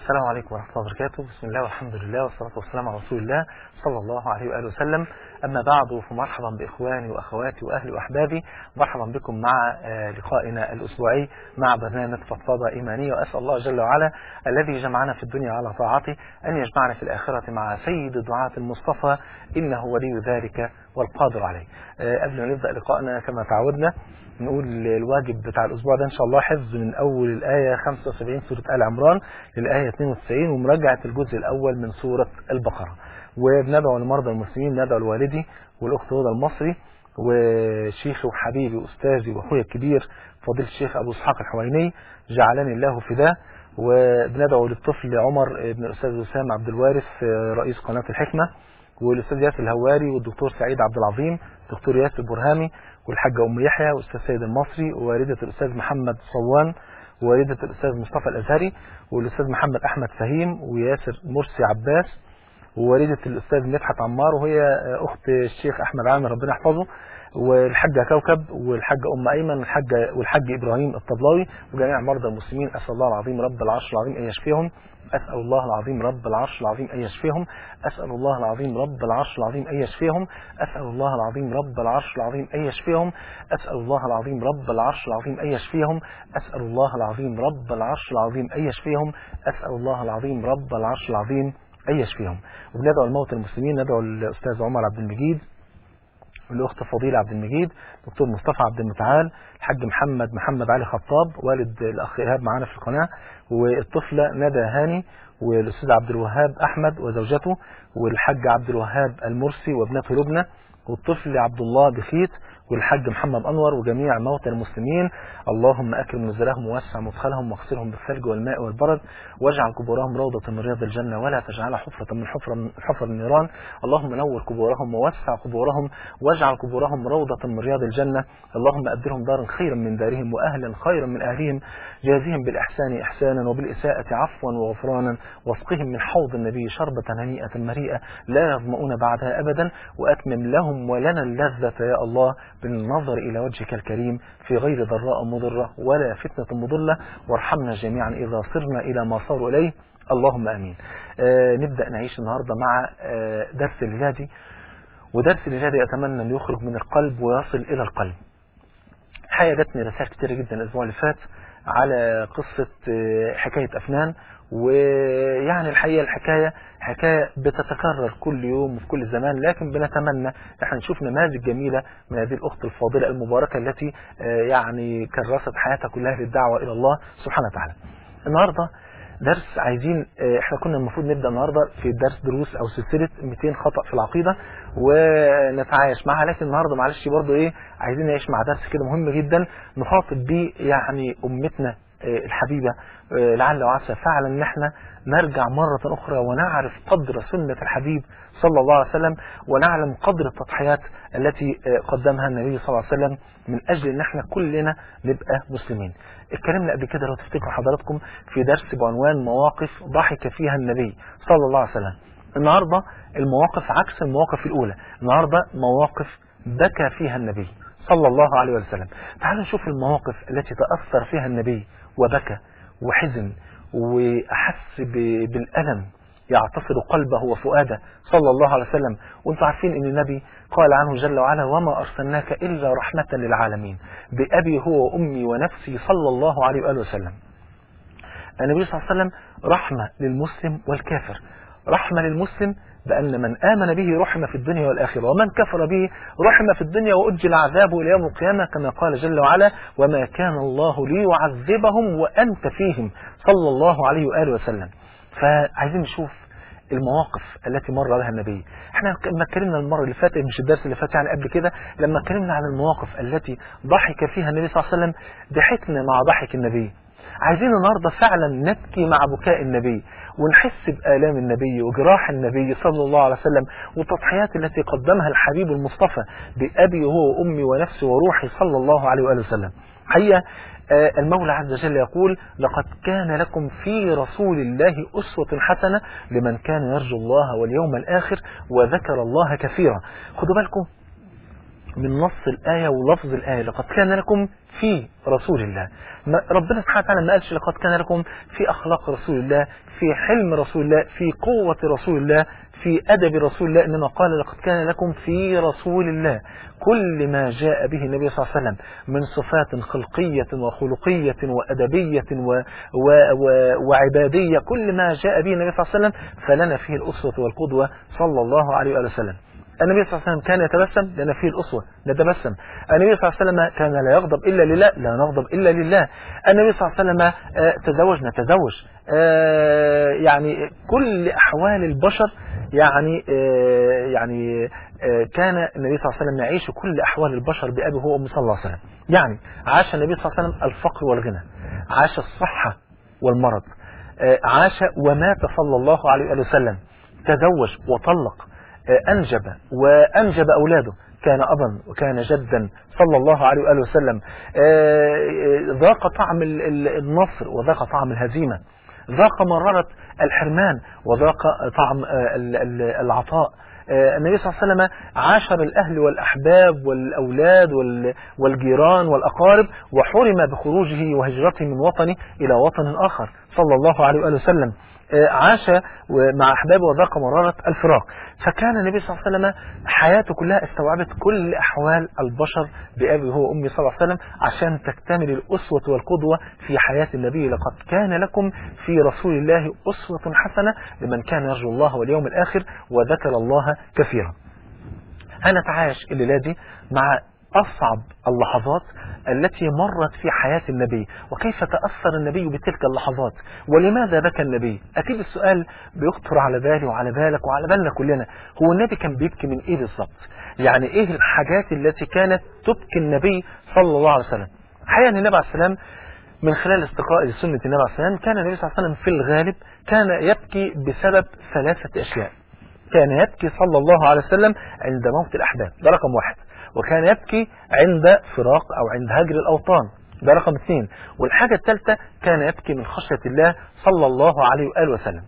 السلام عليكم ورحمة الله وبركاته بسم الله والحمد لله والصلاة والسلام على رسول الله صلى الله عليه وآله وسلم أما بعد فمرحبا بإخواني وأخواتي وأهلي وأحبابي مرحبا بكم مع لقائنا الأسبوعي مع برنامج فضفاضة إيمانية وأسأل الله جل وعلا الذي جمعنا في الدنيا على طاعته أن يجمعنا في الآخرة مع سيد دعاة المصطفى إنه ولي ذلك والقادر عليه قبل ما نبدأ لقائنا كما تعودنا نقول الواجب بتاع الأسبوع ده إن شاء الله حفظ من أول الآية 75 سورة آل عمران للآية 92 ومراجعة الجزء الأول من سورة البقرة وبندعو لمرضى المسلمين ندعو لوالدي والأخت هدى المصري وشيخي وحبيبي وأستاذي وأخويا الكبير فضيلة الشيخ أبو إسحاق الحويني جعلني الله فداه وبندعو للطفل عمر بن الأستاذ وسام عبد الوارث رئيس قناة الحكمة والاستاذ ياسر الهواري والدكتور سعيد عبد العظيم دكتور ياسر برهامي والحاجة أم يحيى والأستاذ سيد المصري ووالدة الأستاذ محمد صوان ووالدة الأستاذ مصطفى الأزهري والأستاذ محمد أحمد فهيم وياسر مرسي عباس ووالدة الأستاذ مدحت عمار وهي أخت الشيخ أحمد عامر ربنا يحفظه والحاجة كوكب والحاجة أم أيمن والحاجة والحاج إبراهيم الطبلاوي وجميع مرضى المسلمين أسأل الله العظيم رب العرش العظيم أن يشفيهم أسأل الله العظيم رب العرش العظيم أن يشفيهم أسأل الله العظيم رب العرش العظيم أن يشفيهم أسأل الله العظيم رب العرش العظيم أن يشفيهم أسأل الله العظيم رب العرش العظيم أن يشفيهم أسأل الله العظيم رب العرش العظيم أن يشفيهم أسأل الله العظيم رب العرش العظيم أن يشفيهم وبندعو الموت المسلمين ندعو الأستاذ عمر عبد المجيد الأخت فضيلة عبد المجيد دكتور مصطفى عبد المتعال الحاج محمد محمد علي خطاب والد الأخ إيهاب معانا في القناة والطفلة ندى هاني والأستاذ عبد الوهاب أحمد وزوجته والحاج عبد الوهاب المرسي وابنته لبنى والطفل عبد الله بخيت والحاج محمد أنور وجميع موتى المسلمين اللهم أكرم نزلهم ووسع مدخلهم واغسلهم بالثلج والماء والبرد واجعل قبورهم روضة من رياض الجنة ولا تجعلها حفرة من حفر من حفر النيران اللهم نور قبورهم ووسع قبورهم واجعل قبورهم روضة من رياض الجنة اللهم أبدلهم دارا خيرا من دارهم وأهلا خيرا من أهلهم جازهم بالإحسان إحسانا وبالإساءة عفوا وغفرانا واسقهم من حوض النبي شربة هنيئة مريئة لا يظمؤون بعدها أبدا وأتمم لهم ولنا اللذة يا الله بالنظر إلى وجهك الكريم في غير ضراء مضرة ولا فتنة مضلة وارحمنا جميعا إذا صرنا إلى ما صاروا إليه اللهم أمين آه نبدأ نعيش النهاردة مع آه درس الليلة ودرس الليلة أتمنى أن يخرج من القلب ويصل إلى القلب الحقيقة جاتني رسائل كتيرة جدا الأسبوع اللي فات على قصة آه حكاية أفنان ويعني الحقيقة الحكاية حكاية بتتكرر كل يوم وفي كل زمان لكن بنتمنى احنا نشوف نماذج جميلة من هذه الأخت الفاضلة المباركة التي يعني كرست حياتها كلها للدعوة إلى الله سبحانه وتعالى النهاردة درس عايزين احنا كنا المفروض نبدأ النهاردة في درس دروس او سلسلة 200 خطأ في العقيدة ونتعايش معها لكن النهاردة معلش برضو ايه عايزين نعيش مع درس كده مهم جدا نخاطب بيه يعني امتنا الحبيبة لعل وعسى فعلا ان احنا نرجع مرة اخرى ونعرف قدر سنة الحبيب صلى الله عليه وسلم ونعلم قدر التضحيات التي قدمها النبي صلى الله عليه وسلم من اجل ان احنا كلنا نبقى مسلمين اتكلمنا قبل كده لو تفتكروا حضراتكم في درس بعنوان مواقف ضحك فيها النبي صلى الله عليه وسلم النهاردة المواقف عكس المواقف الاولى النهاردة مواقف بكى فيها النبي صلى الله عليه وسلم تعالوا نشوف المواقف التي تأثر فيها النبي وبكى وحزن وأحس بالألم يعتصر قلبه وفؤاده صلى الله عليه وسلم وانتم عارفين ان النبي قال عنه جل وعلا وما أرسلناك إلا رحمة للعالمين بأبي هو وأمي ونفسي صلى الله عليه وآله وسلم النبي صلى الله عليه وسلم رحمة للمسلم والكافر رحمة للمسلم بأن من آمن به رحم في الدنيا والآخرة ومن كفر به رحم في الدنيا وأجل عذابه إلى يوم القيامة كما قال جل وعلا وما كان الله ليعذبهم وأنت فيهم صلى الله عليه وآله وسلم فعايزين نشوف المواقف التي مر بها النبي احنا لما اتكلمنا المرة اللي فاتت مش الدرس اللي فات يعني قبل كده لما اتكلمنا عن المواقف التي ضحك فيها النبي صلى الله عليه وسلم ضحكنا مع ضحك النبي عايزين النهاردة فعلا نبكي مع بكاء النبي ونحس بآلام النبي وجراح النبي صلى الله عليه وسلم والتضحيات التي قدمها الحبيب المصطفى بأبي هو وأمي ونفسي وروحي صلى الله عليه وآله وسلم حقيقة المولى عز وجل يقول لقد كان لكم في رسول الله أسوة حسنة لمن كان يرجو الله واليوم الآخر وذكر الله كثيرا خدوا بالكم من نص الآية ولفظ الآية لقد كان لكم في رسول الله ما ربنا سبحانه وتعالى ما قالش لقد كان لكم في أخلاق رسول الله في حلم رسول الله في قوة رسول الله في أدب رسول الله إنما قال لقد كان لكم في رسول الله كل ما جاء به النبي صلى الله عليه وسلم من صفات خلقية وخلقية وأدبية و و و وعبادية كل ما جاء به النبي صلى الله عليه وسلم فلنا فيه الأسوة والقدوة صلى الله عليه وآله وسلم النبي صلى الله عليه وسلم كان يتبسم لنا فيه الأسوة نتبسم النبي صلى الله عليه وسلم كان لا يغضب إلا لله لا نغضب إلا لله النبي صلى الله عليه وسلم آه، تزوج نتزوج آه، يعني كل أحوال البشر يعني آه، يعني آه، كان النبي صلى الله عليه وسلم يعيش كل أحوال البشر بأبي هو أمي صلى الله عليه وسلم يعني عاش النبي صلى الله عليه وسلم الفقر والغنى عاش الصحة والمرض آه، عاش ومات صلى الله عليه وآله وسلم تزوج وطلق آه، أنجب وأنجب أولاده كان أبا وكان جدا صلى الله عليه وآله وسلم آه، آه، ذاق طعم ال- ال- النصر وذاق طعم الهزيمة ذاق مرارة الحرمان وذاق طعم آه، ال- ال- العطاء آه، النبي صلى الله عليه وسلم عاشر الأهل والأحباب والأولاد وال- والجيران والأقارب وحرم بخروجه وهجرته من وطنه إلى وطن آخر صلى الله عليه وآله وسلم آه، عاش مع أحبابه وذاق مرارة الفراق فكان النبي صلى الله عليه وسلم حياته كلها استوعبت كل أحوال البشر بأبي هو أمي صلى الله عليه وسلم عشان تكتمل الأسوة والقدوة في حياة النبي لقد كان لكم في رسول الله أسوة حسنة لمن كان يرجو الله واليوم الآخر وذكر الله كثيرا هنتعايش الليلة دي مع أصعب اللحظات التي مرت في حياة النبي وكيف تأثر النبي بتلك اللحظات ولماذا بكى النبي أكيد السؤال بيخطر على بالي وعلى بالك وعلى بالنا كلنا هو النبي كان بيبكي من إيه بالظبط يعني إيه الحاجات التي كانت تبكي النبي صلى الله عليه وسلم حقيقة النبي عليه السلام من خلال استقراء لسنة النبي عليه السلام كان النبي صلى الله عليه وسلم في الغالب كان يبكي بسبب ثلاثة أشياء كان يبكي صلى الله عليه وسلم عند موت الأحباب ده رقم واحد وكان يبكي عند فراق أو عند هجر الأوطان ده رقم اثنين والحاجة الثالثة كان يبكي من خشية الله صلى الله عليه وآله وسلم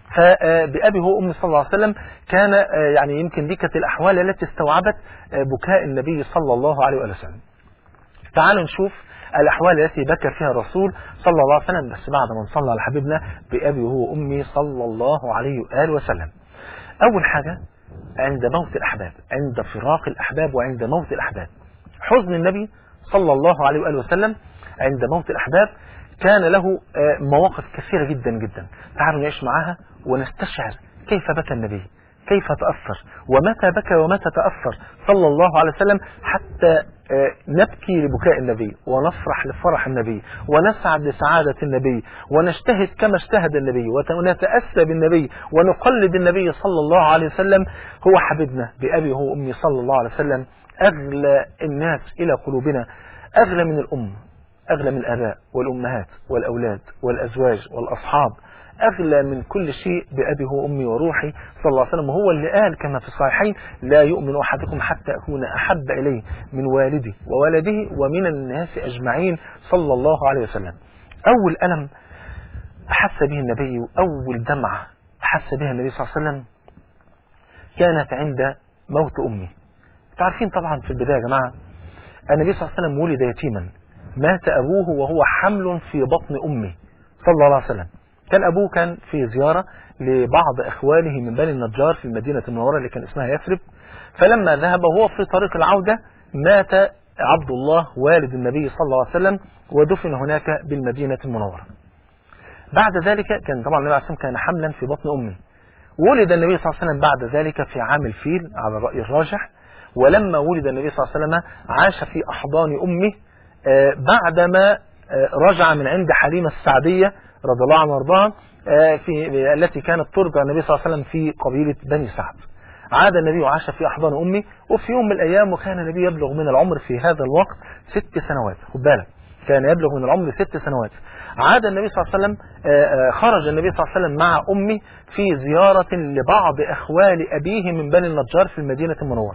فبأبي هو أمي صلى الله عليه وسلم كان آه، يعني يمكن دي كانت الأحوال التي استوعبت آه، بكاء النبي صلى الله عليه وآله وسلم تعالوا نشوف الأحوال التي بكى فيها الرسول صلى الله عليه وسلم بس بعد ما نصلى على حبيبنا بأبي هو أمي صلى الله عليه وآله وسلم أول حاجة عند موت الأحباب عند فراق الأحباب وعند موت الأحباب حزن النبي صلى الله عليه وآله وسلم عند موت الأحباب كان له آه، مواقف كثيرة جدا جدا تعالوا نعيش معاها ونستشعر كيف بكى النبي كيف تأثر ومتى بكى ومتى تأثر صلى الله عليه وسلم حتى آه، نبكي لبكاء النبي ونفرح لفرح النبي ونسعد لسعادة النبي ونجتهد كما اجتهد النبي ونتأسى بالنبي ونقلد النبي صلى الله عليه وسلم هو حبيبنا بأبي هو أمي صلى الله عليه وسلم أغلى الناس إلى قلوبنا أغلى من الأم أغلى من الآباء والأمهات والأولاد والأزواج والأصحاب أغلى من كل شيء بأبي هو أمي وروحي صلى الله عليه وسلم وهو اللي قال كما في الصحيحين لا يؤمن أحدكم حتى أكون أحب إليه من والده وولده ومن الناس أجمعين صلى الله عليه وسلم أول ألم أحس به النبي أول دمعة أحس بها النبي صلى الله عليه وسلم كانت عند موت أمي تعرفين طبعا في البداية يا جماعة النبي صلى الله عليه وسلم ولد يتيما مات أبوه وهو حمل في بطن أمه صلى الله عليه وسلم كان أبوه كان في زيارة لبعض إخوانه من بني النجار في المدينة المنورة اللي كان اسمها يثرب فلما ذهب وهو في طريق العودة مات عبد الله والد النبي صلى الله عليه وسلم ودفن هناك بالمدينة المنورة بعد ذلك كان طبعا النبي عليه الصلاة والسلام كان حملا في بطن أمه ولد النبي صلى الله عليه وسلم بعد ذلك في عام الفيل على الرأي الراجح ولما ولد النبي صلى الله عليه وسلم عاش في أحضان أمه آه، بعدما آه، رجع من عند حليمة السعدية رضي الله عنها وارضاها آه، في التي كانت ترضع النبي صلى الله عليه وسلم في قبيلة بني سعد عاد النبي وعاش في أحضان أمه وفي يوم من الأيام وكان النبي يبلغ من العمر في هذا الوقت ست سنوات خد بالك كان يبلغ من العمر ست سنوات عاد النبي صلى الله عليه وسلم آه، آه، خرج النبي صلى الله عليه وسلم مع أمه في زيارة لبعض أخوال أبيه من بني النجار في المدينة المنورة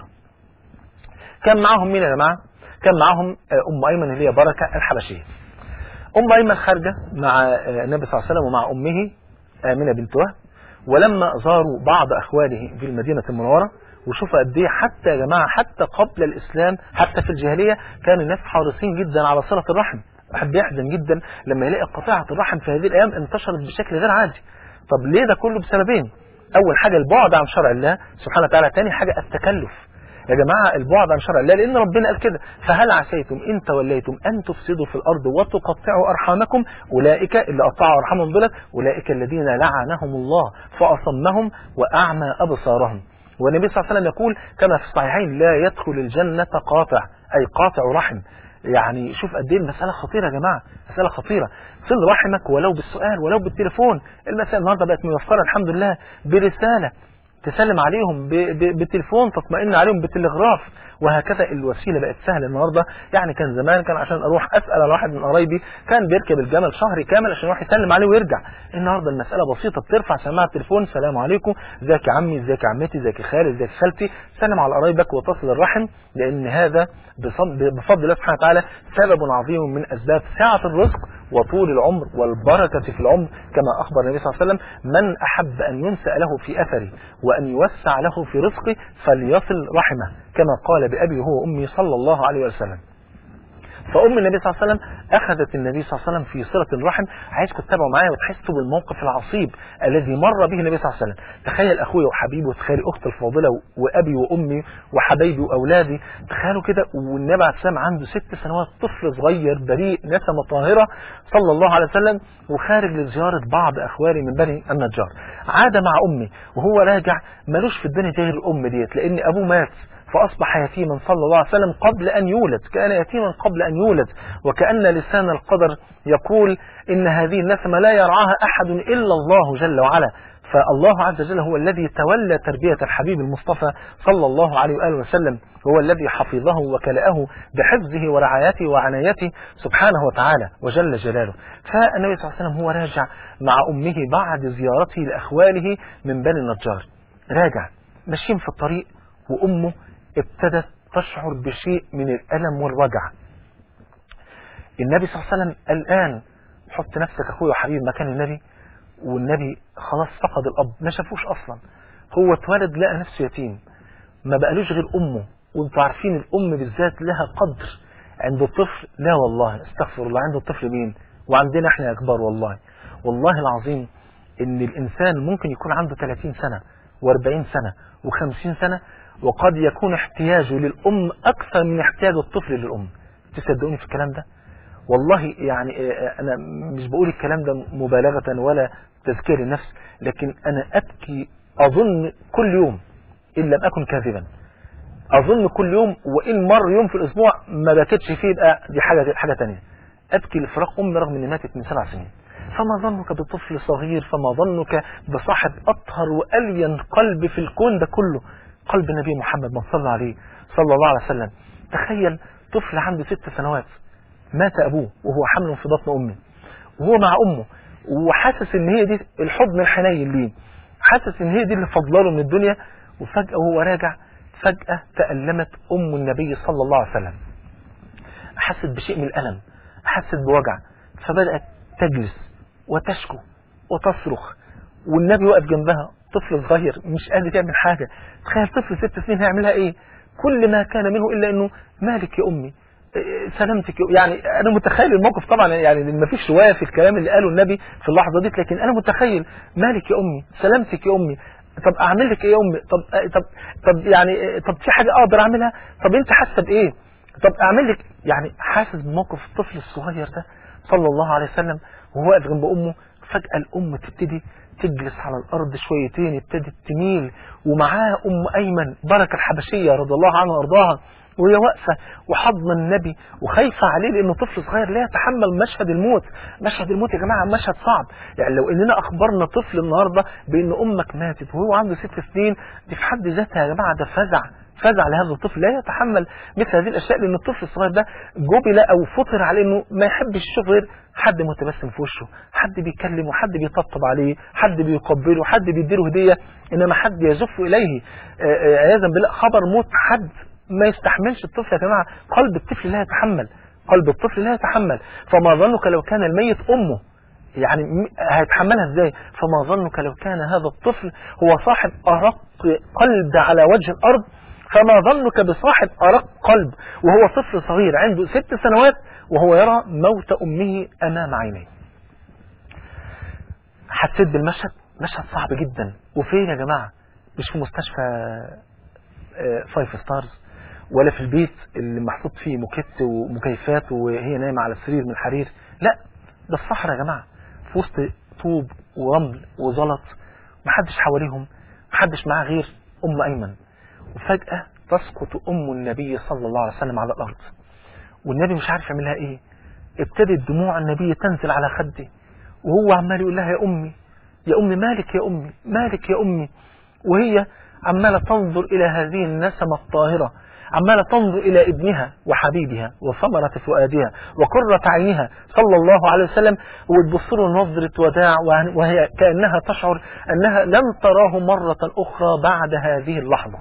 كان معاهم مين يا جماعة كان معاهم آه، أم أيمن اللي هي بركة الحبشية أم أيمن خارجة مع آه، النبي صلى الله عليه وسلم ومع أمه آمنة بنت وهب ولما زاروا بعض أخواله في المدينة المنورة وشوفوا قد ايه حتى يا جماعه حتى قبل الاسلام حتى في الجاهليه كان الناس حريصين جدا على صله الرحم واحد بيحزن جدا لما يلاقي قطيعه الرحم في هذه الايام انتشرت بشكل غير عادي طب ليه ده كله بسببين اول حاجه البعد عن شرع الله سبحانه وتعالى ثاني حاجه التكلف يا جماعة البعد عن شرع الله لأن ربنا قال كده فهل عسيتم إن توليتم أن تفسدوا في الأرض وتقطعوا أرحامكم أولئك اللي قطعوا أرحامهم دولت أولئك الذين لعنهم الله فأصمهم وأعمى أبصارهم والنبي صلى الله عليه وسلم يقول كما في الصحيحين لا يدخل الجنة قاطع أي قاطع رحم يعني شوف قد ايه المسألة خطيرة يا جماعة مسألة خطيرة صل رحمك ولو بالسؤال ولو بالتليفون المسألة النهاردة بقت ميسرة الحمد لله برسالة تسلم عليهم ب- ب- بالتليفون تطمئن عليهم بالتلغراف وهكذا الوسيله بقت سهله النهارده يعني كان زمان كان عشان اروح اسال على واحد من قرايبي كان بيركب الجمل شهر كامل عشان يروح يسلم عليه ويرجع النهارده المساله بسيطه بترفع سماعه التليفون السلام عليكم ازيك يا عمي ازيك يا عمتي ازيك يا خالي ازيك يا خالتي سلم على قرايبك وتصل الرحم لان هذا بصد- بفضل الله سبحانه وتعالى سبب عظيم من اسباب سعه الرزق وطول العمر والبركة في العمر كما أخبر النبي صلى الله عليه وسلم من أحب أن ينسأ له في أثره وأن يوسع له في رزقه فليصل رحمه كما قال بأبي هو أمي صلى الله عليه وسلم فأم النبي صلى الله عليه وسلم أخذت النبي صلى الله عليه وسلم في صلة الرحم عايزكم تتابعوا معايا وتحسوا بالموقف العصيب الذي مر به النبي صلى الله عليه وسلم تخيل أخويا وحبيبي وتخيل أختي الفاضلة وأبي وأمي وحبايبي وأولادي تخيلوا كده والنبي عليه السلام عنده ست سنوات طفل صغير بريء نسمة طاهرة صلى الله عليه وسلم وخارج لزيارة بعض أخواني من بني النجار عاد مع أمي وهو راجع ملوش في الدنيا غير الأم ديت لأن أبوه مات فأصبح يتيما صلى الله عليه وسلم قبل أن يولد كان يتيما قبل أن يولد وكأن لسان القدر يقول إن هذه النسمة لا يرعاها أحد إلا الله جل وعلا فالله عز وجل هو الذي تولى تربية الحبيب المصطفى صلى الله عليه وآله وسلم هو الذي حفظه وكلأه بحفظه ورعايته وعنايته سبحانه وتعالى وجل جلاله فالنبي صلى الله عليه وسلم هو راجع مع أمه بعد زيارته لأخواله من بني النجار راجع ماشيين في الطريق وأمه ابتدت تشعر بشيء من الألم والوجع النبي صلى الله عليه وسلم الآن حط نفسك أخوي وحبيبي مكان النبي والنبي خلاص فقد الأب ما شافوش أصلا هو اتولد لقى نفسه يتيم ما بقالوش غير أمه وانتوا عارفين الأم بالذات لها قدر عند الطفل لا والله استغفر الله عند الطفل مين وعندنا احنا يا كبار والله والله العظيم ان الانسان ممكن يكون عنده 30 سنة و40 سنة و50 سنة وقد يكون احتياجه للأم أكثر من احتياج الطفل للأم تصدقوني في الكلام ده والله يعني آه، أنا مش بقول الكلام ده مبالغة ولا تذكير النفس لكن أنا أبكي أظن كل يوم إن لم أكن كاذبا أظن كل يوم وإن مر يوم في الأسبوع ما بكتش فيه يبقى دي حاجة حاجة تانية أبكي لفراق أمي رغم إني ماتت من سبع سنين فما ظنك بطفل صغير فما ظنك بصاحب أطهر وألين قلب في الكون ده كله قلب النبي محمد من صلى عليه صلى الله عليه وسلم تخيل طفل عنده ست سنوات مات أبوه وهو حمل في بطن أمه وهو مع أمه وحاسس إن هي دي الحضن الحنين ليه حاسس إن هي دي اللي فضلاله من الدنيا وفجأة وهو راجع فجأة تألمت أم النبي صلى الله عليه وسلم حست بشيء من الألم حست بوجع فبدأت تجلس وتشكو وتصرخ والنبي واقف جنبها طفل صغير مش قادر تعمل حاجة تخيل طفل ست سنين هيعملها ايه كل ما كان منه الا انه مالك يا امي إيه، سلامتك يا- يعني انا متخيل الموقف طبعا يعني ما فيش روايه في الكلام اللي قاله النبي في اللحظه دي لكن انا متخيل مالك يا امي سلامتك يا امي طب اعمل لك ايه يا امي طب طب طب يعني طب في حاجه اقدر اعملها طب انت حاسه بايه طب اعمل لك يعني حاسس بموقف الطفل الصغير ده صلى الله عليه وسلم وهو واقف جنب امه فجاه الام تبتدي تجلس على الارض شويتين ابتدت تميل ومعاها ام ايمن بركه الحبشيه رضي الله عنها وارضاها وهي واقفه وحضن النبي وخايفه عليه لانه طفل صغير لا يتحمل مشهد الموت مشهد الموت يا جماعه مشهد صعب يعني لو اننا اخبرنا طفل النهارده بان امك ماتت وهو عنده ست سنين دي في حد ذاتها يا جماعه ده فزع فزع لهذا الطفل لا يتحمل مثل هذه الاشياء لان الطفل الصغير ده جبل او فطر على انه ما يحبش يشوف غير حد متبسم في وشه حد بيكلمه حد بيطبطب عليه حد بيقبله حد بيديله هديه انما حد يزف اليه آه، آه، عياذا بالله خبر موت حد ما يستحملش الطفل يا جماعه قلب الطفل لا يتحمل قلب الطفل لا يتحمل فما ظنك لو كان الميت امه يعني م- هيتحملها ازاي فما ظنك لو كان هذا الطفل هو صاحب أرق قلب على وجه الأرض فما ظنك بصاحب أرق قلب وهو طفل صغير عنده ست سنوات وهو يرى موت أمه أمام عينيه حسيت بالمشهد مشهد صعب جدا وفين يا جماعة مش في مستشفى آه، فايف ستارز ولا في البيت اللي محطوط فيه موكيت ومكيفات وهي نايمة على السرير من الحرير لا ده الصحراء يا جماعة في وسط طوب ورمل وزلط محدش حواليهم محدش معاه غير أم أيمن وفجأة تسقط أم النبي صلى الله عليه وسلم على الأرض والنبي مش عارف يعملها إيه ابتدت دموع النبي تنزل على خده وهو عمال يقول لها يا أمي يا أمي مالك يا أمي مالك يا أمي وهي عمالة تنظر إلى هذه النسمة الطاهرة عمالة تنظر إلى ابنها وحبيبها وثمرة فؤادها وقرة عينها صلى الله عليه وسلم وتبص له نظرة وداع وهي كأنها تشعر أنها لن تراه مرة أخرى بعد هذه اللحظة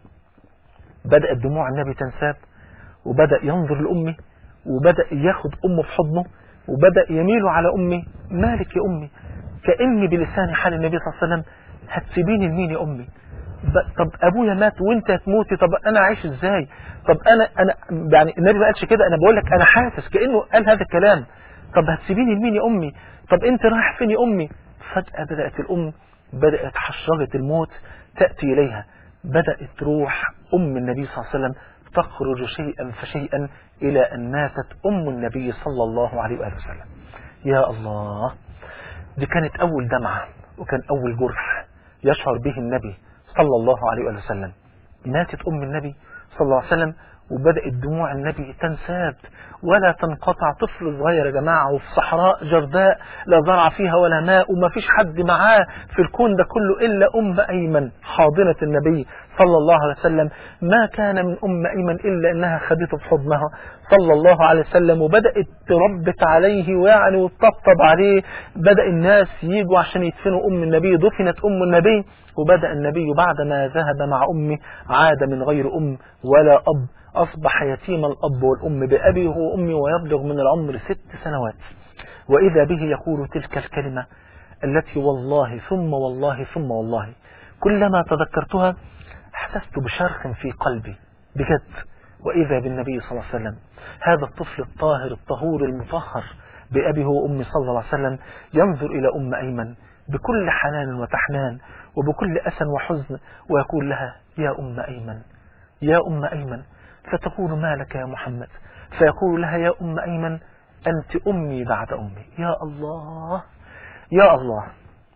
بدأت دموع النبي تنساب وبدأ ينظر لأمه وبدأ ياخد أمه في حضنه وبدأ يميل على أمي مالك يا أمي كأني بلسان حال النبي صلى الله عليه وسلم هتسيبيني لمين يا أمي ب- طب ابويا مات وانت هتموتي طب انا عايش ازاي طب انا انا يعني النبي ما قالش كده انا بقول لك انا حاسس كانه قال هذا الكلام طب هتسيبيني لمين يا امي طب انت رايح فين يا امي فجاه بدات الام بدات حشرجه الموت تاتي اليها بدات تروح ام النبي صلى الله عليه وسلم تخرج شيئا فشيئا الى ان ماتت ام النبي صلى الله عليه واله وسلم يا الله دي كانت أول دمعة وكان أول جرح يشعر به النبي صلى الله عليه وآله وسلم ماتت أم النبي صلى الله عليه وسلم وبدأت دموع النبي تنساب ولا تنقطع طفل صغير يا جماعة وفي صحراء جرداء لا زرع فيها ولا ماء وما فيش حد معاه في الكون ده كله إلا أم أيمن حاضنة النبي صلى الله عليه وسلم ما كان من أم أيمن إلا أنها خدته في حضنها صلى الله عليه وسلم وبدأت تربت عليه ويعني وتطبطب عليه بدأ الناس يجوا عشان يدفنوا أم النبي دفنت أم النبي وبدأ النبي بعدما ذهب مع أمه عاد من غير أم ولا أب أصبح يتيم الأب والأم بأبي هو أمي ويبلغ من العمر ست سنوات وإذا به يقول تلك الكلمة التي والله ثم والله ثم والله كلما تذكرتها احسست بشرخ في قلبي بجد وإذا بالنبي صلى الله عليه وسلم هذا الطفل الطاهر الطهور المطهر بأبيه وأمي صلى الله عليه وسلم ينظر إلى أم أيمن بكل حنان وتحنان وبكل أسى وحزن ويقول لها يا أم أيمن يا أم أيمن فتقول ما لك يا محمد فيقول لها يا أم أيمن أنت أمي بعد أمي يا الله يا الله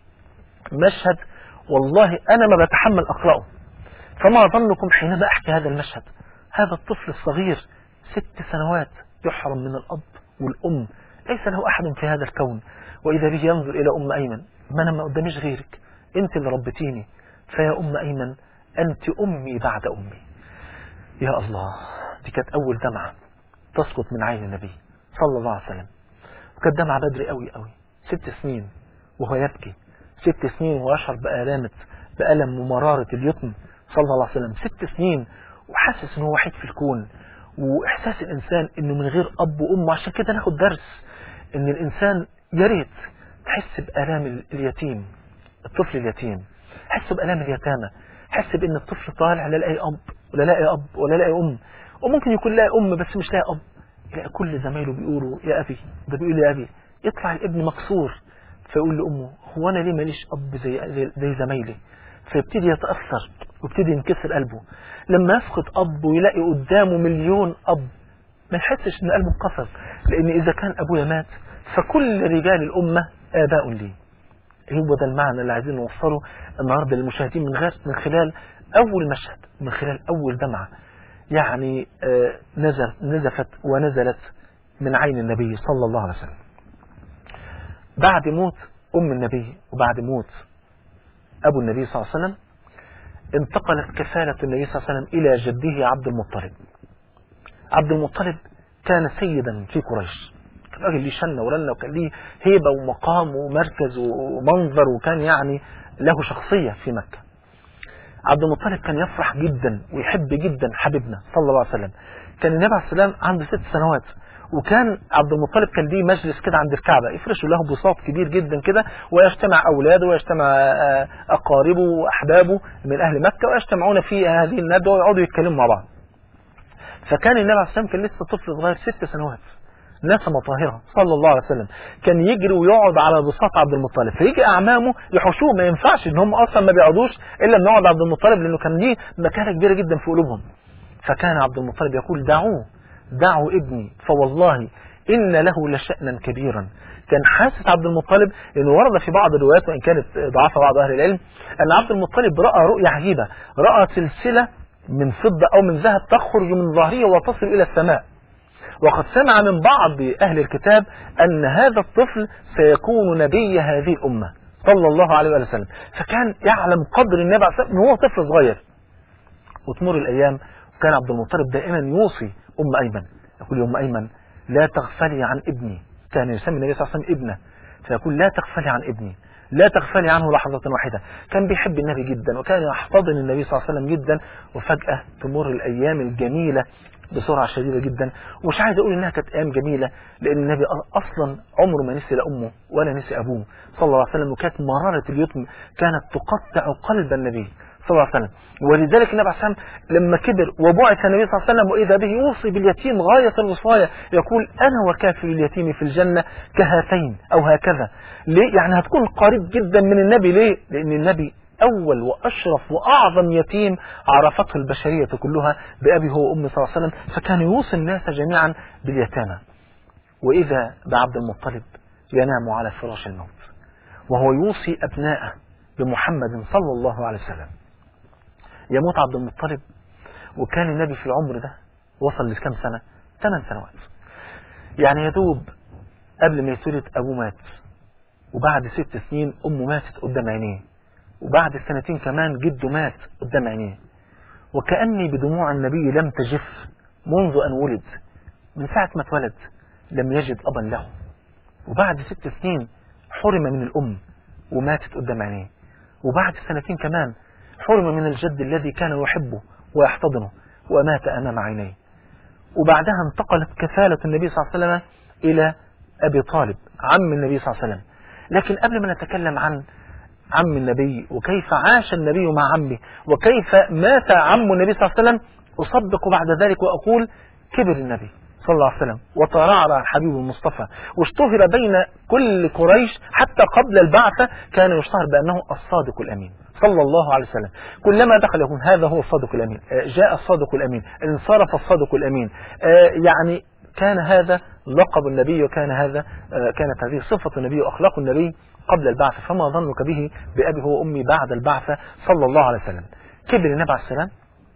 مشهد والله أنا ما بتحمل أقرأه فما ظنكم حينما أحكي هذا المشهد هذا الطفل الصغير ست سنوات يحرم من الأب والأم ليس له أحد في هذا الكون وإذا به ينظر إلى أم أيمن ما أنا ما قداميش غيرك أنت اللي ربتيني فيا أم أيمن أنت أمي بعد أمي يا الله دي كانت أول دمعة تسقط من عين النبي صلى الله عليه وسلم وكانت دمعة بدري قوي قوي ست سنين وهو يبكي ست سنين ويشعر بآلامة بألم ومرارة اليتم صلى الله عليه وسلم ست سنين وحاسس ان هو وحيد في الكون واحساس الانسان انه من غير اب وام عشان كده ناخد درس ان الانسان يا ريت تحس بآلام ال- اليتيم الطفل اليتيم حس بآلام اليتامى حس بان الطفل طالع لا لاقي اب ولا لاقي اب ولا لاقي ام وممكن يكون لاقي ام بس مش لاقي اب يلاقي كل زمايله بيقولوا يا ابي ده بيقول يا ابي يطلع الابن مكسور فيقول لامه هو انا ليه ماليش اب زي زي, زي زمايلي فيبتدي يتأثر ويبتدي ينكسر قلبه لما يفقد أب ويلاقي قدامه مليون أب ما يحسش إن قلبه انكسر لأن إذا كان أبويا مات فكل رجال الأمة آباء لي هو ده المعنى اللي عايزين نوصله النهارده للمشاهدين من غير من خلال أول مشهد من خلال أول دمعة يعني آه، نزل نزفت ونزلت من عين النبي صلى الله عليه وسلم بعد موت أم النبي وبعد موت أبو النبي صلى الله عليه وسلم انتقلت كفالة النبي صلى الله عليه وسلم إلى جده عبد المطلب عبد المطلب كان سيدا في قريش كان راجل ليه شنة ورنة وكان ليه هيبة ومقام ومركز ومنظر وكان يعني له شخصية في مكة عبد المطلب كان يفرح جدا ويحب جدا حبيبنا صلى الله عليه وسلم كان النبي عليه السلام عنده ست سنوات وكان عبد المطلب كان ليه مجلس كده عند الكعبة يفرشوا له بساط كبير جدا كده ويجتمع أولاده ويجتمع آه، أقاربه وأحبابه من أهل مكة ويجتمعون في هذه الندوة ويقعدوا يتكلموا مع بعض فكان النبي عليه الصلاة والسلام كان لسه طفل صغير ست سنوات نسمة طاهرة صلى الله عليه وسلم كان يجري ويقعد على بساط عبد المطلب فيجي أعمامه يحوشوه ما ينفعش إن هم أصلا ما بيقعدوش إلا لما يقعد عبد المطلب لأنه كان ليه مكانة كبيرة جدا في قلوبهم فكان عبد المطلب يقول دعوه دعوا ابني فوالله إن له لشأنا كبيرا كان حاسس عبد المطلب انه ورد في بعض الروايات وان كانت ضعفها بعض اهل العلم ان عبد المطلب راى رؤيه عجيبه راى سلسله من فضه او من ذهب تخرج من ظهره وتصل الى السماء وقد سمع من بعض أهل الكتاب أن هذا الطفل سيكون نبي هذه الأمة صلى الله عليه وآله وسلم فكان يعلم قدر النبي عليه الصلاة والسلام وهو طفل صغير وتمر الأيام وكان عبد المطلب دائما يوصي أم أيمن يقول يا أم أيمن لا تغفلي عن ابني كان يسمي النبي صلى الله عليه وسلم ابنه فيقول لا تغفلي عن ابني لا تغفلي عنه لحظة واحدة كان بيحب النبي جدا وكان يحتضن النبي صلى الله عليه وسلم جدا وفجأة تمر الأيام الجميلة بسرعة شديدة جدا ومش عايز أقول إنها كانت أيام جميلة لأن النبي أصلا عمره ما نسي لا أمه ولا نسي أبوه صلى الله عليه وسلم وكانت مرارة اليتم كانت تقطع قلب النبي صلى الله عليه وسلم ولذلك النبي عليه الصلاة والسلام لما كبر وبعث النبي صلى الله عليه وسلم وإذا به يوصي باليتيم غاية الوصاية يقول أنا وكافل اليتيم في الجنة كهاتين أو هكذا ليه؟ يعني هتكون قريب جدا من النبي ليه؟ لأن النبي أول وأشرف وأعظم يتيم عرفته البشرية كلها بأبي هو وأمي صلى الله عليه وسلم فكان يوصي الناس جميعا باليتامى وإذا بعبد المطلب ينام على فراش الموت وهو يوصي أبناءه بمحمد صلى الله عليه وسلم يموت عبد المطلب وكان النبي في العمر ده وصل لكم سنة ثمان سنوات يعني يدوب قبل ما يتولد أبوه مات وبعد ست سنين أمه ماتت قدام عينيه وبعد سنتين كمان جده مات قدام عينيه وكأني بدموع النبي لم تجف منذ أن ولد من ساعة ما اتولد لم يجد أبا له وبعد ست سنين حرم من الأم وماتت قدام عينيه وبعد سنتين كمان حرم من الجد الذي كان يحبه ويحتضنه ومات أمام عينيه وبعدها انتقلت كفالة النبي صلى الله عليه وسلم إلى أبي طالب عم النبي صلى الله عليه وسلم لكن قبل ما نتكلم عن عم النبي وكيف عاش النبي مع عمه وكيف مات عم النبي صلى الله عليه وسلم أصدق بعد ذلك وأقول كبر النبي صلى الله عليه وسلم وترعرع الحبيب المصطفى واشتهر بين كل قريش حتى قبل البعثة كان يشتهر بأنه الصادق الأمين صلى الله عليه وسلم كلما دخل يقول هذا هو الصادق الأمين جاء الصادق الأمين انصرف الصادق الأمين يعني كان هذا لقب النبي وكان هذا كانت هذه صفة النبي وأخلاق النبي قبل البعث فما ظنك به بأبي هو أمي بعد البعثة صلى الله عليه وسلم كبر النبي عليه السلام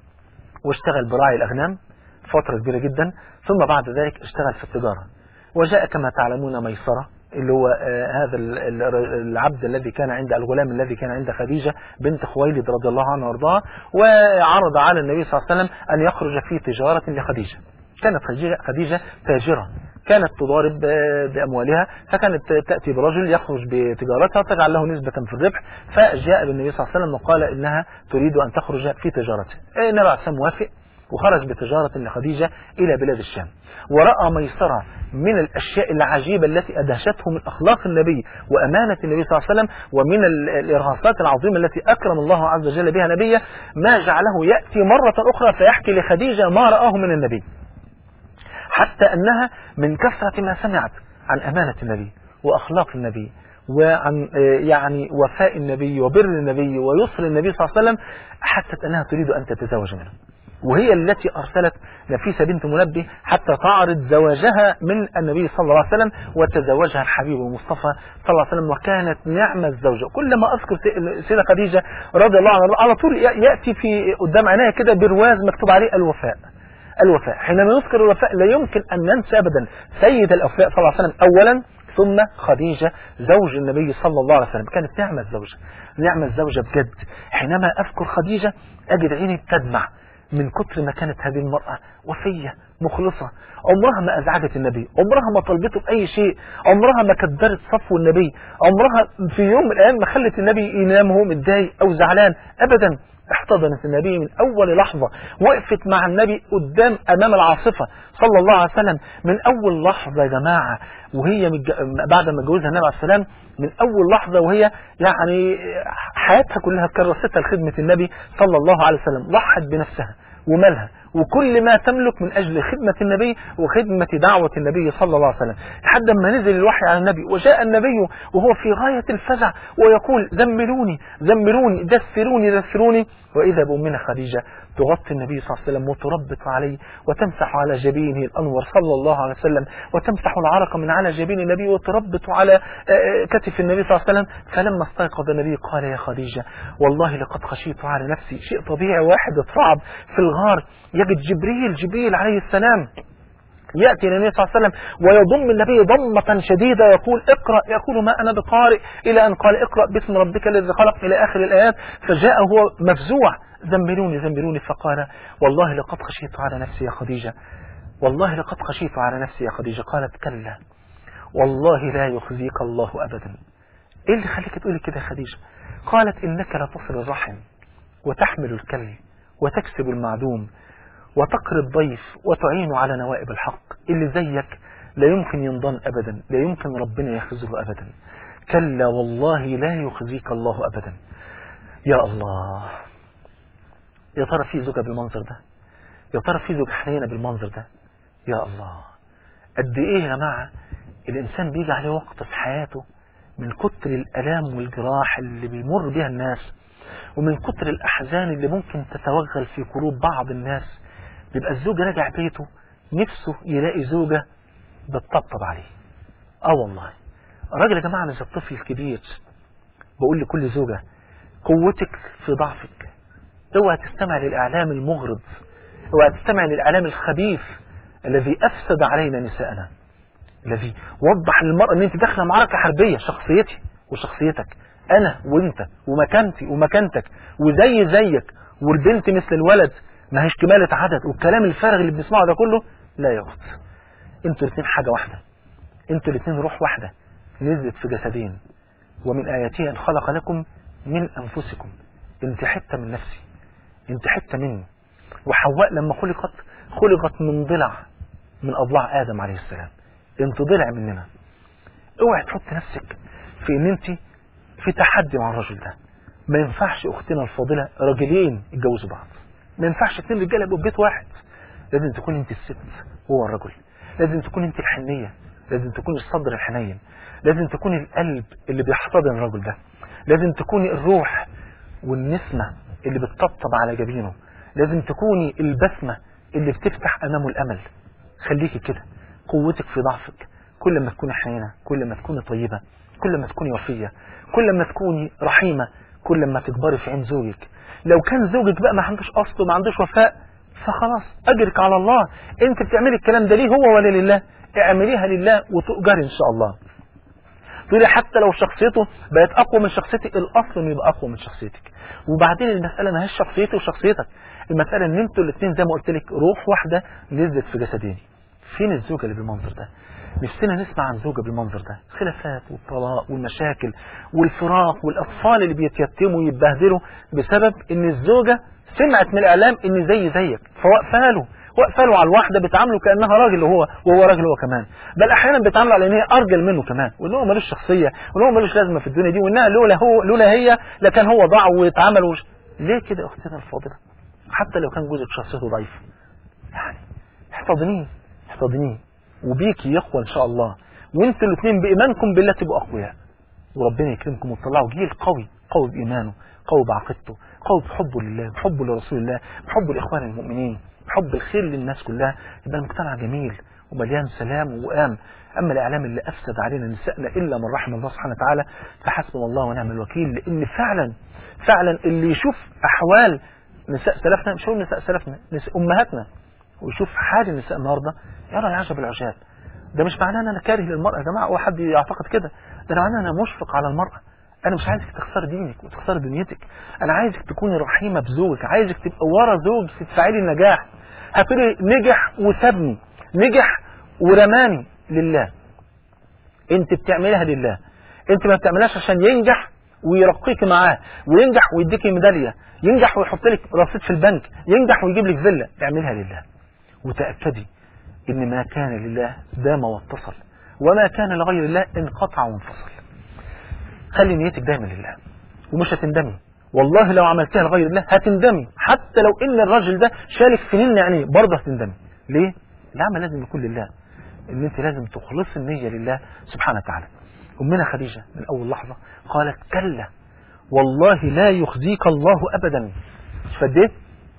واشتغل براعي الأغنام فترة كبيرة جدا ثم بعد ذلك اشتغل في التجارة وجاء كما تعلمون ميسرة اللي هو آه هذا العبد الذي كان عند الغلام الذي كان عند خديجة بنت خويلد رضي الله عنها وارضاها وعرض على النبي صلى الله عليه وسلم أن يخرج في تجارة لخديجة كانت خديجة تاجرة كانت تضارب بأموالها فكانت تأتي برجل يخرج بتجارتها تجعل له نسبة في الربح فجاء بالنبي صلى الله عليه وسلم وقال إنها تريد أن تخرج في تجارته النبي عليه الصلاة موافق وخرج بتجارة لخديجة إلى بلاد الشام ورأى ميسرة من الأشياء العجيبة التي أدهشته من أخلاق النبي وأمانة النبي صلى الله عليه وسلم ومن الإرهاصات العظيمة التي أكرم الله عز وجل بها نبيه ما جعله يأتي مرة أخرى فيحكي لخديجة ما رآه من النبي حتى أنها من كثرة ما سمعت عن أمانة النبي وأخلاق النبي وعن يعني وفاء النبي وبر النبي ويسر النبي صلى الله عليه وسلم حتى أنها تريد أن تتزوج منه وهي التي أرسلت نفيسة بنت منبه حتى تعرض زواجها من النبي صلى الله عليه وسلم وتزوجها الحبيب المصطفى صلى الله عليه وسلم وكانت نعمة الزوجة كلما أذكر سيدة خديجة رضي الله عنها على طول يأتي في قدام عينيها كده برواز مكتوب عليه الوفاء الوفاء حينما يذكر الوفاء لا يمكن أن ننسى أبدا سيد الأوفاء صلى الله عليه وسلم أولا ثم خديجة زوج النبي صلى الله عليه وسلم كانت نعمة زوجة نعمة زوجة بجد حينما أذكر خديجة أجد عيني بتدمع من كتر ما كانت هذه المرأة وفية مخلصة عمرها ما أزعجت النبي عمرها ما طلبته بأي شيء عمرها ما كدرت صفو النبي عمرها في يوم من الأيام ما خلت النبي ينام وهو متضايق أو زعلان أبدا احتضنت النبي من أول لحظة وقفت مع النبي قدام أمام العاصفة صلى الله عليه وسلم من أول لحظة يا جماعة وهي متج... بعد ما اتجوزها النبي عليه السلام من أول لحظة وهي يعني حياتها كلها كرستها لخدمة النبي صلى الله عليه وسلم ضحت بنفسها ومالها وكل ما تملك من أجل خدمة النبي وخدمة دعوة النبي صلى الله عليه وسلم لحد ما نزل الوحي على النبي وجاء النبي وهو في غاية الفزع ويقول زملوني زملوني دثروني دثروني وإذا بأمنا خديجة تغطي النبي صلى الله عليه وسلم وتربط عليه وتمسح على جبينه الأنور صلى الله عليه وسلم وتمسح العرق من على جبين النبي وتربط على كتف النبي صلى الله عليه وسلم فلما استيقظ النبي قال يا خديجة والله لقد خشيت على نفسي شيء طبيعي واحد اترعب في الغار يجد جبريل جبريل عليه السلام يأتي النبي صلى الله عليه وسلم ويضم النبي ضمة شديدة يقول اقرأ يقول ما أنا بقارئ إلى أن قال اقرأ باسم ربك الذي خلق إلى آخر الآيات فجاء هو مفزوع زملوني زملوني فقال والله لقد خشيت على نفسي يا خديجة والله لقد خشيت على نفسي يا خديجة قالت كلا والله لا يخزيك الله أبدا إيه اللي خليك تقولي كده يا خديجة قالت إنك لتصل الرحم وتحمل الكل وتكسب المعدوم وتقري الضيف وتعين على نوائب الحق اللي زيك لا يمكن ينضن أبدا لا يمكن ربنا يخزله أبدا كلا والله لا يخزيك الله أبدا يا الله يا ترى في زوجة بالمنظر ده يا ترى في زوجة حنينة بالمنظر ده يا الله قد ايه يا جماعة الانسان بيجي عليه وقت في حياته من كتر الالام والجراح اللي بيمر بيها الناس ومن كتر الاحزان اللي ممكن تتوغل في قلوب بعض الناس بيبقى الزوج راجع بيته نفسه يلاقي زوجة بتطبطب عليه اه والله الراجل يا جماعة مش الطفل الكبير بقول لكل زوجة قوتك في ضعفك اوعى تستمع للإعلام المغرض اوعى تستمع للإعلام الخبيث الذي أفسد علينا نساءنا الذي وضح للمرأة ان انت داخله معركة حربية شخصيتي وشخصيتك انا وانت ومكانتي ومكانتك وزي زيك والبنت مثل الولد ما هيش كمالة عدد والكلام الفارغ اللي بنسمعه ده كله لا يا اخت انتوا الاثنين حاجة واحدة انتوا الاثنين روح واحدة نزلت في جسدين ومن آياته أن خلق لكم من أنفسكم انت حتة من نفسي انت حتة مني وحواء لما خلقت خلقت من ضلع من أضلاع آدم عليه السلام انت ضلع مننا اوعي تحط نفسك في ان انت في تحدي مع الرجل ده ما ينفعش اختنا الفاضلة راجلين يتجوزوا بعض ما ينفعش اتنين رجاله يبقوا في بيت واحد لازم تكون انت الست وهو الرجل لازم تكون انت الحنية لازم تكون الصدر الحنين لازم تكون القلب اللي بيحتضن الرجل ده لازم تكوني الروح والنسمة اللي بتطبطب على جبينه لازم تكوني البسمة اللي بتفتح أمامه الأمل خليكي كده قوتك في ضعفك كل ما تكوني حنينة كل ما تكوني طيبة كل ما تكوني وفية كل ما تكوني رحيمة كل ما تكبري في عين زوجك لو كان زوجك بقى ما عندوش أصل وما عندوش وفاء فخلاص أجرك على الله أنت بتعملي الكلام ده ليه هو ولا لله اعمليها لله وتؤجري إن شاء الله تقولي حتى لو شخصيته بقت أقوى من شخصيتي الأصل إنه يبقى أقوى من شخصيتك وبعدين المسألة ما هيش شخصيتي وشخصيتك المسألة إن أنتوا الاثنين زي ما قلت لك روح واحدة نزلت في جسدين فين الزوجة اللي بالمنظر ده نفسنا نسمع عن زوجة بالمنظر ده خلافات والطلاق والمشاكل والفراق والأطفال اللي بيتيتموا ويتبهدلوا بسبب إن الزوجة سمعت من الإعلام إن زي زيك فوقفها له واقفه له على الواحده بتعامله كانها راجل وهو وهو راجل هو كمان بل احيانا بيتعاملوا على ان هي ارجل منه كمان وان هو ملوش شخصيه وان هو ملوش لازمه في الدنيا دي وانها لولا هو لولا هي لكان هو ضاع واتعمل وش... ليه كده يا اختنا الفاضله حتى لو كان جوزك شخصيته ضعيفه يعني احتضنيه احتضنيه وبيكي يقوى ان شاء الله وانتوا الاثنين بايمانكم بالله تبقوا اقوياء وربنا يكرمكم وتطلعوا جيل قوي قوي بايمانه قوي بعقيدته قوي بحبه لله بحبه لرسول الله بحبه لاخوان المؤمنين حب الخير للناس كلها يبقى المجتمع جميل ومليان سلام وقام أما الإعلام اللي أفسد علينا نسائنا إلا من رحم الله سبحانه وتعالى فحسبنا الله ونعم الوكيل لأن فعلا فعلا اللي يشوف أحوال نساء سلفنا مش هو نساء سلفنا نساء أمهاتنا ويشوف حال النساء النهاردة يرى العجب العجاب ده مش معناه ان انا كاره للمرأة يا جماعة او حد يعتقد كده ده معناه ان انا مشفق على المرأة انا مش عايزك تخسر دينك وتخسر دنيتك انا عايزك تكوني رحيمة بزوجك عايزك تبقى ورا زوج تدفعي لي النجاح هتقولي نجح وسابني نجح ورماني لله انت بتعملها لله انت ما بتعملهاش عشان ينجح ويرقيك معاه وينجح ويديك ميداليه ينجح ويحط لك رصيد في البنك ينجح ويجيب لك فيلا اعملها لله وتاكدي ان ما كان لله دام واتصل وما كان لغير الله انقطع وانفصل خلي نيتك دايما لله ومش هتندمي والله لو عملتها لغير الله هتندمي حتى لو ان الراجل ده شالك سنين عينيه برضه هتندمي ليه العمل لازم يكون لله ان انت لازم تخلصي النيه لله سبحانه وتعالى امنا خديجه من اول لحظه قالت كلا والله لا يخزيك الله ابدا فقد ايه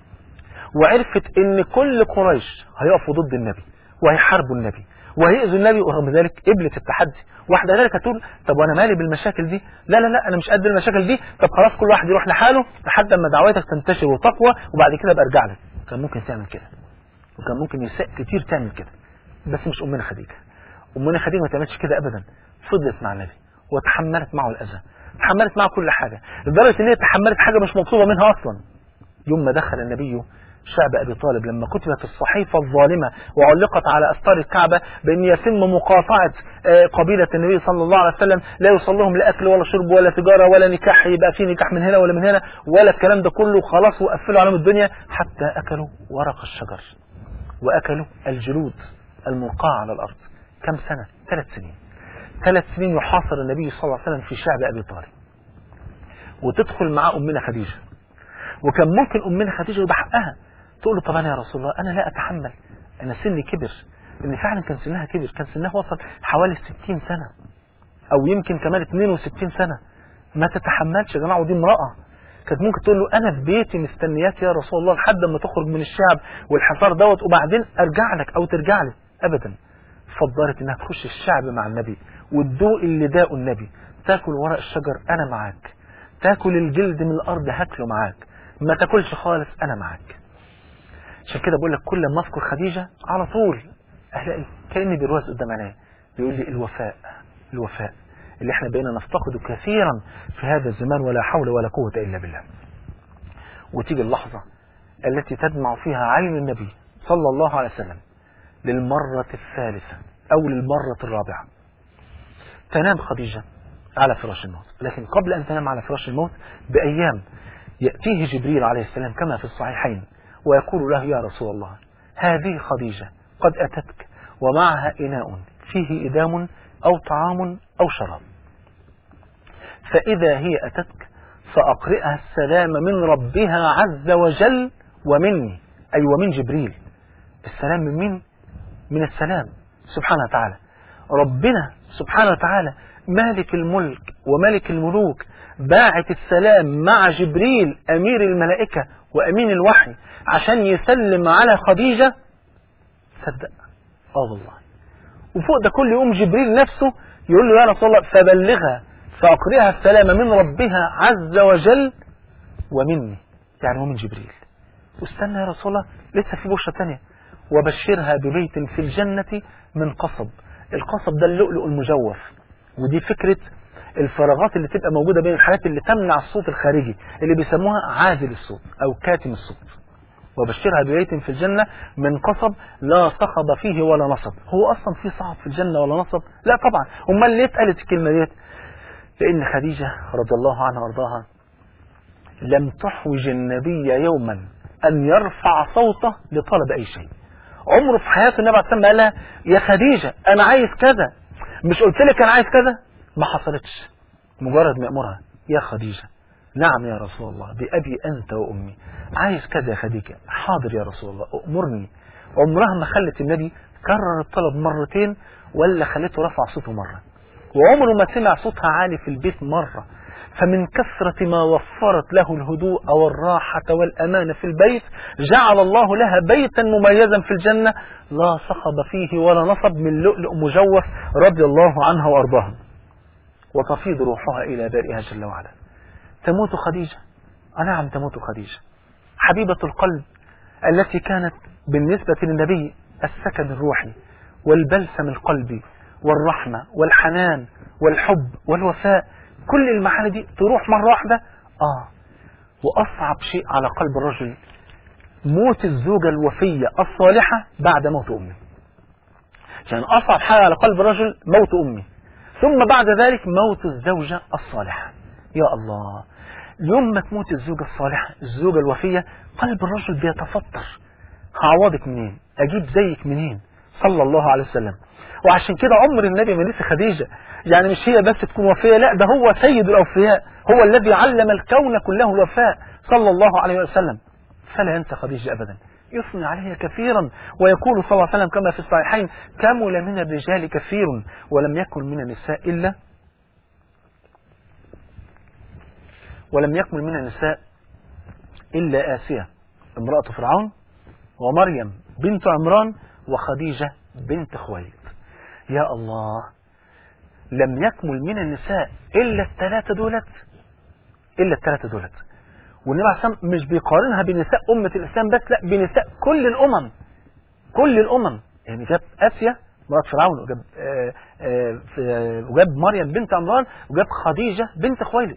وعرفت ان كل قريش هيقفوا ضد النبي وهيحاربوا النبي وهيأذوا النبي ورغم ذلك قبلت التحدي واحدة ذلك هتقول طب وانا مالي بالمشاكل دي لا لا لا انا مش قد المشاكل دي طب خلاص كل واحد يروح لحاله لحد اما دعوتك تنتشر وتقوى وبعد كده ابقى ارجع لك كان ممكن تعمل كده وكان ممكن نساء كتير تعمل كده بس مش امنا خديجه امنا خديجه ما تعملش كده ابدا فضلت مع النبي وتحملت معه الاذى تحملت معه كل حاجه لدرجه ان هي تحملت حاجه مش مطلوبه منها اصلا يوم ما دخل النبي شعب ابي طالب لما كتبت الصحيفه الظالمه وعلقت على استار الكعبه بان يتم مقاطعه قبيله النبي صلى الله عليه وسلم لا يوصل لهم لا اكل ولا شرب ولا تجاره ولا نكاح يبقى في نكاح من هنا ولا من هنا ولا الكلام ده كله خلاص وقفلوا عليهم الدنيا حتى اكلوا ورق الشجر واكلوا الجلود الملقاه على الارض كم سنه؟ ثلاث سنين ثلاث سنين يحاصر النبي صلى الله عليه وسلم في شعب ابي طالب وتدخل معاه امنا خديجه وكان ممكن امنا خديجه يبقى حقها تقول له طب انا يا رسول الله انا لا اتحمل انا سني كبر ان فعلا كان سنها كبر كان سنها وصل حوالي 60 سنه او يمكن كمان 62 سنه ما تتحملش يا جماعه ودي امراه كانت ممكن تقول له انا في بيتي مستنياك يا رسول الله لحد ما تخرج من الشعب والحصار دوت وبعدين ارجع لك او ترجع لي ابدا فضلت انها تخش الشعب مع النبي وتدوق اللي داقه النبي تاكل ورق الشجر انا معاك تاكل الجلد من الارض هاكله معاك ما تاكلش خالص انا معاك عشان كده بقول لك كل ما اذكر خديجه على طول الاقي كاني برواز قدام عينيا بيقول لي الوفاء الوفاء اللي احنا بقينا نفتقده كثيرا في هذا الزمان ولا حول ولا قوه الا بالله وتيجي اللحظه التي تدمع فيها عين النبي صلى الله عليه وسلم للمره الثالثه او للمره الرابعه تنام خديجه على فراش الموت لكن قبل ان تنام على فراش الموت بايام ياتيه جبريل عليه السلام كما في الصحيحين ويقول له يا رسول الله هذه خديجة قد أتتك ومعها إناء فيه إدام أو طعام أو شراب فإذا هي أتتك فأقرئها السلام من ربها عز وجل ومني أي ومن جبريل السلام من مين؟ من السلام سبحانه وتعالى ربنا سبحانه وتعالى مالك الملك وملك الملوك باعت السلام مع جبريل أمير الملائكة وأمين الوحي عشان يسلم على خديجة صدق اه والله وفوق ده كل يوم جبريل نفسه يقول له يا رسول الله فبلغها فأقرئها السلام من ربها عز وجل ومني يعني ومن جبريل واستنى يا رسول الله لسه في بشرة تانية وبشرها ببيت في الجنة من قصب القصب ده اللؤلؤ المجوف ودي فكرة الفراغات اللي تبقى موجودة بين الحاجات اللي تمنع الصوت الخارجي اللي بيسموها عازل الصوت أو كاتم الصوت وبشرها ببيت في الجنة من قصب لا صخب فيه ولا نصب هو أصلا في صعب في الجنة ولا نصب لا طبعا أمال ليه اتقالت الكلمة ديت لأن خديجة رضي الله عنها وارضاها لم تحوج النبي يوما أن يرفع صوته لطلب أي شيء عمره في حياته النبي عليه الصلاة قال لها يا خديجة أنا عايز كذا مش قلت لك أنا عايز كذا ما حصلتش مجرد ما يأمرها يا خديجة نعم يا رسول الله بأبي أنت وأمي عايز كذا يا خديجة حاضر يا رسول الله أمرني عمرها ما خلت النبي كرر الطلب مرتين ولا خلته رفع صوته مرة وعمره ما سمع صوتها عالي في البيت مرة فمن كثرة ما وفرت له الهدوء والراحة والأمان في البيت جعل الله لها بيتا مميزا في الجنة لا صخب فيه ولا نصب من لؤلؤ مجوف رضي الله عنها وأرضاها وتفيض روحها إلى بارئها جل وعلا تموت خديجة نعم تموت خديجة حبيبة القلب التي كانت بالنسبة للنبي السكن الروحي والبلسم القلبي والرحمة والحنان والحب والوفاء كل المعاني دي تروح مرة واحدة آه وأصعب شيء على قلب الرجل موت الزوجة الوفية الصالحة بعد موت أمه عشان يعني أصعب حاجة على قلب الرجل موت أمه ثم بعد ذلك موت الزوجة الصالحة يا الله يوم ما تموت الزوجة الصالحة الزوجة الوفية قلب الرجل بيتفطر هعوضك منين اجيب زيك منين صلى الله عليه وسلم وعشان كده عمر النبي ما نسي خديجة يعني مش هي بس تكون وفية لا ده هو سيد الأوفياء هو الذي علم الكون كله الوفاء صلى الله عليه وسلم فلا ينسى خديجة أبدا يثني عليها كثيرا ويقول صلى الله عليه وسلم كما في الصحيحين كمل من الرجال كثير ولم يكن من النساء إلا ولم يكمل من النساء إلا آسية امرأة فرعون ومريم بنت عمران وخديجة بنت خويلد يا الله لم يكمل من النساء إلا الثلاثة دولت إلا الثلاثة دولت والنبي عليه الصلاة مش بيقارنها بنساء أمة الإسلام بس لا بنساء كل الأمم كل الأمم يعني جاب آسيا مرات فرعون وجاب آآ آآ وجاب مريم بنت عمران وجاب خديجة بنت خويلد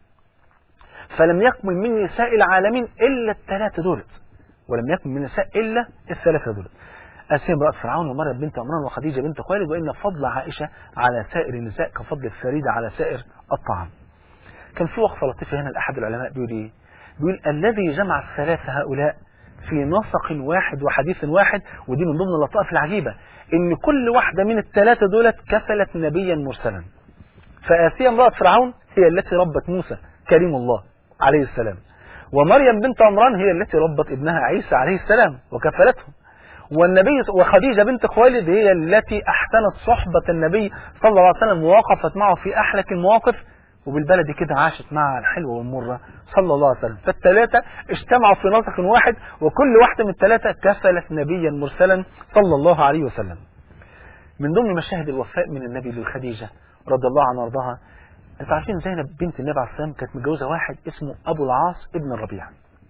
فلم يكمل من نساء العالمين إلا الثلاثة دولت ولم يكن من النساء إلا الثلاثة دول أسيا امرأة فرعون ومريم بنت عمران وخديجة بنت خويلد وإن فضل عائشة على سائر النساء كفضل الفريدة على سائر الطعام كان في وقفة لطيفة هنا لأحد العلماء بيقول إيه بيقول الذي جمع الثلاثة هؤلاء في نسق واحد وحديث واحد ودي من ضمن اللطائف العجيبة إن كل واحدة من الثلاثة دولت كفلت نبيا مرسلا فآسيا امرأة فرعون هي التي ربت موسى كريم الله عليه السلام ومريم بنت عمران هي التي ربت ابنها عيسى عليه السلام وكفلته والنبي وخديجة بنت خويلد هي التي أحسنت صحبة النبي صلى الله عليه وسلم ووقفت معه في أحلك المواقف وبالبلد كده عاشت معه الحلوة والمرة صلى الله عليه وسلم فالثلاثة اجتمعوا في نسق واحد وكل واحدة من الثلاثة كفلت نبيا مرسلا صلى الله عليه وسلم من ضمن مشاهد الوفاء من النبي للخديجة رضي الله عنها وارضاها انتوا عارفين زينب بنت النبي عليه السلام كانت متجوزة واحد اسمه أبو العاص ابن الربيع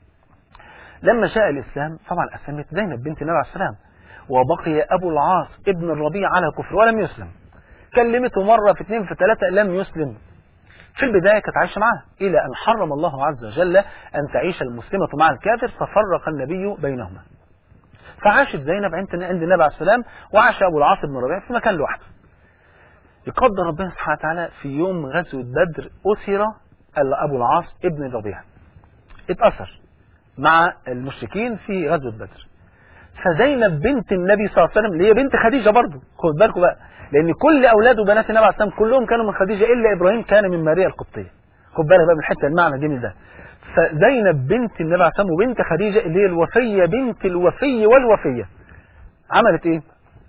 لما جاء الإسلام طبعا أسلمت زينب بنت النبي عليه السلام وبقي أبو العاص ابن الربيع على كفر ولم يسلم كلمته مرة في اثنين في ثلاثة لم يسلم في البداية كانت عايشة معاه إلى أن حرم الله عز وجل أن تعيش المسلمة مع الكافر ففرق النبي بينهما فعاشت زينب عند عند النبي عليه السلام وعاش أبو العاص بن الربيع في مكان لوحده يقدر ربنا سبحانه وتعالى في يوم غزوة بدر أسر أبو العاص ابن الربيع اتأثر مع المشركين في غزوة بدر فزينب بنت النبي صلى الله عليه وسلم اللي هي بنت خديجة برضه خد بالكم بقى لأن كل أولاد وبنات النبي عليه السلام كلهم كانوا من خديجة إلا إبراهيم كان من ماريا القبطية خد بالك بقى من الحتة المعنى جميل ده فزينب بنت النبي عليه السلام وبنت خديجة اللي هي الوفية بنت الوفي والوفية عملت إيه؟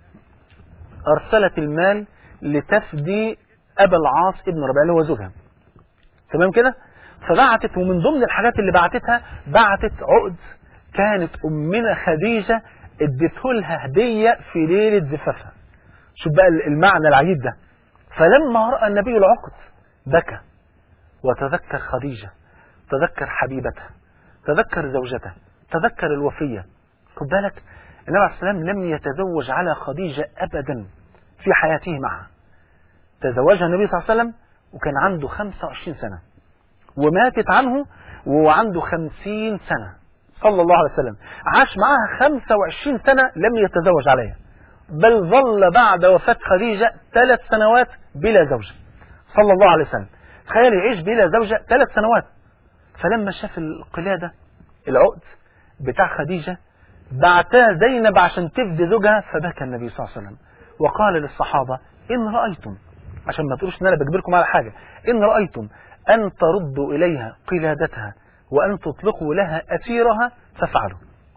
أرسلت المال لتفدي أبا العاص ابن ربيع اللي هو زوجها تمام كده؟ فبعتت ومن ضمن الحاجات اللي بعتتها بعتت عقد كانت أمنا خديجة ادته لها هدية في ليلة زفافها شوف بقى المعنى العجيب ده فلما رأى النبي العقد بكى وتذكر خديجة تذكر حبيبته تذكر زوجته تذكر الوفية خد بالك النبي عليه السلام لم يتزوج على خديجة أبدا في حياته معها تزوجها النبي صلى الله عليه وسلم وكان عنده 25 سنة وماتت عنه وهو عنده 50 سنة صلى الله عليه وسلم عاش معها 25 سنة لم يتزوج عليها بل ظل بعد وفاة خديجة ثلاث سنوات بلا زوجة صلى الله عليه وسلم تخيل يعيش بلا زوجة ثلاث سنوات فلما شاف القلادة العقد بتاع خديجة بعتها زينب عشان تفدي زوجها فبكى النبي صلى الله عليه وسلم وقال للصحابة إن رأيتم عشان ما تقولوش إن أنا بجبركم على حاجة إن رأيتم أن تردوا إليها قلادتها وأن تطلقوا لها أسيرها فافعلوا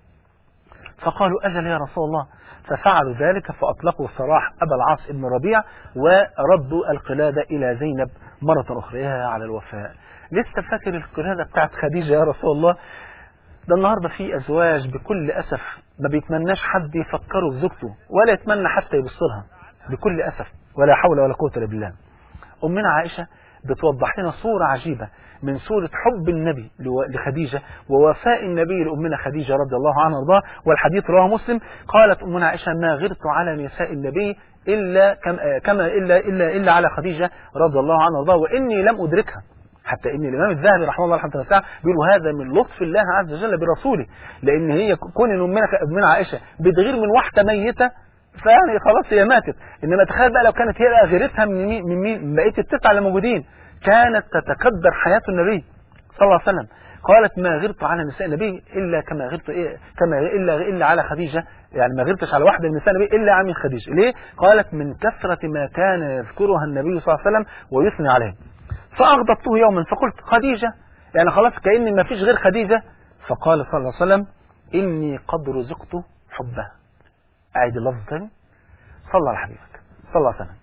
فقالوا أجل يا رسول الله ففعلوا ذلك فأطلقوا سراح أبا العاص بن ربيع وردوا القلادة إلى زينب مرة أخرى يا على الوفاء لسه فاكر القلادة بتاعت خديجة يا رسول الله ده النهاردة في أزواج بكل أسف ما بيتمناش حد يفكره بزوجته ولا يتمنى حتى يبص لها بكل أسف ولا حول ولا قوة إلا بالله أمنا عائشة بتوضح لنا صورة عجيبة من صورة حب النبي لخديجة ووفاء النبي لأمنا خديجة رضي الله عنها وارضاها والحديث رواه مسلم قالت أمنا عائشة ما غرت على نساء النبي إلا كما, كما إلا, إلا, إلا على خديجة رضي الله عنها وارضاها وإني لم أدركها حتى ان الامام الذهبي رحمه الله رحمه الله بيقول هذا من لطف الله عز وجل برسوله لان هي كون ان امنا امنا عائشه بتغير من واحده ميته فيعني خلاص هي ماتت انما تخيل بقى لو كانت هي غيرتها من مين من مين من بقيه التسعه اللي موجودين كانت تتكدر حياة النبي صلى الله عليه وسلم قالت ما غرت على نساء النبي الا كما غرت إيه كما الا الا على خديجه يعني ما غرتش على واحده من نساء النبي الا عن خديجه ليه قالت من كثره ما كان يذكرها النبي صلى الله عليه وسلم ويثني عليه فاغضبته يوما فقلت خديجه يعني خلاص كاني ما فيش غير خديجه فقال صلى الله عليه وسلم اني قد رزقت حبها اعيد اللفظ تاني صلى على حبيبك صلى الله عليه وسلم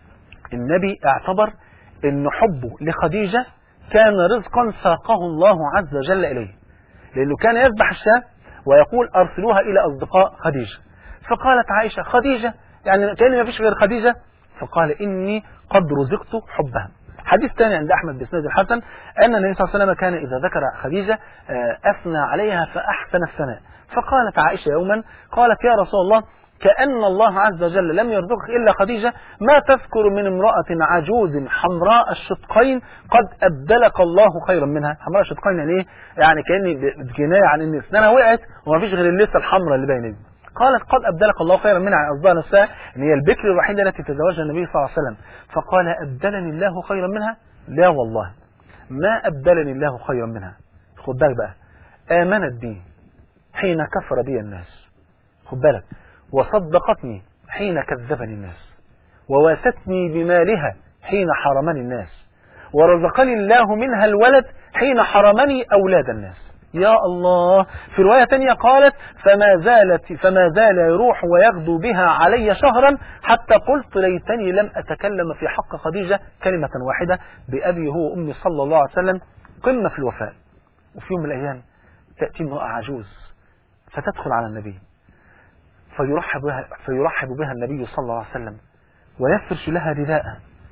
النبي اعتبر ان حبه لخديجه كان رزقا ساقه الله عز وجل إليه لأنه كان يذبح الشاة ويقول أرسلوها إلى أصدقاء خديجة فقالت عائشة خديجة يعني كان ما فيش غير خديجة فقال إني قد رزقت حبها حديث ثاني عند أحمد بسند الحسن أن النبي صلى الله عليه وسلم كان إذا ذكر خديجة أثنى عليها فأحسن الثناء فقالت عائشة يوما قالت يا رسول الله كأن الله عز وجل لم يرزقك إلا خديجة ما تذكر من امرأة عجوز حمراء الشدقين قد أبدلك الله خيرا منها حمراء الشدقين يعني إيه؟ يعني كأني كناية عن إن أسنانها وقعت وما فيش غير اللسة الحمراء اللي باينة دي قالت قد أبدلك الله خيرا منها يعني قصدها نفسها إن هي البكر الوحيدة التي تزوجها النبي صلى الله عليه وسلم فقال أبدلني الله خيرا منها لا والله ما أبدلني الله خيرا منها خد بالك بقى آمنت بي حين كفر بي الناس خد بالك وصدقتني حين كذبني الناس وواستني بمالها حين حرمني الناس ورزقني الله منها الولد حين حرمني أولاد الناس يا الله في رواية تانية قالت فما زالت فما زال يروح ويغدو بها علي شهرا حتى قلت ليتني لم أتكلم في حق خديجة كلمة واحدة بأبي هو أمي صلى الله عليه وسلم قمة في الوفاء وفي يوم من الأيام تأتي امرأة عجوز فتدخل على النبي فيرحب بها, فيرحب بها النبي صلى الله عليه وسلم ويفرش لها رداء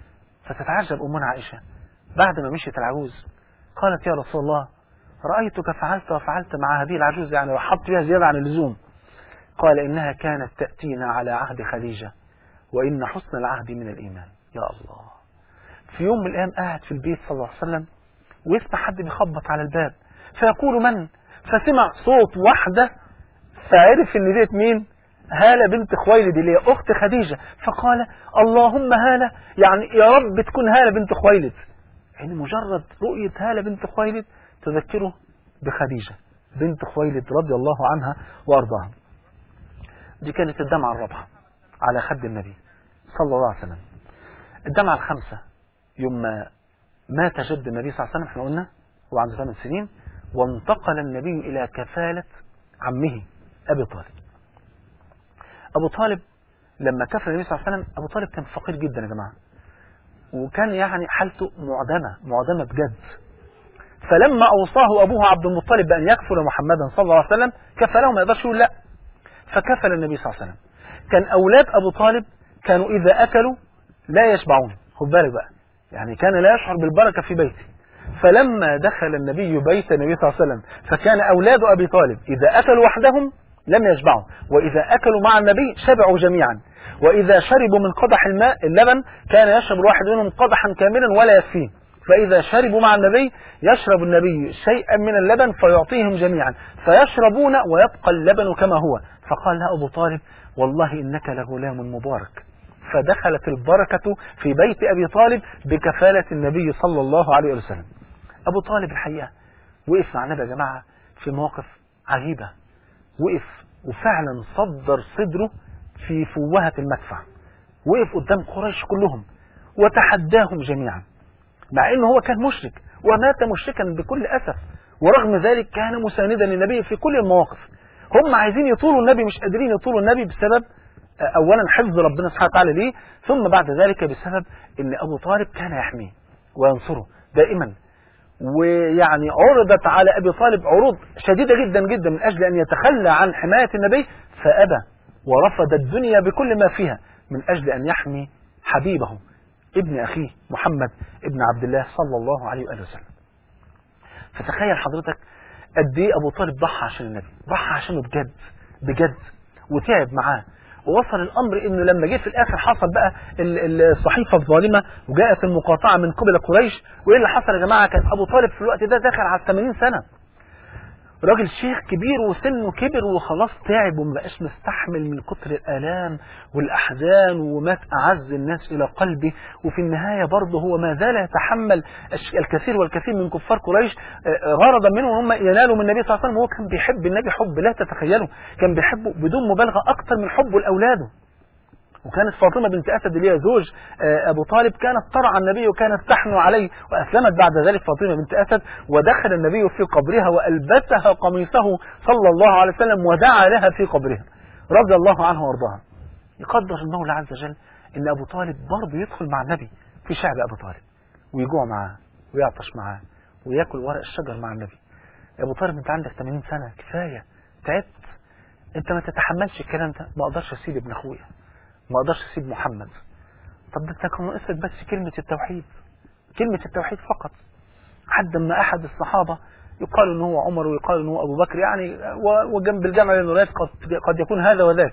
فتتعجب أمنا عائشة بعد ما مشيت العجوز قالت يا رسول الله رأيتك فعلت وفعلت مع هذه العجوز يعني رحبت بها زيادة عن اللزوم قال إنها كانت تأتينا على عهد خديجة وإن حسن العهد من الإيمان يا الله في يوم من الأيام قاعد في البيت صلى الله عليه وسلم ويسمع حد بيخبط على الباب فيقول من فسمع صوت واحدة فعرف ان ديت مين هالة بنت خويلد اللي هي أخت خديجة فقال اللهم هالة يعني يا رب تكون هالة بنت خويلد يعني مجرد رؤية هالة بنت خويلد تذكره بخديجة بنت خويلد رضي الله عنها وأرضاها دي كانت الدمعة الرابعة على خد النبي صلى الله عليه وسلم الدمعة الخامسة يوم ما مات جد النبي صلى الله عليه وسلم احنا قلنا هو عنده ثمان سنين وانتقل النبي إلى كفالة عمه أبي طالب أبو طالب لما كفر النبي صلى الله عليه وسلم أبو طالب كان فقير جدا يا جماعة وكان يعني حالته معدمة معدمة بجد فلما أوصاه أبوه عبد المطلب بأن يكفل محمدا صلى الله عليه وسلم كفله ما يقدرش يقول لا فكفل النبي صلى الله عليه وسلم كان أولاد أبو طالب كانوا إذا أكلوا لا يشبعون خد بالك بقى يعني كان لا يشعر بالبركة في بيته فلما دخل النبي بيت النبي صلى الله عليه وسلم فكان أولاد أبي طالب إذا أكلوا وحدهم لم يشبعوا وإذا أكلوا مع النبي شبعوا جميعا وإذا شربوا من قدح الماء اللبن كان يشرب الواحد منهم قدحا كاملا ولا يكفيه فإذا شربوا مع النبي يشرب النبي شيئا من اللبن فيعطيهم جميعا فيشربون ويبقى اللبن كما هو فقال له أبو طالب والله إنك لغلام مبارك فدخلت البركة في بيت أبي طالب بكفالة النبي صلى الله عليه وسلم أبو طالب الحقيقة وقف مع النبي يا جماعة في مواقف عجيبة وقف وفعلا صدر صدره في فوهة المدفع وقف قدام قريش كلهم وتحداهم جميعا مع انه هو كان مشرك ومات مشركا بكل اسف ورغم ذلك كان مساندا للنبي في كل المواقف هم عايزين يطولوا النبي مش قادرين يطولوا النبي بسبب اولا حفظ ربنا سبحانه وتعالى ليه ثم بعد ذلك بسبب ان ابو طالب كان يحميه وينصره دائما ويعني عرضت على ابي طالب عروض شديده جدا جدا من اجل ان يتخلى عن حمايه النبي فابى ورفض الدنيا بكل ما فيها من اجل ان يحمي حبيبه ابن اخيه محمد ابن عبد الله صلى الله عليه واله وسلم. فتخيل حضرتك قد ايه ابو طالب ضحى عشان النبي، ضحى عشانه بجد بجد وتعب معاه ووصل الامر انه لما جه في الاخر حصل بقى الصحيفه الظالمه وجاءت المقاطعه من قبل قريش وايه اللي حصل يا جماعه كان ابو طالب في الوقت ده داخل على 80 سنه راجل شيخ كبير وسنه كبر وخلاص تعب ومبقاش مستحمل من كتر الآلام والأحزان ومات أعز الناس إلى قلبه وفي النهاية برضه هو ما زال يتحمل الكثير والكثير من كفار قريش غرضا منهم هم ينالوا من النبي صلى الله عليه وسلم وهو كان بيحب النبي حب لا تتخيلوا كان بيحبه بدون مبالغة أكثر من حبه لأولاده وكانت فاطمة بنت أسد اللي هي زوج أبو طالب كانت ترعى النبي وكانت تحنو عليه وأسلمت بعد ذلك فاطمة بنت أسد ودخل النبي في قبرها وألبسها قميصه صلى الله عليه وسلم ودعا لها في قبرها رضي الله عنه وارضاها يقدر المولى عز وجل أن أبو طالب برضه يدخل مع النبي في شعب أبو طالب ويجوع معاه ويعطش معاه وياكل ورق الشجر مع النبي يا أبو طالب أنت عندك 80 سنة كفاية تعبت أنت ما تتحملش الكلام ده ما أقدرش أسيب ابن أخويا ما اقدرش اسيب محمد طب ده انت كان ناقصك بس كلمة التوحيد كلمة التوحيد فقط حد ما احد الصحابة يقال ان هو عمر ويقال ان هو ابو بكر يعني وجنب الجمع للروايات قد, قد يكون هذا وذاك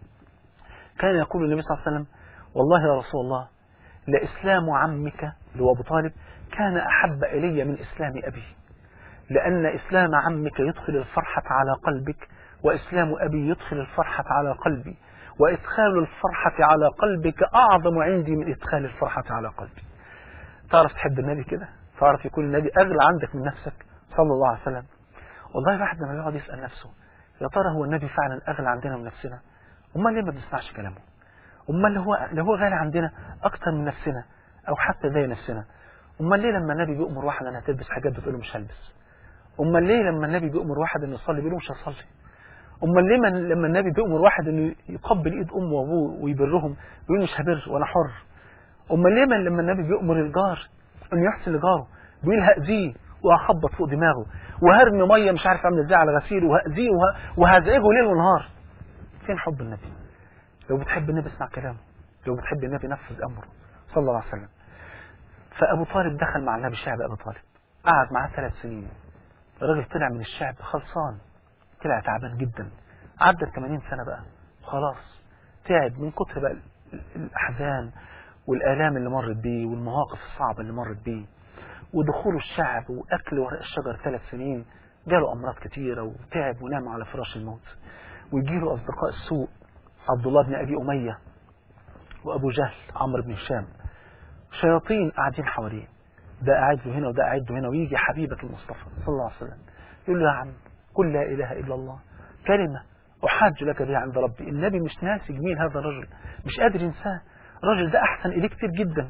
كان يقول النبي صلى الله عليه وسلم والله يا رسول الله لإسلام عمك اللي هو أبو طالب كان أحب إلي من إسلام أبي لأن إسلام عمك يدخل الفرحة على قلبك وإسلام أبي يدخل الفرحة على قلبي وإدخال الفرحة على قلبك أعظم عندي من إدخال الفرحة على قلبي تعرف تحب النبي كده تعرف يكون النبي أغلى عندك من نفسك صلى الله عليه وسلم والله الواحد لما يقعد يسأل نفسه يا ترى هو النبي فعلا أغلى عندنا من نفسنا أمال ليه ما بنسمعش كلامه أمال اللي هو, اللي هو غالي عندنا أكتر من نفسنا أو حتى زي نفسنا أمال ليه لما النبي بيأمر واحد أنها تلبس حاجات بتقول له مش هلبس أمال ليه لما النبي بيأمر واحد أنه يصلي بيقول له مش هصلي امال ليه من لما النبي بيأمر واحد انه يقبل ايد امه وابوه ويبرهم بيقول مش هبر وانا حر امال ليه من لما النبي بيأمر الجار انه يحسن لجاره بيقول هأذيه وهخبط فوق دماغه وهرمي ميه مش عارف اعمل ازاي على غسيله وهأذيه وه... وهزعجه ليل ونهار فين حب النبي لو بتحب النبي اسمع كلامه لو بتحب النبي نفذ امره صلى الله عليه وسلم فابو طالب دخل مع النبي شعب ابو طالب قعد معاه ثلاث سنين الراجل طلع من الشعب خلصان طلع تعبان جدا عدى ال 80 سنة بقى خلاص تعب من كتر بقى الأحزان والآلام اللي مرت بيه والمواقف الصعبة اللي مرت بيه ودخوله الشعب وأكل ورق الشجر ثلاث سنين جاله أمراض كتيرة وتعب ونام على فراش الموت ويجيله أصدقاء السوء عبد الله بن أبي أمية وأبو جهل عمرو بن هشام شياطين قاعدين حواليه ده قاعد له هنا وده قاعد له هنا ويجي حبيبك المصطفى صلى الله عليه وسلم يقول له يا عم قل لا إله إلا الله كلمة أحاج لك بها عند ربي النبي مش ناسي جميل هذا الرجل مش قادر ينساه الرجل ده أحسن إليه كتير جدا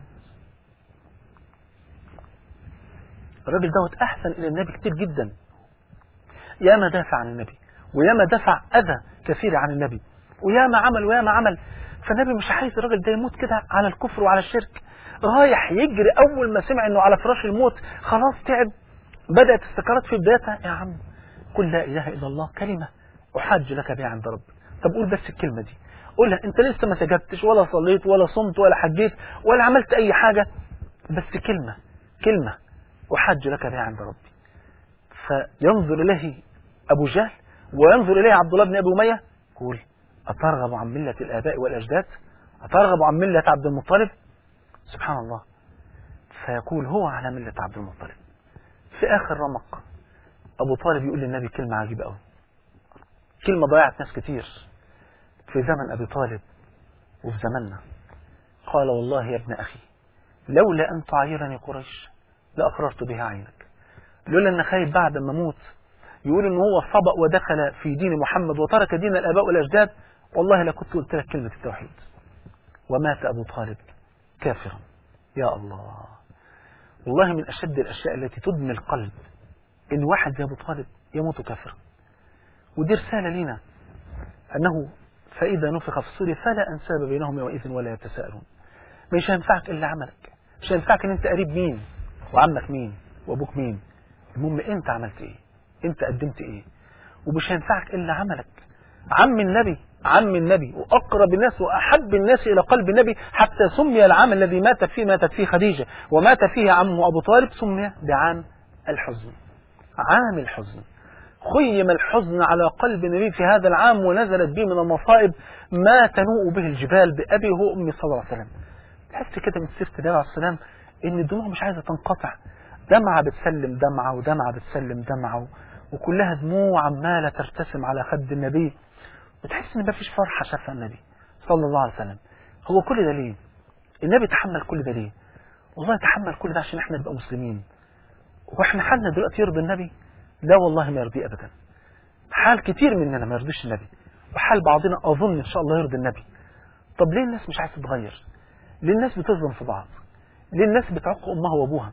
الراجل دوت أحسن إلى النبي كتير جدا ياما دافع عن النبي وياما دفع أذى كثير عن النبي وياما عمل وياما عمل فالنبي مش عايز الراجل ده يموت كده على الكفر وعلى الشرك رايح يجري أول ما سمع إنه على فراش الموت خلاص تعب بدأت السكرات في بدايتها يا عم قل لا إله إلا الله كلمة أحاج لك بها عند ربي طب قول بس الكلمة دي قولها أنت لسه ما سجدتش ولا صليت ولا صمت ولا حجيت ولا عملت أي حاجة بس كلمة كلمة أحج لك بها عند ربي فينظر إليه أبو جهل وينظر إليه عبد الله بن أبي أمية يقول أترغب عن ملة الآباء والأجداد أترغب عن ملة عبد المطلب سبحان الله فيقول هو على ملة عبد المطلب في آخر رمق أبو طالب يقول للنبي كلمة عجيبة قوي كلمة ضيعت ناس كتير في زمن أبي طالب وفي زمننا قال والله يا ابن أخي لولا أن تعيرني قريش لأقررت بها عينك لولا أن خايف بعد ما أموت يقول إن هو صبأ ودخل في دين محمد وترك دين الآباء والأجداد والله لكنت قلت لك كلمة التوحيد ومات أبو طالب كافرا يا الله والله من أشد الأشياء التي تدمي القلب إن واحد زي أبو طالب يموت كافرا ودي رسالة لنا أنه فإذا نفخ في الصور فلا أنساب بينهم يومئذ ولا يتساءلون مش هينفعك إلا عملك مش هينفعك إن أنت قريب مين وعمك مين وأبوك مين المهم أنت عملت إيه أنت قدمت إيه ومش هينفعك إلا عملك عم النبي عم النبي وأقرب الناس وأحب الناس إلى قلب النبي حتى سمي العام الذي ماتت فيه ماتت فيه خديجة ومات فيه عمه أبو طالب سمي بعام الحزن عام الحزن خيم الحزن على قلب النبي في هذا العام ونزلت به من المصائب ما تنوء به الجبال بأبي هو أمي صلى الله عليه وسلم تحس كده من سيرة النبي عليه السلام إن الدموع مش عايزة تنقطع دمعة بتسلم دمعة ودمعة بتسلم دمعة وكلها دموع عمالة ترتسم على خد النبي بتحس ان مفيش فرحة شافها النبي صلى الله عليه وسلم هو كل ده ليه النبي تحمل كل ده ليه والله تحمل كل ده عشان احنا نبقى مسلمين واحنا حالنا دلوقتي يرضي النبي لا والله ما يرضيه ابدا حال كتير مننا ما يرضيش النبي وحال بعضنا اظن ان شاء الله يرضي النبي طب ليه الناس مش عايزه تتغير ليه الناس بتظلم في بعض ليه الناس بتعق امها وابوها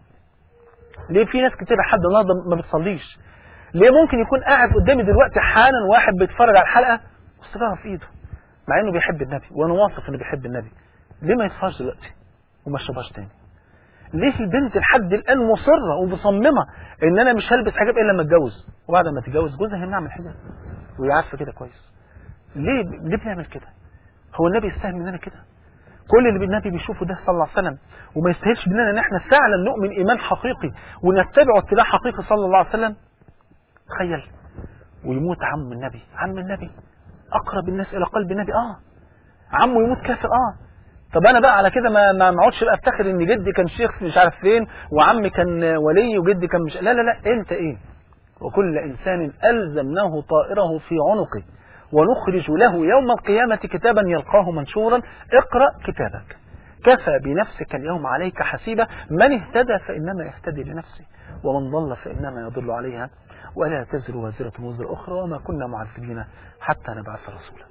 ليه في ناس كتير لحد النهارده ما بتصليش ليه ممكن يكون قاعد قدامي دلوقتي حالا واحد بيتفرج على الحلقه والسيجاره في ايده مع انه بيحب النبي وانا واثق انه بيحب النبي ليه ما يصفاش دلوقتي وما يشربهاش تاني ليه البنت لحد الان مصره ومصممه ان انا مش هلبس حجاب الا لما اتجوز وبعد ما تتجوز جوزها هيمنع من الحجاب وهي عارفه كده كويس ليه ليه بنعمل كده هو النبي يستاهل مننا كده كل اللي النبي بيشوفه ده صلى الله عليه وسلم وما يستاهلش مننا ان احنا فعلا نؤمن ايمان حقيقي ونتبعه اتباع حقيقي صلى الله عليه وسلم تخيل ويموت عم النبي عم النبي اقرب الناس الى قلب النبي اه عمه يموت كافر اه طب انا بقى على كده ما ما ما اقعدش بقى افتخر ان جدي كان شيخ مش عارف فين وعمي كان ولي وجدي كان مش لا لا لا انت ايه وكل انسان الزمناه طائره في عنقه ونخرج له يوم القيامة كتابا يلقاه منشورا اقرأ كتابك كفى بنفسك اليوم عليك حسيبا من اهتدى فإنما يهتدي لنفسه ومن ضل فإنما يضل عليها ولا تزر وازرة وزر أخرى وما كنا معذبين حتى نبعث رسولا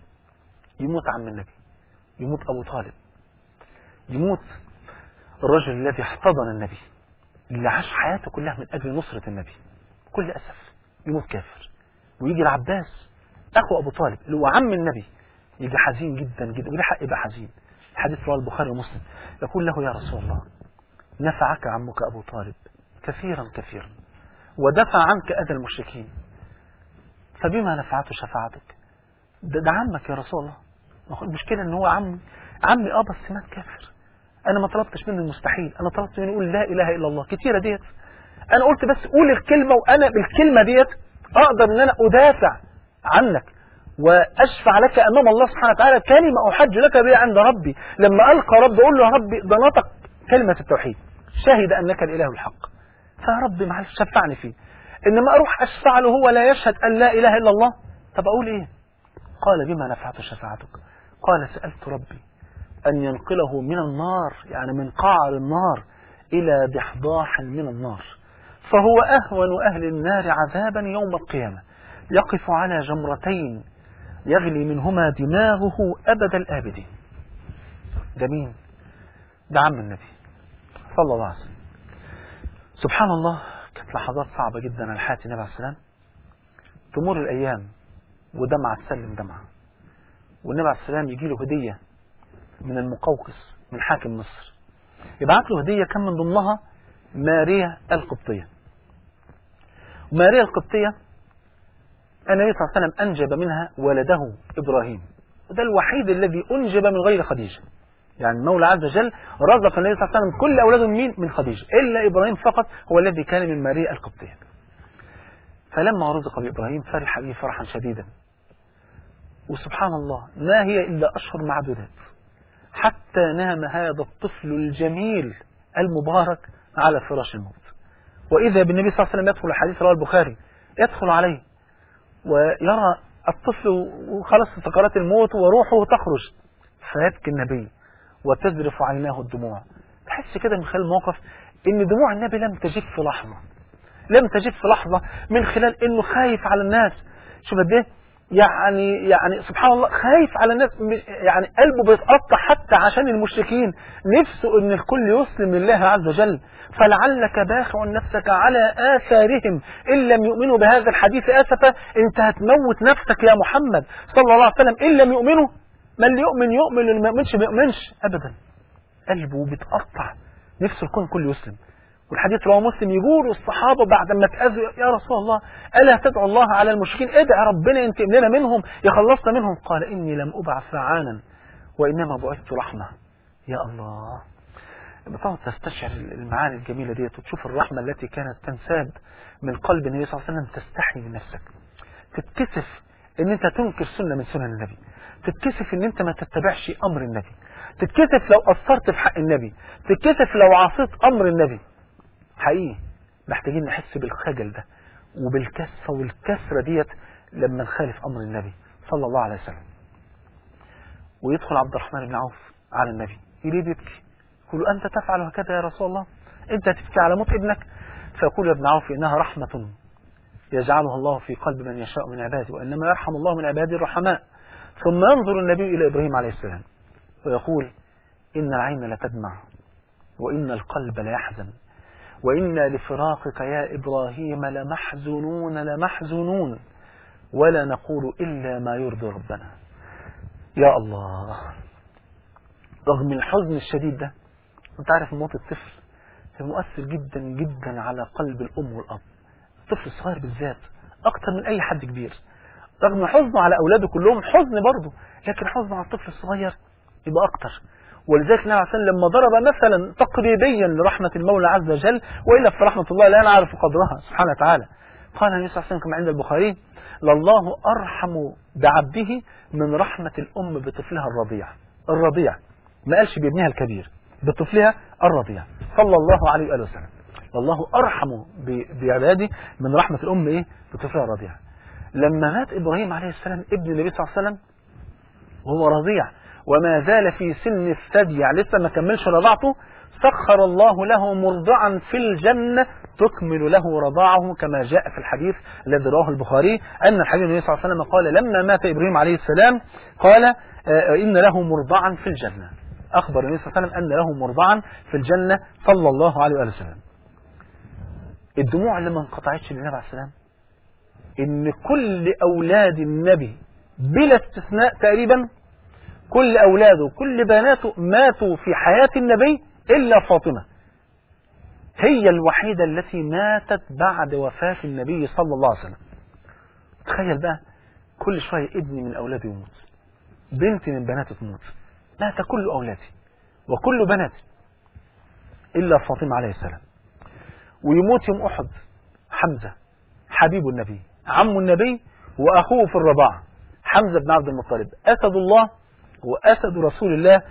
يموت عم النبي يموت أبو طالب يموت الرجل الذي احتضن النبي اللي عاش حياته كلها من أجل نصرة النبي بكل أسف يموت كافر ويجي العباس أخو أبو طالب اللي هو عم النبي يجي حزين جدا جدا وليه حق يبقى حزين الحديث رواه البخاري ومسلم يقول له يا رسول الله نفعك عمك أبو طالب كثيرا كثيرا ودفع عنك أذى المشركين فبما نفعته شفاعتك ده, ده عمك يا رسول الله المشكلة ان هو عمي عمي اه بس مات كافر انا ما طلبتش منه المستحيل انا طلبت منه يقول لا اله الا الله كتيرة ديت انا قلت بس قول الكلمة وانا بالكلمة ديت اقدر ان انا ادافع عنك واشفع لك امام الله سبحانه وتعالى كلمة احج لك بها عند ربي لما القى ربي اقول له يا ربي ده نطق كلمة التوحيد شهد انك الاله الحق فيا ربي معلش شفعني فيه انما اروح اشفع له هو لا يشهد ان لا اله الا الله طب اقول ايه قال بما نفعت شفاعتك قال سألت ربي أن ينقله من النار يعني من قعر النار إلى ضحضاح من النار فهو أهون أهل النار عذابا يوم القيامة يقف على جمرتين يغلي منهما دماغه أبد الآبدين ده مين؟ ده عم النبي صلى الله عليه وسلم سبحان الله كانت لحظات صعبة جدا على حياة النبي عليه السلام تمر الأيام ودمعة تسلم دمعة والنبي عليه السلام يجي له هدية من المقوقس من حاكم مصر يبعت له هدية كان من ضمنها ماريا القبطية ماريا القبطية النبي صلى الله عليه وسلم أنجب منها ولده إبراهيم وده الوحيد الذي أنجب من غير خديجة يعني المولى عز وجل رزق النبي صلى الله عليه وسلم كل أولاده من مين؟ من خديجة إلا إبراهيم فقط هو الذي كان من ماريا القبطية فلما رزق بإبراهيم فرح به فرحا شديدا وسبحان الله ما هي إلا أشهر معدودات حتى نام هذا الطفل الجميل المبارك على فراش الموت وإذا بالنبي صلى الله عليه وسلم يدخل الحديث رواه البخاري يدخل عليه ويرى الطفل وخلص سكرات الموت وروحه تخرج فيبكي النبي وتذرف عيناه الدموع تحس كده من خلال الموقف ان دموع النبي لم تجف في لحظة لم تجف في لحظة من خلال انه خايف على الناس شوف قد ايه يعني يعني سبحان الله خايف على الناس يعني قلبه بيتقطع حتى عشان المشركين نفسه ان الكل يسلم لله عز وجل فلعلك باخع نفسك على آثارهم إن لم يؤمنوا بهذا الحديث آسفا أنت هتموت نفسك يا محمد صلى الله عليه وسلم إن لم يؤمنوا من اللي يؤمن يؤمن اللي ما يؤمنش ما يؤمنش أبدا قلبه بيتقطع نفسه الكون كله يسلم والحديث رواه مسلم يقول الصحابة بعد ما تأذوا يا رسول الله ألا تدعو الله على المشركين ادعى ربنا ينتقم لنا منهم يخلصنا منهم قال إني لم أبعث لعانا وإنما بعثت رحمة يا الله لما تقعد تستشعر المعاني الجميلة ديت وتشوف الرحمة التي كانت تنساب من قلب النبي صلى الله عليه وسلم تستحي من نفسك تتكسف ان انت تنكر سنة من سنن النبي تتكسف ان انت ما تتبعش امر النبي تتكسف لو قصرت في حق النبي تتكسف لو عصيت امر النبي حقيقي محتاجين نحس بالخجل ده وبالكسفة والكسرة ديت لما نخالف أمر النبي صلى الله عليه وسلم ويدخل عبد الرحمن بن عوف على النبي يريد يبكي يقول أنت تفعل هكذا يا رسول الله أنت تبكي على موت ابنك فيقول يا ابن عوف إنها رحمة يجعلها الله في قلب من يشاء من عباده وإنما يرحم الله من عباده الرحماء ثم ينظر النبي إلى إبراهيم عليه السلام ويقول إن العين لتدمع وإن القلب ليحزن وإنا لفراقك يا إبراهيم لمحزونون لمحزونون ولا نقول إلا ما يرضي ربنا يا الله رغم الحزن الشديد ده انت عارف موت الطفل مؤثر جدا جدا على قلب الأم والأب الطفل الصغير بالذات أكتر من أي حد كبير رغم حزنه على أولاده كلهم حزن برضه لكن حزنه على الطفل الصغير يبقى أكتر ولذلك النبي عليه الصلاة لما ضرب مثلا تقريبيا لرحمة المولى عز وجل وإلا فرحمة الله لا نعرف قدرها سبحانه وتعالى قال النبي صلى الله عليه وسلم كما عند البخاري لله أرحم بعبده من رحمة الأم بطفلها الرضيع الرضيع ما قالش بابنها الكبير بطفلها الرضيع صلى الله عليه وآله وسلم والله أرحم بعباده من رحمة الأم إيه بطفلها الرضيع لما مات إبراهيم عليه السلام ابن النبي صلى الله عليه وسلم وهو رضيع وما زال في سن الثدي يعني لسه ما كملش رضاعته سخر الله له مرضعا في الجنة تكمل له رضاعه كما جاء في الحديث الذي رواه البخاري أن الحبيب النبي صلى الله عليه وسلم قال لما مات إبراهيم عليه السلام قال إن له مرضعا في الجنة أخبر النبي صلى الله عليه وسلم أن له مرضعا في الجنة صلى الله عليه وآله وسلم الدموع اللي ما انقطعتش للنبي عليه السلام إن كل أولاد النبي بلا استثناء تقريبا كل أولاده كل بناته ماتوا في حياة النبي إلا فاطمة هي الوحيدة التي ماتت بعد وفاة النبي صلى الله عليه وسلم تخيل بقى كل شوية ابني من أولادي يموت بنتي من بناتي تموت مات كل أولادي وكل بناتي إلا فاطمة عليه السلام ويموت يوم أحد حمزة حبيب النبي عم النبي وأخوه في الرضاعة حمزة بن عبد المطلب أسد الله وأسد رسول الله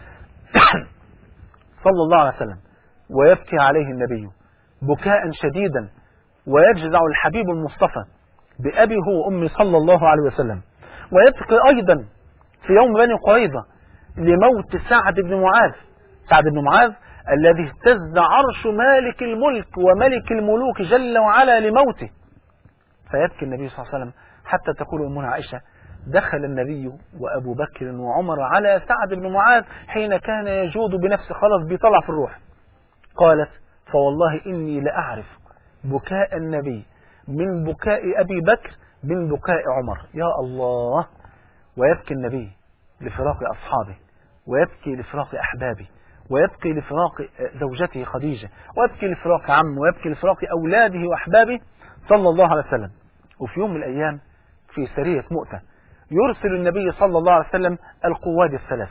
صلى الله عليه وسلم ويبكي عليه النبي بكاء شديدا ويجزع الحبيب المصطفى بأبي هو وأمي صلى الله عليه وسلم ويبكي أيضا في يوم بني قريظة لموت سعد بن معاذ سعد بن معاذ الذي اهتز عرش مالك الملك وملك الملوك جل وعلا لموته فيبكي النبي صلى الله عليه وسلم حتى تقول أمنا عائشة دخل النبي وأبو بكر وعمر على سعد بن معاذ حين كان يجود بنفسه خلاص بيطلع في الروح قالت فوالله إني لأعرف بكاء النبي من بكاء أبي بكر من بكاء عمر يا الله ويبكي النبي لفراق أصحابه ويبكي لفراق أحبابه ويبكي لفراق زوجته خديجة ويبكي لفراق عمه ويبكي لفراق أولاده وأحبابه صلى الله عليه وسلم وفي يوم من الأيام في سرية مؤتة يرسل النبي صلى الله عليه وسلم القواد الثلاث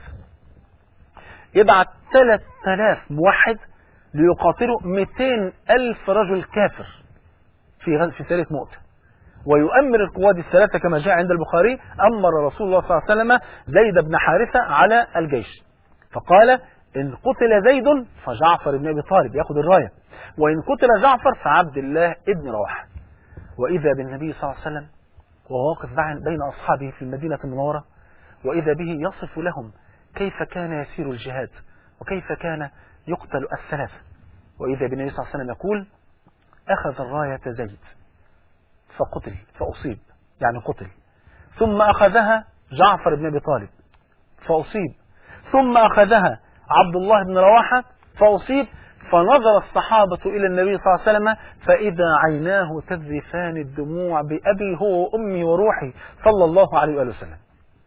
يبعث 3000 موحد ليقاتلوا 200 ألف رجل كافر في في سرية مؤتة ويؤمر القواد الثلاثة كما جاء عند البخاري أمر رسول الله صلى الله عليه وسلم زيد بن حارثة على الجيش فقال إن قتل زيد فجعفر بن أبي طالب يأخذ الراية وإن قتل جعفر فعبد الله ابن رواحه وإذا بالنبي صلى الله عليه وسلم وهو واقف بين أصحابه في المدينة المنورة وإذا به يصف لهم كيف كان يسير الجهاد وكيف كان يقتل الثلاثة وإذا بالنبي صلى الله عليه وسلم يقول أخذ الراية زيد فقتل فأصيب يعني قتل ثم أخذها جعفر بن أبي طالب فأصيب ثم أخذها عبد الله بن رواحة فأصيب فنظر الصحابة إلى النبي صلى الله عليه وسلم فإذا عيناه تذرفان الدموع بأبي هو وأمي وروحي صلى الله عليه وآله وسلم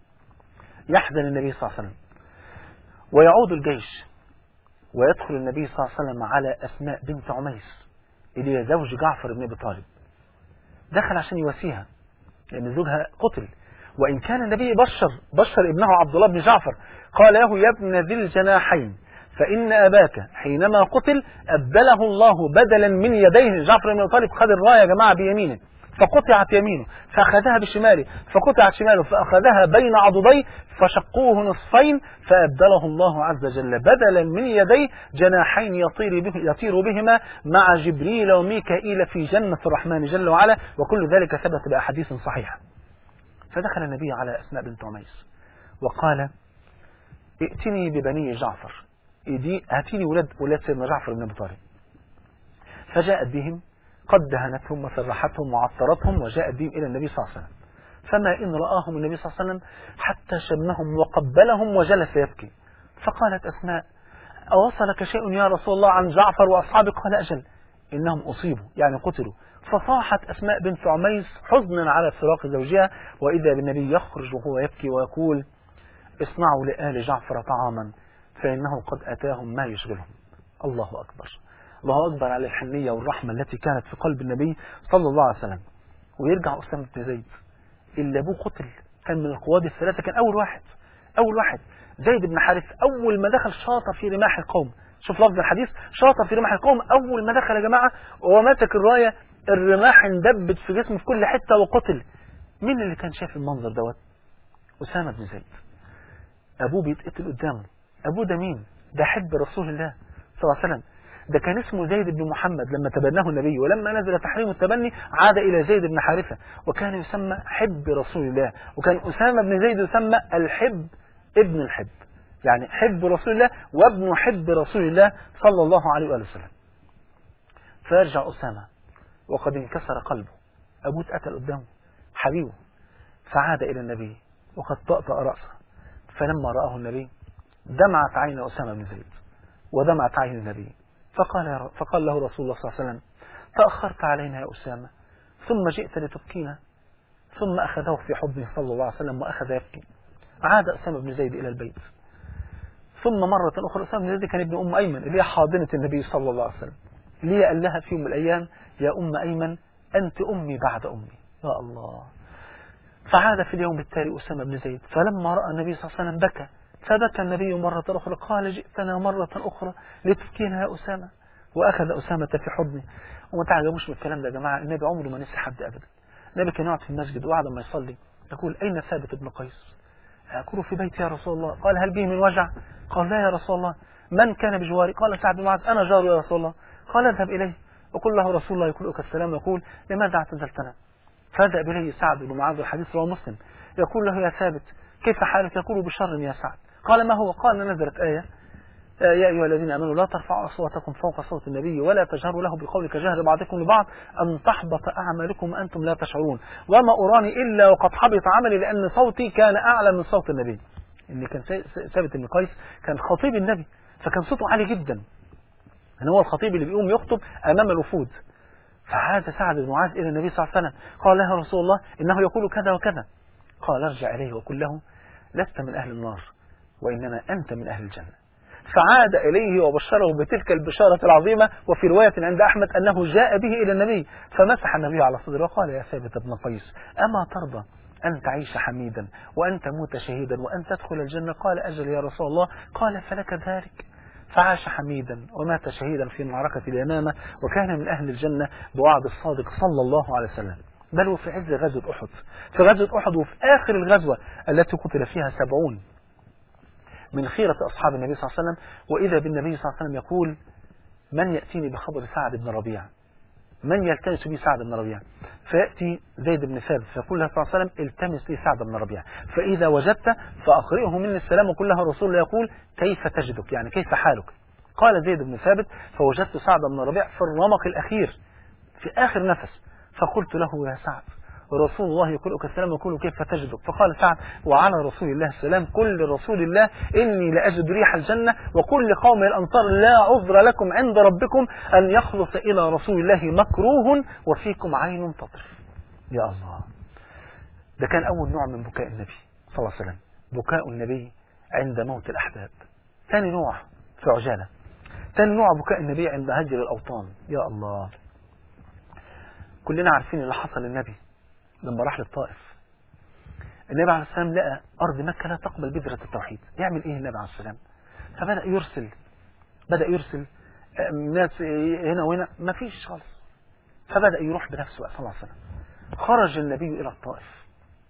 يحزن النبي صلى الله عليه وسلم ويعود الجيش ويدخل النبي صلى الله عليه وسلم على أسماء بنت عميس اللي هي زوج جعفر بن أبي طالب دخل عشان يواسيها لأن زوجها قتل وإن كان النبي بشر بشر ابنه عبد الله بن جعفر قال له يا ابن ذي الجناحين فإن أباك حينما قتل أبدله الله بدلا من يديه جعفر بن أبي طالب خد الراية يا جماعة بيمينه فقطعت يمينه فأخذها بشماله فقطعت شماله فأخذها بين عضديه فشقوه نصفين فأبدله الله عز وجل بدلا من يديه جناحين يطير, به يطير بهما مع جبريل وميكائيل في جنة الرحمن جل وعلا وكل ذلك ثبت بأحاديث صحيحة فدخل النبي على أسماء بنت عميس وقال ائتني ببني جعفر هاتيني ولاد ولاد سيدنا جعفر بن ابي طالب فجاءت بهم قد دهنتهم وسرحتهم وعطرتهم وجاءت بهم إلى النبي صلى الله عليه وسلم فما إن رآهم النبي صلى الله عليه وسلم حتى شمهم وقبلهم وجلس يبكي فقالت أسماء أوصلك شيء يا رسول الله عن جعفر وأصحابه قال أجل إنهم أصيبوا يعني قتلوا فصاحت أسماء بنت عميس حزنا على فراق زوجها وإذا بالنبي يخرج وهو يبكي ويقول اصنعوا لآل جعفر طعاما فإنه قد أتاهم ما يشغلهم الله أكبر الله أكبر على الحنية والرحمة التي كانت في قلب النبي صلى الله عليه وسلم ويرجع أسامة بن زيد اللي أبوه قتل كان من القواد الثلاثة كان أول واحد أول واحد زيد بن حارث أول ما دخل شاطر في رماح القوم شوف لفظ الحديث شاطر في رماح القوم أول ما دخل يا جماعة ومسك الراية الرماح اندبت في جسمه في كل حتة وقتل مين اللي كان شايف المنظر دوت أسامة بن زيد أبوه بيتقتل قدامه أبوه ده مين ده حب رسول الله صلى الله عليه وسلم ده كان اسمه زيد بن محمد لما تبناه النبي ولما نزل تحريم التبني عاد إلى زيد بن حارثة وكان يسمى حب رسول الله وكان أسامة بن زيد يسمى الحب ابن الحب يعني حب رسول الله وابن حب رسول الله صلى الله عليه وآله وسلم فيرجع أسامة وقد انكسر قلبه أبوه اتقتل قدامه حبيبه فعاد إلى النبي وقد طأطأ رأسه فلما رآه النبي دمعت عين أسامة بن زيد ودمعت عين النبي فقال, يا فقال له رسول الله صلى الله عليه وسلم تأخرت علينا يا أسامة ثم جئت لتبكينا ثم أخذه في حضنه صلى الله عليه وسلم وأخذ يبكي عاد أسامة بن زيد إلى البيت ثم مرة أخرى أسامة بن زيد كان ابن أم أيمن اللي هي حاضنة النبي صلى الله عليه وسلم ليه قال لها في يوم من الأيام يا أم أيمن أنت أمي بعد أمي يا الله فعاد في اليوم التالي أسامة بن زيد فلما رأى النبي صلى الله عليه وسلم بكى فبكى النبي مرة أخرى قال جئتنا مرة أخرى لتبكينا يا أسامة وأخذ أسامة في حضنه وما تعجبوش من الكلام ده يا جماعة النبي عمره ما نسي حد أبدا النبي كان يقعد في المسجد وبعد ما يصلي يقول أين ثابت بن قيس أكون في بيتي يا رسول الله قال هل به من وجع قال لا يا رسول الله من كان بجواري قال سعد بن معاذ أنا جار يا رسول الله قال اذهب إليه وقل له رسول الله يقولك السلام يقول لماذا اعتزلتنا فذهب إليه سعد بن معاذ الحديث رواه مسلم يقول له يا ثابت كيف حالك يقول بشر يا سعد قال ما هو قال نزلت آية يا أيها الذين آمنوا لا ترفعوا أصواتكم فوق صوت النبي ولا تجهروا له بقول كجهر بعضكم لبعض أن تحبط أعمالكم وأنتم لا تشعرون وما أراني إلا وقد حبط عملي لأن صوتي كان أعلى من صوت النبي إن كان ثابت بن قيس كان خطيب النبي فكان صوته عالي جدا ان هو الخطيب اللي بيقوم يخطب أمام الوفود فعاد سعد بن معاذ إلى النبي صلى الله عليه وسلم قال له رسول الله إنه يقول كذا وكذا قال ارجع إليه وقل له لست من أهل النار وإنما أنت من أهل الجنة فعاد إليه وبشره بتلك البشارة العظيمة وفي رواية عند أحمد أنه جاء به إلى النبي فمسح النبي على صدره وقال يا ثابت بن قيس أما ترضى أن تعيش حميدا وأن تموت شهيدا وأن تدخل الجنة قال أجل يا رسول الله قال فلك ذلك فعاش حميدا ومات شهيدا في معركة اليمامة وكان من أهل الجنة بوعد الصادق صلى الله عليه وسلم بل وفي عز غزوة أحد في غزوة أحد وفي آخر الغزوة التي قتل فيها سبعون من خيرة أصحاب النبي صلى الله عليه وسلم وإذا بالنبي صلى الله عليه وسلم يقول من يأتيني بخبر سعد بن ربيع من يلتمس بي سعد بن ربيع فيأتي زيد بن ثابت فيقول له صلى الله عليه وسلم التمس لي سعد بن ربيع فإذا وجدت فأقرئه مني السلام وقل له الرسول الله يقول كيف تجدك يعني كيف حالك قال زيد بن ثابت فوجدت سعد بن ربيع في الرمق الأخير في آخر نفس فقلت له يا سعد ورسول الله يقولك السلام يقول كيف تجدك فقال سعد وعلى رسول الله السلام كل رسول الله إني لأجد ريح الجنة وكل قوم الأنصار لا عذر لكم عند ربكم أن يخلص إلى رسول الله مكروه وفيكم عين تطر يا الله ده كان أول نوع من بكاء النبي صلى الله عليه وسلم بكاء النبي عند موت الأحباب ثاني نوع في عجالة ثاني نوع بكاء النبي عند هجر الأوطان يا الله كلنا عارفين اللي حصل للنبي لما راح للطائف النبي عليه السلام لقى أرض مكة لا تقبل بذرة التوحيد يعمل إيه النبي عليه السلام فبدأ يرسل بدأ يرسل ناس هنا وهنا ما فيش خالص فبدأ يروح بنفسه صلى الله عليه وسلم خرج النبي إلى الطائف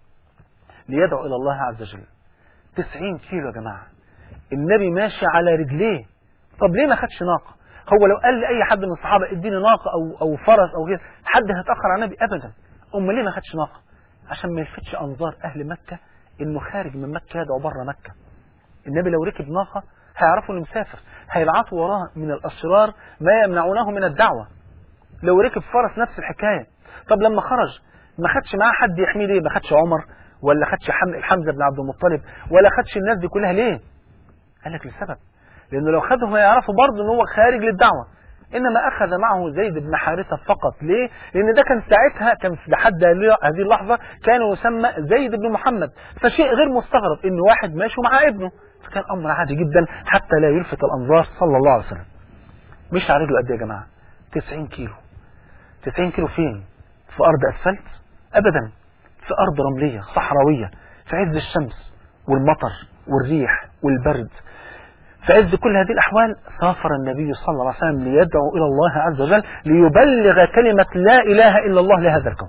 ليدعو إلى الله عز وجل 90 كيلو يا جماعة النبي ماشي على رجليه طب ليه ما خدش ناقة هو لو قال لأي حد من الصحابة اديني ناقة أو, أو فرس أو كده حد هيتأخر على النبي أبدا أم ليه ما خدش ناقة عشان ما يلفتش أنظار أهل مكة إنه خارج من مكة يدعو بره مكة النبي لو ركب ناقة هيعرفوا إنه مسافر هيبعتوا وراه من الأشرار ما يمنعونه من الدعوة لو ركب فرس نفس الحكاية طب لما خرج ما خدش معاه حد يحميه ليه ما خدش عمر ولا خدش حم... حمزة بن عبد المطلب ولا خدش الناس دي كلها ليه قال لك لسبب لأنه لو خدهم هيعرفوا برضه إن هو خارج للدعوة إنما أخذ معه زيد بن حارثة فقط ليه؟ لأن ده كان ساعتها كان لحد هذه اللحظة كان يسمى زيد بن محمد فشيء غير مستغرب إن واحد ماشي مع ابنه فكان أمر عادي جدا حتى لا يلفت الأنظار صلى الله عليه وسلم مش على رجله قد إيه يا جماعة 90 كيلو 90 كيلو فين في أرض أسفلت أبدا في أرض رملية صحراوية في عز الشمس والمطر والريح والبرد في عز كل هذه الأحوال سافر النبي صلى الله عليه وسلم ليدعو إلى الله عز وجل ليبلغ كلمة لا إله إلا الله لهذا الكون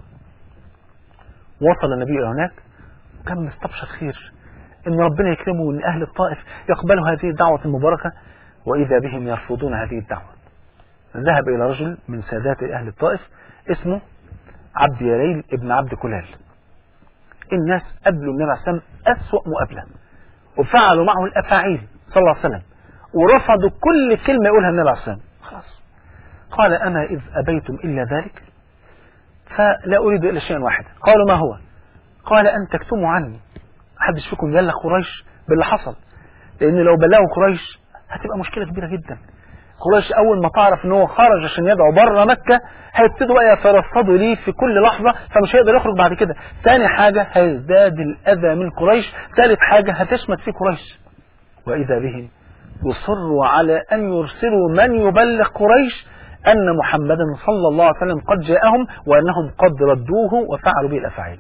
وصل النبي إلى هناك وكان مستبشر خير إن ربنا يكرمه وإن أهل الطائف يقبلوا هذه الدعوة المباركة وإذا بهم يرفضون هذه الدعوة ذهب إلى رجل من سادات أهل الطائف اسمه عبد يليل ابن عبد كلال الناس قبلوا النبي عليه الصلاة والسلام أسوأ مقابلة وفعلوا معه الأفاعيل صلى الله عليه وسلم ورفضوا كل كلمة يقولها النبي عليه الصلاة والسلام خلاص قال أما إذ أبيتم إلا ذلك فلا أريد إلا شيئا واحدا قالوا ما هو قال أن تكتموا عني محدش فيكم يبلغ قريش باللي حصل لأن لو بلغوا قريش هتبقى مشكلة كبيرة جدا قريش أول ما تعرف إن هو خرج عشان يدعو بره مكة هيبتدوا بقى يترصدوا ليه في كل لحظة فمش هيقدر يخرج بعد كده ثاني حاجة هيزداد الأذى من قريش ثالث حاجة هتشمت في قريش وإذا بهم يصروا على أن يرسلوا من يبلغ قريش أن محمدا صلى الله عليه وسلم قد جاءهم وأنهم قد ردوه وفعلوا به الأفعال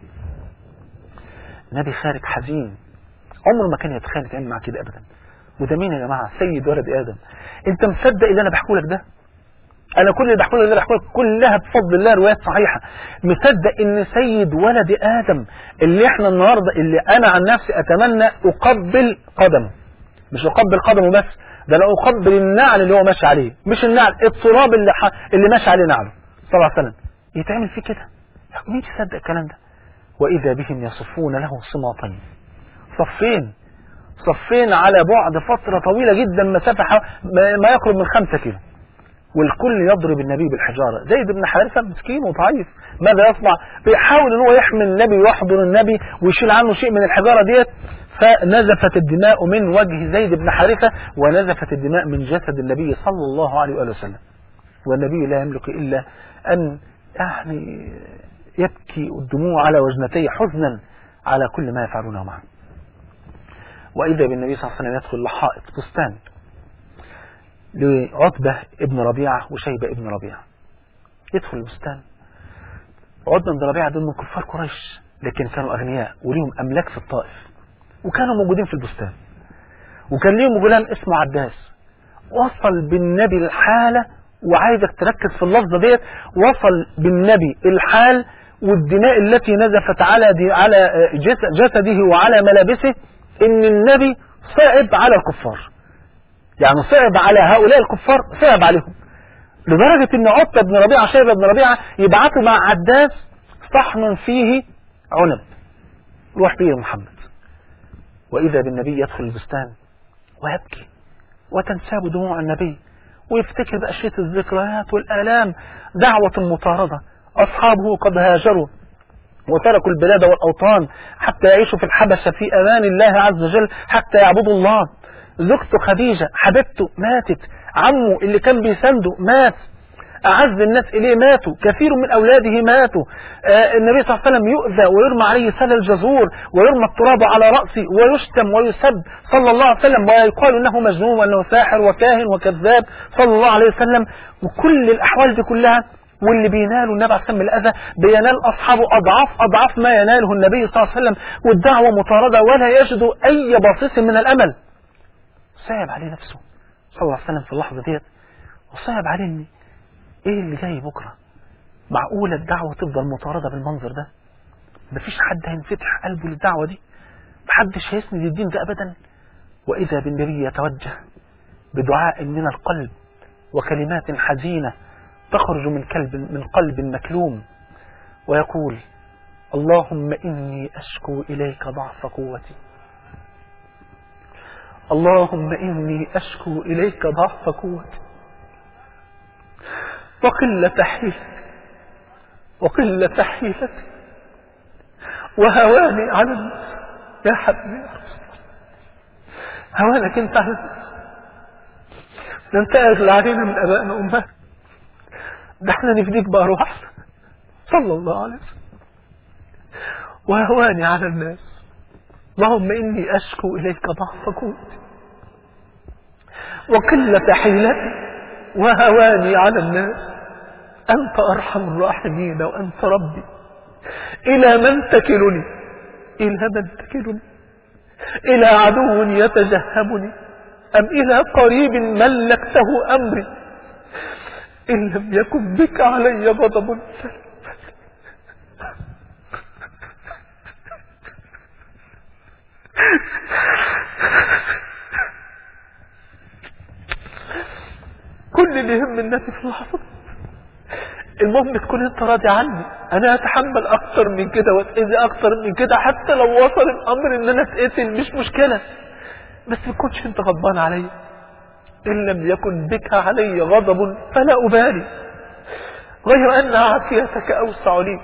النبي خارج حزين عمره ما كان يتخيل يتعمل مع كده أبدا وده مين يا جماعة سيد ولد آدم أنت مصدق اللي أنا بحكوا لك ده أنا كل اللي بحكوا لك ده بحكوا لك كلها بفضل الله روايات صحيحة مصدق إن سيد ولد آدم اللي إحنا النهاردة اللي أنا عن نفسي أتمنى أقبل قدمه مش أقبل قدمه بس ده أنا أقبل النعل اللي هو ماشي عليه مش النعل التراب اللي, ح... اللي ماشي عليه نعله صلى الله عليه وسلم يتعمل فيه كده مين تصدق الكلام ده وإذا بهم يصفون له صماطين صفين صفين على بعد فترة طويلة جدا مسافة ما يقرب من خمسة كيلو والكل يضرب النبي بالحجارة زيد بن حارثة مسكين وضعيف ماذا يصنع بيحاول ان هو يحمي النبي ويحضر النبي ويشيل عنه شيء من الحجارة ديت فنزفت الدماء من وجه زيد بن حارثة ونزفت الدماء من جسد النبي صلى الله عليه وآله وسلم والنبي لا يملك إلا أن يعني يبكي الدموع على وجنتيه حزنا على كل ما يفعلونه معه وإذا بالنبي صلى الله عليه وسلم يدخل لحائط بستان لعتبة ابن ربيعة وشيبة ابن ربيعة يدخل البستان عتبة بن ربيعة دول من كفار قريش لكن كانوا أغنياء وليهم أملاك في الطائف وكانوا موجودين في البستان وكان ليهم غلام اسمه عباس وصل بالنبي الحالة وعايزك تركز في اللفظة ديت وصل بالنبي الحال والدماء التي نزفت على دي على جسده وعلى ملابسه ان النبي صعب على الكفار يعني صعب على هؤلاء الكفار صعب عليهم لدرجة ان عتبة بن ربيعة شيبة بن ربيعة يبعثوا مع عداس صحن فيه عنب روح بيه محمد وإذا بالنبي يدخل البستان ويبكي وتنساب دموع النبي ويفتكر بأشياء الذكريات والآلام دعوة مطاردة أصحابه قد هاجروا وتركوا البلاد والأوطان حتى يعيشوا في الحبشة في أمان الله عز وجل حتى يعبدوا الله زوجته خديجة حبيبته ماتت عمه اللي كان بيسنده مات أعز الناس إليه ماتوا كثير من أولاده ماتوا آه النبي صلى الله عليه وسلم يؤذى ويرمى عليه سل الجزور ويرمى التراب على رأسه ويشتم ويسب صلى الله عليه وسلم ويقال أنه مجنون وأنه ساحر وكاهن وكذاب صلى الله عليه وسلم وكل الأحوال دي كلها واللي بيناله النبي عليه الصلاه الأذى بينال أصحابه أضعاف أضعاف ما يناله النبي صلى الله عليه وسلم والدعوة مطاردة ولا يجد أي بصيص من الأمل صعب عليه نفسه صلى الله عليه وسلم في اللحظة ديت وصعب عليه إن إيه اللي جاي بكرة معقولة الدعوة تفضل مطاردة بالمنظر ده مفيش حد هينفتح قلبه للدعوة دي محدش هيسند الدين ده أبدا وإذا بالنبي يتوجه بدعاء من القلب وكلمات حزينة تخرج من قلب من قلب مكلوم ويقول اللهم إني أشكو إليك ضعف قوتي اللهم إني أشكو إليك ضعف قوتي وقلة حيلتي وقلة حيلتي وهواني على الناس يا حبيبي يا رسول هوانك انت على الناس ده انت اغلى علينا من ابائنا وامهاتنا ده احنا نفديك بارواحنا صلى الله عليه وسلم وهواني على الناس اللهم اني اشكو اليك ضعف قوتي وقلة حيلتي وهواني على الناس أنت أرحم الراحمين وأنت ربي إلى من تكلني إلى من تكلني إلى عدو يتجهمني أم إلى قريب ملكته أمري إن لم يكن بك علي غضب كل اللي يهم الناس في اللحظة المهم تكون انت راضي عني انا اتحمل اكتر من كده واتأذي اكتر من كده حتى لو وصل الامر ان انا اتقتل مش مشكلة بس ما تكونش انت غضبان عليا ان لم يكن بك علي غضب فلا ابالي غير ان عافيتك اوسع لي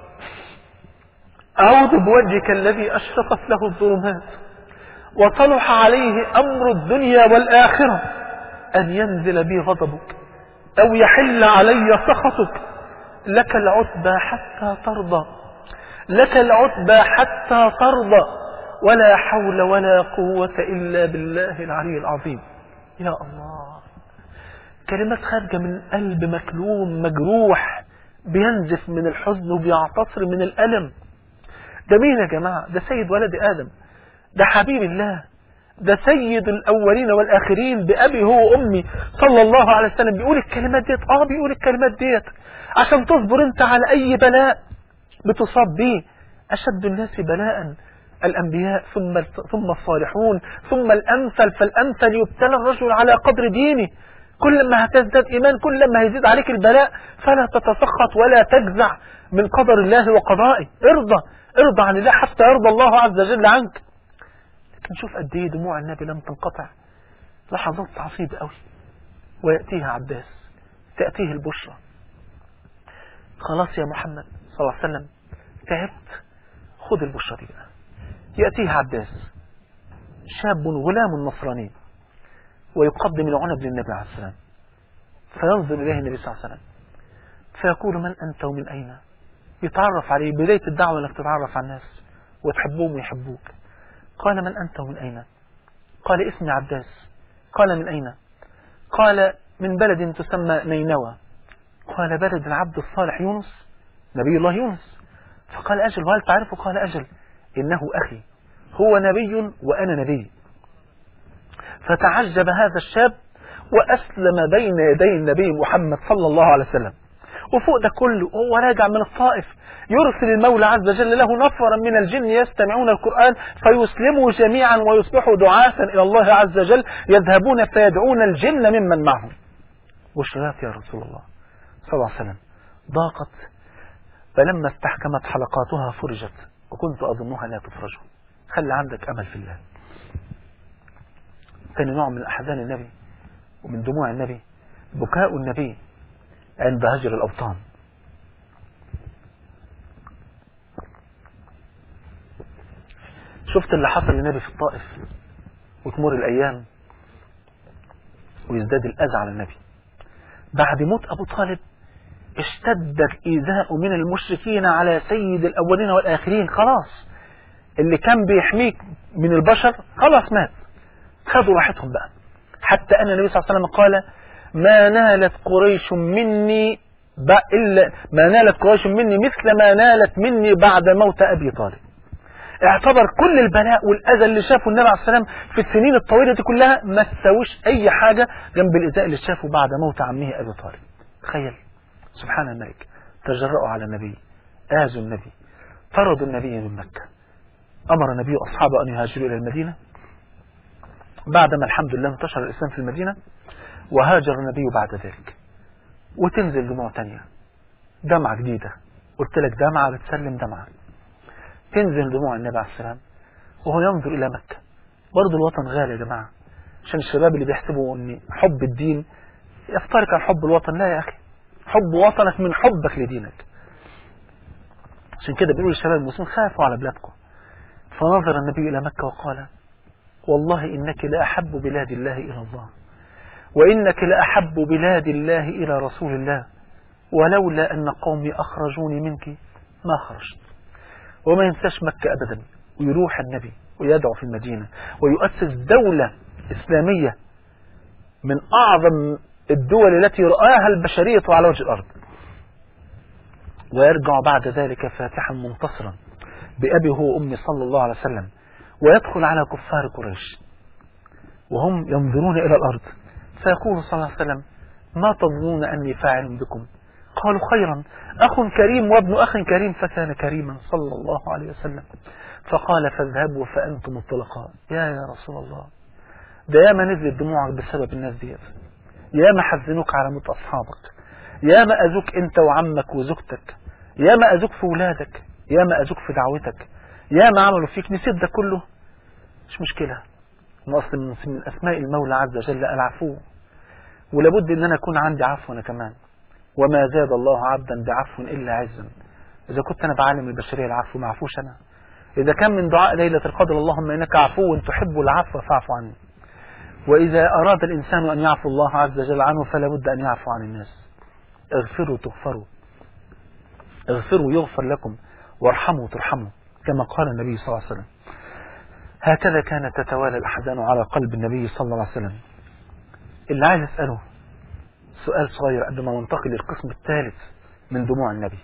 اعوذ بوجهك الذي اشرقت له الظلمات وصلح عليه امر الدنيا والاخره ان ينزل بي غضبك أو يحل علي سخطك لك العتبى حتى ترضى لك العتبى حتى ترضى ولا حول ولا قوة إلا بالله العلي العظيم يا الله كلمات خارجة من قلب مكلوم مجروح بينزف من الحزن وبيعتصر من الألم ده مين يا جماعة ده سيد ولد آدم ده حبيب الله ده سيد الأولين والآخرين بأبي هو وأمي صلى الله عليه وسلم بيقول الكلمات ديت آه بيقول الكلمات ديت عشان تصبر أنت على أي بلاء بتصاب به أشد الناس بلاء الأنبياء ثم ثم الصالحون ثم الأمثل فالأمثل يبتلى الرجل على قدر دينه كل ما هتزداد إيمان كل ما هيزيد عليك البلاء فلا تتسخط ولا تجزع من قدر الله وقضائه ارضى ارضى عن الله حتى يرضى الله عز وجل عنك نشوف قد ايه دموع النبي لم تنقطع لحظات عصيبة قوي ويأتيها عباس تأتيه البشرى خلاص يا محمد صلى الله عليه وسلم تعبت خذ البشرى دي بقى يأتيه عباس شاب غلام نصراني ويقدم العنب للنبي عليه السلام فينظر إليه النبي صلى الله عليه وسلم فيقول من أنت ومن أين يتعرف عليه بداية الدعوة أنك تتعرف على الناس وتحبهم ويحبوك قال من أنت ومن أين قال اسمي عباس قال من أين قال من بلد تسمى نينوى قال بلد العبد الصالح يونس نبي الله يونس فقال أجل وهل تعرفه قال أجل إنه أخي هو نبي وأنا نبي فتعجب هذا الشاب وأسلم بين يدي النبي محمد صلى الله عليه وسلم وفوق ده كله وهو راجع من الطائف يرسل المولى عز وجل له نفرا من الجن يستمعون القرآن فيسلموا جميعا ويصبحوا دعاة إلى الله عز وجل يذهبون فيدعون الجن ممن معهم بشرات يا رسول الله صلى الله عليه وسلم ضاقت فلما استحكمت حلقاتها فرجت وكنت أظنها لا تفرج خلي عندك أمل في الله ثاني نوع من أحزان النبي ومن دموع النبي بكاء النبي عند هجر الأوطان شفت اللي حصل للنبي في الطائف وتمر الأيام ويزداد الأذى على النبي بعد موت أبو طالب اشتد الإيذاء من المشركين على سيد الأولين والآخرين خلاص اللي كان بيحميك من البشر خلاص مات خدوا راحتهم بقى حتى أن النبي صلى الله عليه وسلم قال ما نالت قريش مني إلا ما نالت قريش مني مثل ما نالت مني بعد موت أبي طالب اعتبر كل البلاء والأذى اللي شافه النبي عليه السلام في السنين الطويلة دي كلها ما تساويش أي حاجة جنب الإزاء اللي شافه بعد موت عمه أبي طالب تخيل سبحان الملك تجرأوا على النبي آذوا النبي طردوا النبي من مكة أمر النبي أصحابه أن يهاجروا إلى المدينة بعدما الحمد لله انتشر الإسلام في المدينة وهاجر النبي بعد ذلك وتنزل دموع تانية دمعة جديدة قلت لك دمعة بتسلم دمعة تنزل دموع النبي عليه السلام وهو ينظر إلى مكة برضه الوطن غالي يا جماعة عشان الشباب اللي بيحسبوا ان حب الدين يفترق عن حب الوطن لا يا أخي حب وطنك من حبك لدينك عشان كده بيقولوا للشباب المسلمين خافوا على بلادكم فنظر النبي إلى مكة وقال والله إنك لأحب بلاد الله إلى الله وإنك لأحب بلاد الله إلى رسول الله ولولا أن قومي أخرجوني منك ما خرجت وما ينساش مكة أبدا ويروح النبي ويدعو في المدينة ويؤسس دولة إسلامية من أعظم الدول التي رآها البشرية على وجه الأرض ويرجع بعد ذلك فاتحا منتصرا بأبي هو أمي صلى الله عليه وسلم ويدخل على كفار قريش وهم ينظرون إلى الأرض فيقول صلى الله عليه وسلم ما تظنون أني فاعل بكم قالوا خيرا أخ كريم وابن أخ كريم فكان كريما صلى الله عليه وسلم فقال فاذهبوا فأنتم الطلقاء يا يا رسول الله ده ياما نزلت دموعك بسبب الناس ديت ياما حزنوك على موت أصحابك ياما أذوك أنت وعمك وزوجتك ياما أذوك في ولادك ياما أذوك في دعوتك ياما عملوا فيك نسيت ده كله مش مشكلة ما أصل من من أسماء المولى عز وجل العفو ولابد أن أنا أكون عندي عفو أنا كمان وما زاد الله عبدا بعفو إلا عزا إذا كنت أنا بعلم البشرية العفو ما عفوش أنا إذا كان من دعاء ليلة القدر اللهم إنك عفو تحب العفو فاعف عني وإذا أراد الإنسان أن يعفو الله عز وجل عنه فلا بد أن يعفو عن الناس اغفروا تغفروا اغفروا يغفر لكم وارحموا ترحموا كما قال النبي صلى الله عليه وسلم هكذا كانت تتوالى الأحزان على قلب النبي صلى الله عليه وسلم اللي عايز أسأله سؤال صغير قبل ما ننتقل للقسم الثالث من دموع النبي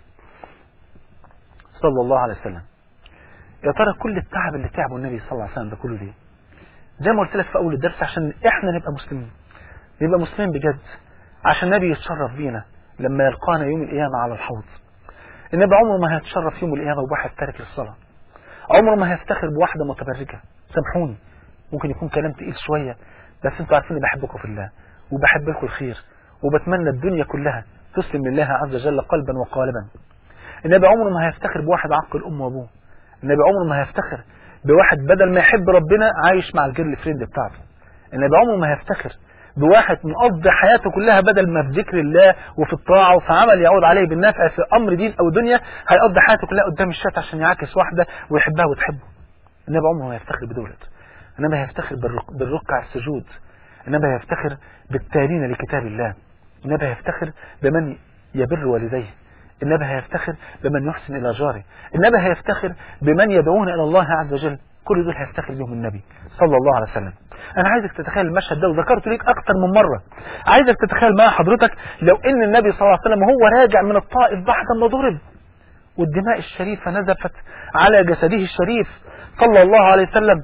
صلى الله عليه وسلم يا ترى كل التعب اللي تعبه النبي صلى الله عليه وسلم ده كله ليه زي ما قلت لك في اول الدرس عشان احنا نبقى مسلمين نبقى مسلمين بجد عشان النبي يتشرف بينا لما يلقانا يوم القيامة على الحوض النبي عمره ما هيتشرف يوم القيامة بواحد تارك للصلاة عمره ما هيفتخر بواحدة متبرجة سامحوني ممكن يكون كلام تقيل شوية بس انتوا عارفين اني بحبكم في الله وبحب لكم الخير وبتمنى الدنيا كلها تسلم لله عز وجل قلبا وقالبا النبي عمره ما هيفتخر بواحد عقل أمه وأبوه النبي عمره ما هيفتخر بواحد بدل ما يحب ربنا عايش مع الجيرل فريند بتاعته النبي عمره ما هيفتخر بواحد مقضي حياته كلها بدل ما في ذكر الله وفي الطاعة وفي عمل يعود عليه بالنفع في أمر دين أو دنيا هيقضي حياته كلها قدام الشات عشان يعاكس واحدة ويحبها وتحبه النبي عمره ما هيفتخر بدولت النبي هيفتخر بالرك... بالركع السجود النبي هيفتخر بالتالين لكتاب الله النبي هيفتخر بمن يبر والديه النبي هيفتخر بمن يحسن إلى جاره النبي هيفتخر بمن يدعون إلى الله عز وجل كل دول هيفتخر بهم النبي صلى الله عليه وسلم أنا عايزك تتخيل المشهد ده وذكرته ليك أكتر من مرة عايزك تتخيل مع حضرتك لو إن النبي صلى الله عليه وسلم هو راجع من الطائف بعد ما ضرب والدماء الشريفة نزفت على جسده الشريف صلى الله عليه وسلم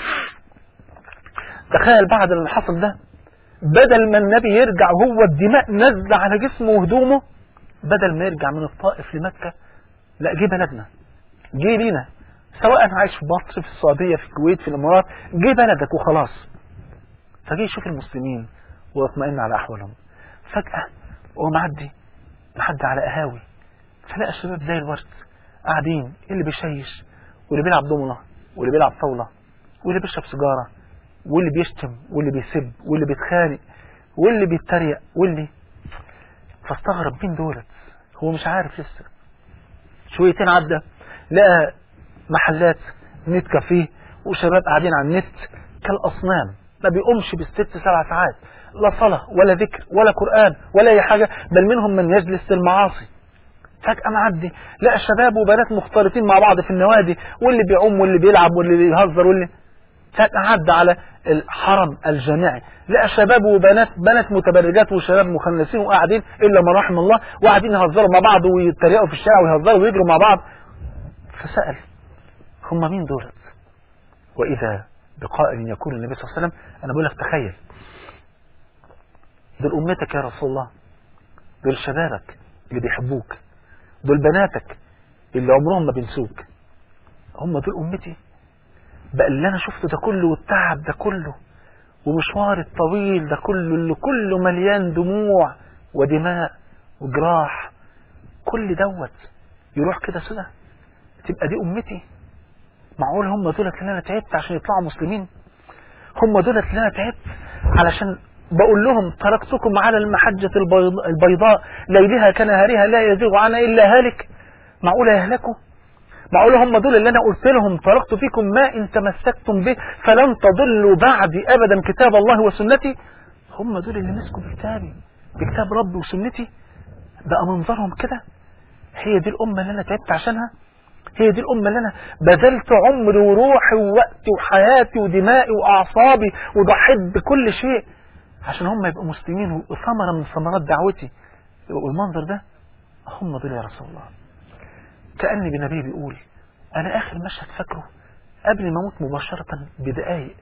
تخيل بعد اللي حصل ده بدل ما النبي يرجع وهو الدماء نزل على جسمه وهدومه بدل ما يرجع من الطائف لمكة لا جه بلدنا جه لينا سواء عايش في مصر في السعودية في الكويت في الإمارات جه بلدك وخلاص فجه يشوف المسلمين ويطمئن على أحوالهم فجأة وهو معدي معدي على قهاوي فلقى الشباب زي الورد قاعدين اللي بيشيش واللي بيلعب دومنة واللي بيلعب طاولة واللي بيشرب سيجارة واللي بيشتم واللي بيسب واللي بيتخانق واللي بيتريق واللي فاستغرب مين دولت هو مش عارف لسه شويتين عدى لقى محلات نت كافيه وشباب قاعدين على النت كالأصنام ما بيقومش بالست سبع ساعات لا صلاة ولا ذكر ولا قرآن ولا أي حاجة بل منهم من يجلس للمعاصي فجأة معدي لقى شباب وبنات مختلطين مع بعض في النوادي واللي بيعوم واللي بيلعب واللي بيهزر واللي فجأة عدى على الحرم الجامعي لقى شباب وبنات بنات متبرجات وشباب مخنثين وقاعدين إلا ما رحم الله وقاعدين يهزروا مع بعض ويتريقوا في الشارع ويهزروا ويجروا مع بعض فسأل هم مين دولت وإذا بقائل يقول النبي صلى الله عليه وسلم أنا بقول لك تخيل دول أمتك يا رسول الله دول شبابك اللي بيحبوك دول بناتك اللي عمرهم ما بينسوك هم دول أمتي بقى اللي أنا شفته ده كله والتعب ده كله ومشوار الطويل ده كله اللي كله مليان دموع ودماء وجراح كل دوت يروح كده سنة تبقى دي أمتي معقول هم دولت اللي أنا تعبت عشان يطلعوا مسلمين هم دولت اللي أنا تعبت علشان بقول لهم تركتكم على المحجة البيضاء ليلها كنهارها لا يزيغ عنها إلا هالك معقول يهلكوا معقول هم دول اللي أنا قلت لهم تركت فيكم ما إن تمسكتم به فلن تضلوا بعدي أبدا كتاب الله وسنتي هم دول اللي مسكوا بكتابي بكتاب ربي وسنتي بقى منظرهم كده هي دي الأمة اللي أنا تعبت عشانها هي دي الأمة اللي أنا بذلت عمري وروحي ووقتي وحياتي ودمائي وأعصابي وضحيت بكل شيء عشان هم يبقوا مسلمين وثمرة من ثمرات دعوتي والمنظر ده هم دول يا رسول الله كأني بنبي بيقول أنا آخر مشهد فاكره قبل ما أموت مباشرة بدقايق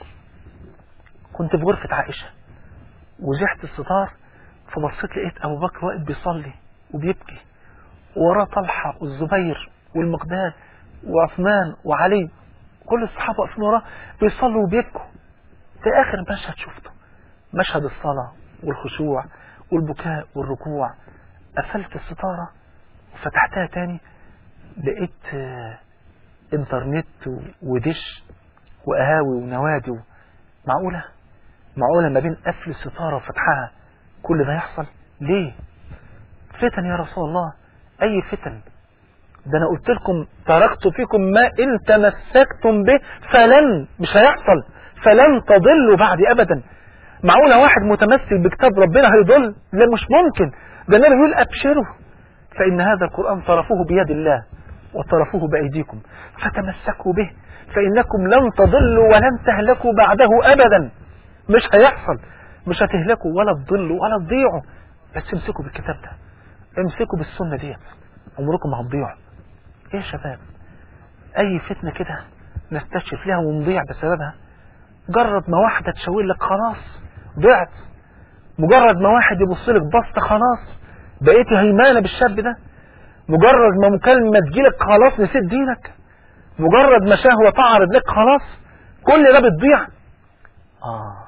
كنت في غرفة عائشة وزحت الستار فبصيت لقيت أبو بكر واقف بيصلي وبيبكي وراه طلحة والزبير والمقداد وعثمان وعلي كل الصحابة واقفين وراه بيصلوا وبيبكوا ده آخر مشهد شفته مشهد الصلاة والخشوع والبكاء والركوع قفلت الستارة وفتحتها تاني لقيت انترنت ودش وقهاوي ونوادي معقولة معقولة ما بين قفل الستارة وفتحها كل ده يحصل ليه فتن يا رسول الله اي فتن ده انا قلت لكم تركت فيكم ما ان تمسكتم به فلن مش هيحصل فلن تضلوا بعدي ابدا معقولة واحد متمسك بكتاب ربنا هيضل لا مش ممكن ده النبي بيقول ابشروا فان هذا القرآن طرفوه بيد الله وطرفوه بايديكم فتمسكوا به فانكم لن تضلوا ولن تهلكوا بعده ابدا مش هيحصل مش هتهلكوا ولا تضلوا ولا تضيعوا بس امسكوا بالكتاب ده امسكوا بالسنة ديت عمركم ما هتضيعوا ايه يا شباب اي فتنة كده نستشف لها ونضيع بسببها مجرد ما واحدة تشاور لك خلاص ضعت مجرد ما واحد يبص لك بصة خلاص بقيتي هيمانة بالشاب ده مجرد ما مكالمة تجيلك خلاص نسيت دينك مجرد ما شهوة تعرض لك خلاص كل ده بتضيع اه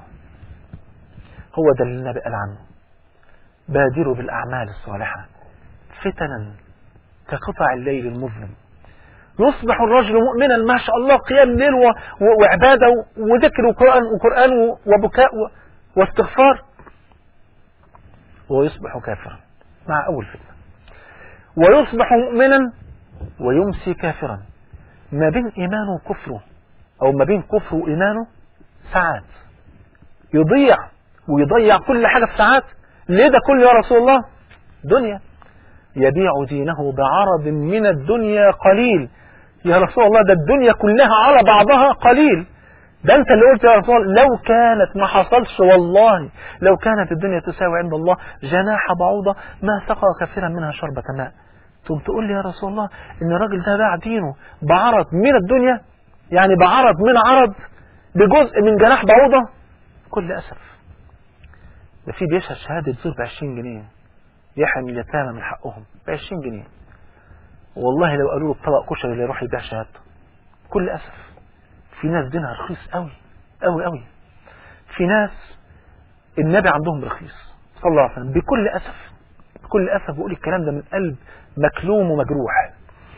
هو ده اللي النبي قال عنه بادروا بالأعمال الصالحة فتنا كقطع الليل المظلم يصبح الرجل مؤمنا ما شاء الله قيام ليل و... و... وعبادة وذكر وقرآن وقرآن وبكاء و... واستغفار ويصبح كافرا مع أول فتنة ويصبح مؤمنا ويمسي كافرا ما بين إيمانه وكفره أو ما بين كفره وإيمانه ساعات يضيع ويضيع كل حاجة في ساعات ليه ده كله يا رسول الله دنيا يبيع دينه بعرض من الدنيا قليل يا رسول الله ده الدنيا كلها على بعضها قليل ده انت اللي قلت يا رسول الله لو كانت ما حصلش والله لو كانت الدنيا تساوي عند الله جناح بعوضة ما سقى كثيرا منها شربة ماء ثم تقول لي يا رسول الله ان الراجل ده باع دينه بعرض من الدنيا يعني بعرض من عرض بجزء من جناح بعوضة كل أسف ده في بيشهد شهادة زور ب 20 جنيه يحرم اليتامى من حقهم ب 20 جنيه والله لو قالوا له بطبق كشري اللي يروح يبيع شهادته كل أسف في ناس دينها رخيص قوي قوي قوي في ناس النبي عندهم رخيص صلى الله عليه وسلم بكل أسف بكل أسف بقول الكلام ده من قلب مكلوم ومجروح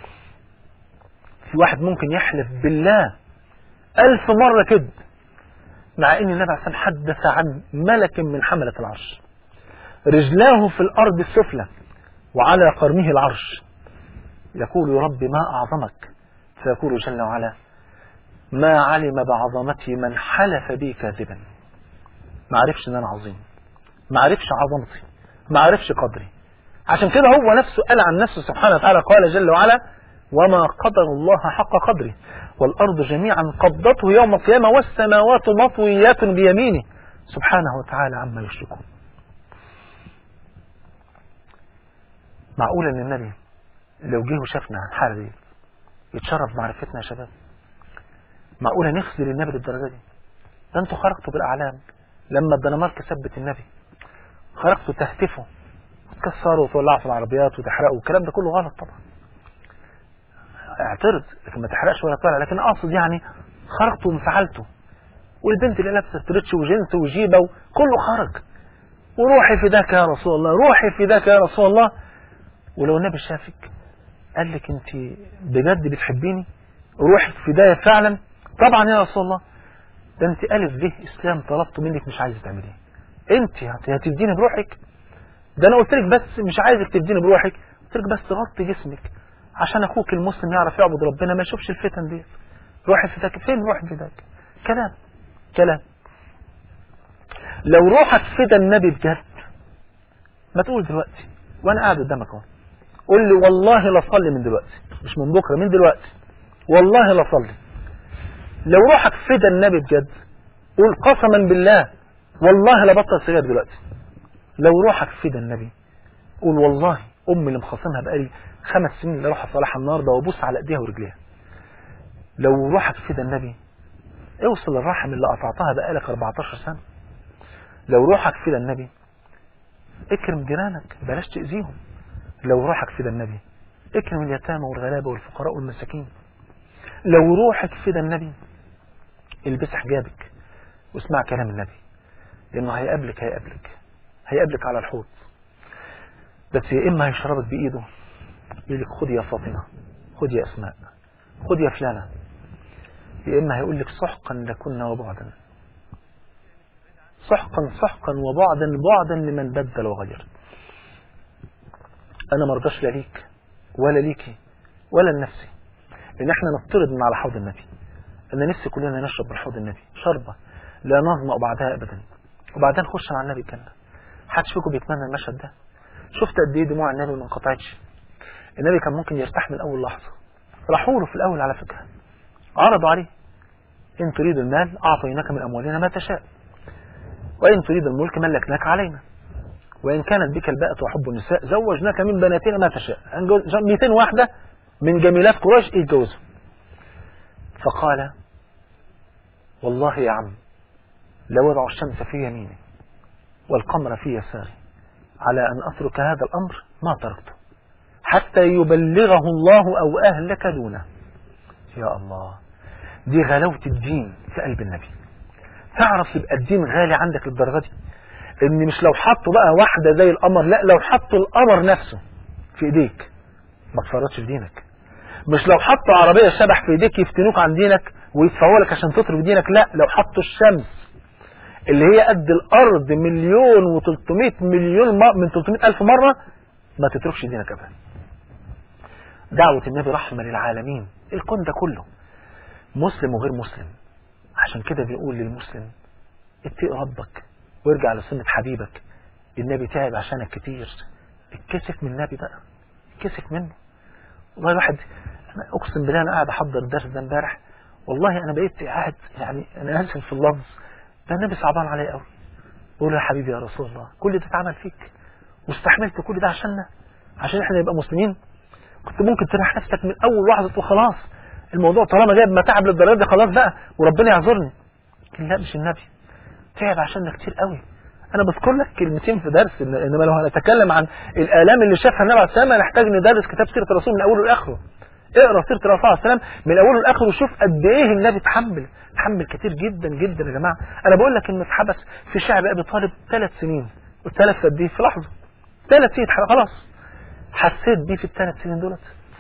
في واحد ممكن يحلف بالله ألف مرة كده مع ان النبي عليه الصلاه حدث عن ملك من حملة العرش رجلاه في الارض السفلى وعلى قرنه العرش يقول يا رب ما اعظمك فيقول جل وعلا ما علم بعظمتي من حلف بي كاذبا ما عرفش ان انا عظيم ما عرفش عظمتي ما عرفش قدري عشان كده هو نفسه قال عن نفسه سبحانه وتعالى قال جل وعلا وما قدر الله حق قدره والأرض جميعا قبضته يوم القيامة والسماوات مطويات بيمينه سبحانه وتعالى عما يشركون معقول ان النبي لو جه وشافنا الحالة دي يتشرف معرفتنا يا شباب معقولة نخذل النبي للدرجة دي ده انتوا خرجتوا بالأعلام لما الدنمارك ثبت النبي خرجتوا تهتفوا تكسروا وتولعوا في العربيات وتحرقوا والكلام ده كله غلط طبعا اعترض لكن ما تحرقش ولا تولع لكن اقصد يعني خرجت وانفعلته والبنت اللي لابسه ستريتش وجنس وجيبه وكله خرج وروحي فداك يا رسول الله روحي فداك يا رسول الله ولو النبي شافك قال لك انت بجد بتحبيني روحك فداية فعلا طبعا يا رسول الله ده انت الف به اسلام طلبت منك مش عايزه تعمليه انت هتديني بروحك ده انا قلت لك بس مش عايزك تديني بروحك قلت لك بس غطي جسمك عشان اخوك المسلم يعرف يعبد ربنا ما يشوفش الفتن دي روحي فداك فين روحي فداك كلام كلام لو روحك فدا النبي بجد ما تقول دلوقتي وانا قاعد قدامك اهو قول لي والله لا صلي من دلوقتي مش من بكره من دلوقتي والله لا صلي لو روحك فدا النبي بجد قول قسما بالله والله لا بطل سجاير دلوقتي لو روحك فدا النبي قول والله امي اللي مخاصمها بقالي خمس سنين اللي اروح اصالحها النهارده وابوس على ايديها ورجليها لو روحك فدا النبي اوصل الرحم اللي قطعتها بقالك 14 سنه لو روحك فدا النبي اكرم جيرانك بلاش تأذيهم لو روحك فدا النبي اكرم اليتامى والغلابة والفقراء والمساكين لو روحك فدا النبي البس حجابك واسمع كلام النبي لانه هيقابلك هيقابلك هيقابلك على الحوض بس يا اما هيشربك بايده يقول لك خد يا فاطمه خد يا اسماء خد يا فلانه يا اما هيقول لك سحقا لكنا وبعدا سحقا سحقا وبعدا بعدا لمن بدل وغير انا مرضاش لا ليك ولا ليكي ولا لنفسي ان احنا نطرد من على حوض النبي ان نفسي كلنا نشرب من حوض النبي شربة لا نظمأ بعدها ابدا وبعدين نخش على النبي الجنة حدش فيكم بيتمنى المشهد ده شفت قد ايه دموع النبي ما انقطعتش النبي كان ممكن يرتاح من اول لحظة راحوا له في الاول على فكرة عرضوا عليه ان تريد المال اعطيناك من اموالنا ما تشاء وإن تريد الملك ملكناك علينا وإن كانت بك الباءة وحب النساء زوجناك من بناتنا ما تشاء 200 واحدة من جميلات قريش اتجوزوا فقال والله يا عم لو وضع الشمس في يميني والقمر في يساري على أن أترك هذا الأمر ما تركته حتى يبلغه الله أو أهلك دونه يا الله دي غلاوة الدين في قلب النبي تعرف يبقى الدين غالي عندك للدرجه دي ان مش لو حطوا بقى واحده زي القمر لا لو حطوا القمر نفسه في ايديك ما تفرطش في دينك مش لو حطوا عربيه شبح في ايديك يفتنوك عن دينك ويدفعوا لك عشان تترك دينك لا لو حطوا الشمس اللي هي قد الارض مليون و300 مليون م... من 300 الف مره ما تتركش دينك ابدا دعوه النبي رحمه للعالمين الكون ده كله مسلم وغير مسلم عشان كده بنقول للمسلم اتقي ربك وارجع لسنة حبيبك النبي تعب عشانك كتير اتكسف من النبي بقى اتكسف منه والله الواحد أنا اقسم بالله انا قاعد احضر الدرس ده امبارح والله انا بقيت قاعد يعني انا اسف في اللفظ ده النبي صعبان عليا قوي بقول يا حبيبي يا رسول الله كل ده اتعمل فيك واستحملت كل ده عشاننا عشان احنا نبقى مسلمين كنت ممكن تريح نفسك من اول لحظه وخلاص الموضوع طالما جايب متاعب للدرجه دي خلاص بقى وربنا يعذرني لكن لا مش النبي تعب عشاننا كتير قوي انا بذكر لك كلمتين في درس انما لو هنتكلم عن الالام اللي شافها النبي عليه السلام نحتاج ندرس كتاب سيره الرسول من اوله لاخره اقرا سيره الرسول عليه السلام من اوله لاخره وشوف قد ايه النبي اتحمل اتحمل كتير جدا جدا يا جماعه انا بقول لك انه اتحبس في شعب ابي طالب ثلاث سنين والثلاث قد ايه في لحظه ثلاث سنين خلاص حسيت بيه في الثلاث سنين دولت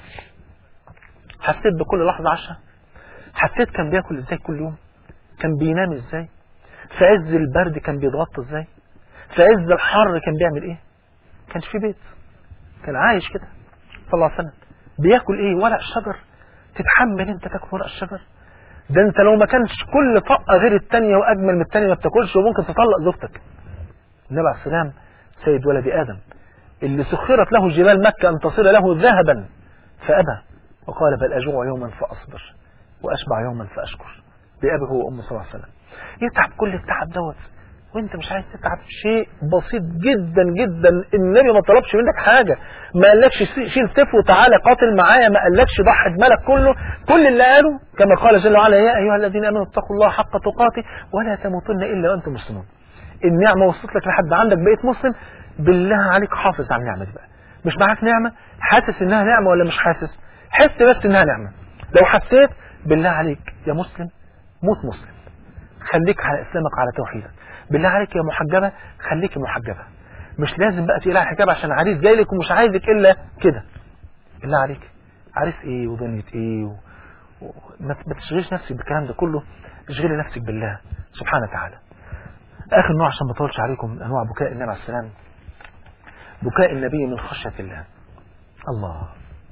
حسيت بكل لحظة عشاء حسيت كان بياكل ازاي كل يوم كان بينام ازاي في عز البرد كان بيتغطى ازاي في عز الحر كان بيعمل ايه كانش في بيت كان عايش كده صلى الله عليه وسلم بياكل ايه ورق الشجر تتحمل انت تاكل ورق الشجر ده انت لو ما كانش كل طاقة غير التانية واجمل من التانية ما بتاكلش وممكن تطلق زوجتك النبي عليه السلام سيد ولد ادم اللي سخرت له جبال مكة ان تصير له ذهبا فابى وقال بل أجوع يوما فأصبر وأشبع يوما فأشكر بأبي هو أم صلى الله عليه وسلم يتعب كل التعب دوت وانت مش عايز تتعب شيء بسيط جدا جدا النبي ما طلبش منك حاجة ما قالكش شيل سيف وتعالى قاتل معايا ما قالكش ضحي بمالك كله كل اللي قاله كما قال جل وعلا يا أيها الذين آمنوا اتقوا الله حق تقاته ولا تموتن إلا وأنتم مسلمون النعمة وصلت لك لحد عندك بقيت مسلم بالله عليك حافظ على النعمة دي بقى مش معاك نعمة حاسس انها نعمة ولا مش حاسس حس بس انها نعمة لو حسيت بالله عليك يا مسلم موت مسلم خليك على اسلامك على توحيدك بالله عليك يا محجبة خليك محجبة مش لازم بقى تقلع الحجاب عشان عريس جاي لك ومش عايزك الا كده بالله عليك عريس ايه ودنيا ايه و... و... ما ما تشغلش نفسك بالكلام ده كله اشغلي نفسك بالله سبحانه وتعالى اخر نوع عشان ما اطولش عليكم انواع بكاء النبي عليه السلام بكاء النبي من خشية الله الله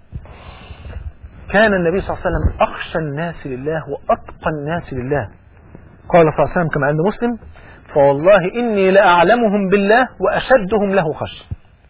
كان النبي صلى الله عليه وسلم أخشى الناس لله وأتقى الناس لله قال صلى الله عليه وسلم كما عند مسلم فوالله إني لأعلمهم بالله وأشدهم له خشية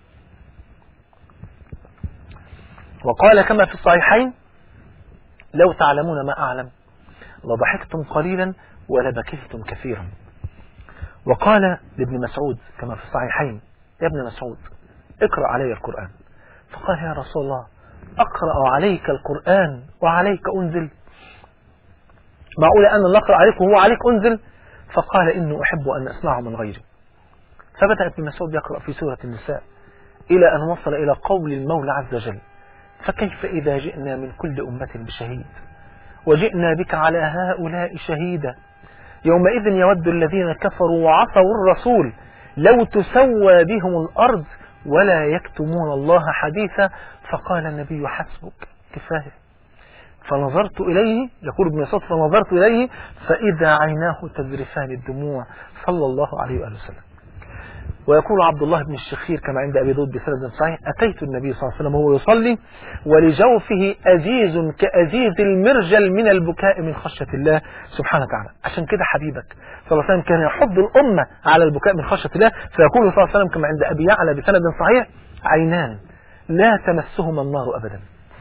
وقال كما في الصحيحين لو تعلمون ما أعلم لضحكتم قليلا ولبكيتم كثيرا وقال لابن مسعود كما في الصحيحين يا ابن مسعود اقرأ علي القرآن فقال يا رسول الله أقرأ عليك القرآن وعليك أنزل معقول أنا اللي أقرأ عليك وهو عليك أنزل فقال إني أحب أن أسمعه من غيري فبدأ ابن مسعود يقرأ في سورة النساء إلى أن وصل إلى قول المولى عز وجل فكيف إذا جئنا من كل أمة بشهيد وجئنا بك على هؤلاء شهيدا يومئذ يود الذين كفروا وعصوا الرسول لو تسوى بهم الأرض ولا يكتمون الله حديثا فقال النبي حسبك كفاية فنظرت إليه يقول ابن مسعود فنظرت إليه فإذا عيناه تذرفان الدموع صلى الله عليه وآله وسلم ويقول عبد الله بن الشخير كما عند أبي داود بسند صحيح أتيت النبي صلى الله عليه وسلم وهو يصلي ولجوفه أزيز كأزيز المرجل من البكاء من خشية الله سبحانه وتعالى عشان كده حبيبك صلى الله عليه وسلم كان يحض الأمة على البكاء من خشية الله فيقول صلى الله عليه وسلم كما عند أبي يعلى بسند صحيح عينان لا تمسهما النار أبدا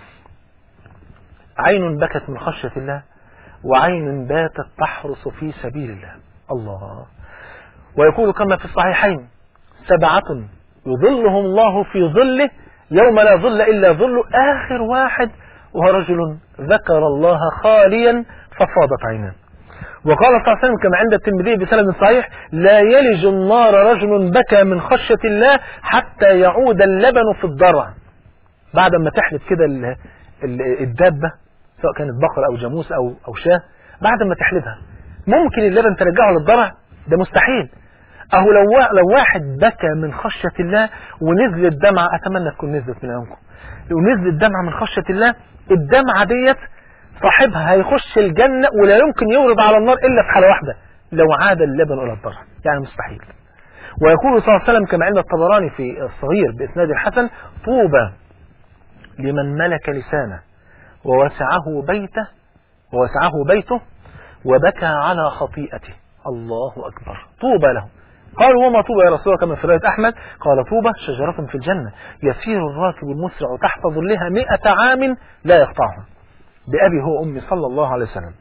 عين بكت من خشية الله وعين باتت تحرس في سبيل الله الله ويقول كما في الصحيحين سبعة يظلهم الله في ظله يوم لا ظل إلا ظله آخر واحد ورجل ذكر الله خاليا ففاضت عيناه وقال صلى الله عليه وسلم كما عند الترمذي بسند صحيح لا يلج النار رجل بكى من خشية الله حتى يعود اللبن في الضرع بعد ما تحلب كده ال- ال- الدابة سواء كانت بقرة أو جاموس أو أو شاة بعد ما تحلبها ممكن اللبن ترجعه للضرع ده مستحيل أهو لو وا- لو واحد بكى من خشية الله ونزلت دمعة أتمنى تكون نزلت من عيونكم لو نزلت دمعة من خشية الله الدمعة ديت صاحبها هيخش الجنة ولا يمكن يورد على النار إلا في حالة واحدة لو عاد اللبن إلى الضرع يعني مستحيل ويقول صلى الله عليه وسلم كما عند الطبراني في الصغير بإسناد الحسن طوبى لمن ملك لسانه ووسعه بيته ووسعه بيته وبكى على خطيئته الله أكبر طوبى له قال وما طوبى يا رسول الله كما في رواية أحمد قال طوبى شجرة في الجنة يسير الراكب المسرع تحت ظلها مئة عام لا يقطعها بأبي هو أمي صلى الله عليه وسلم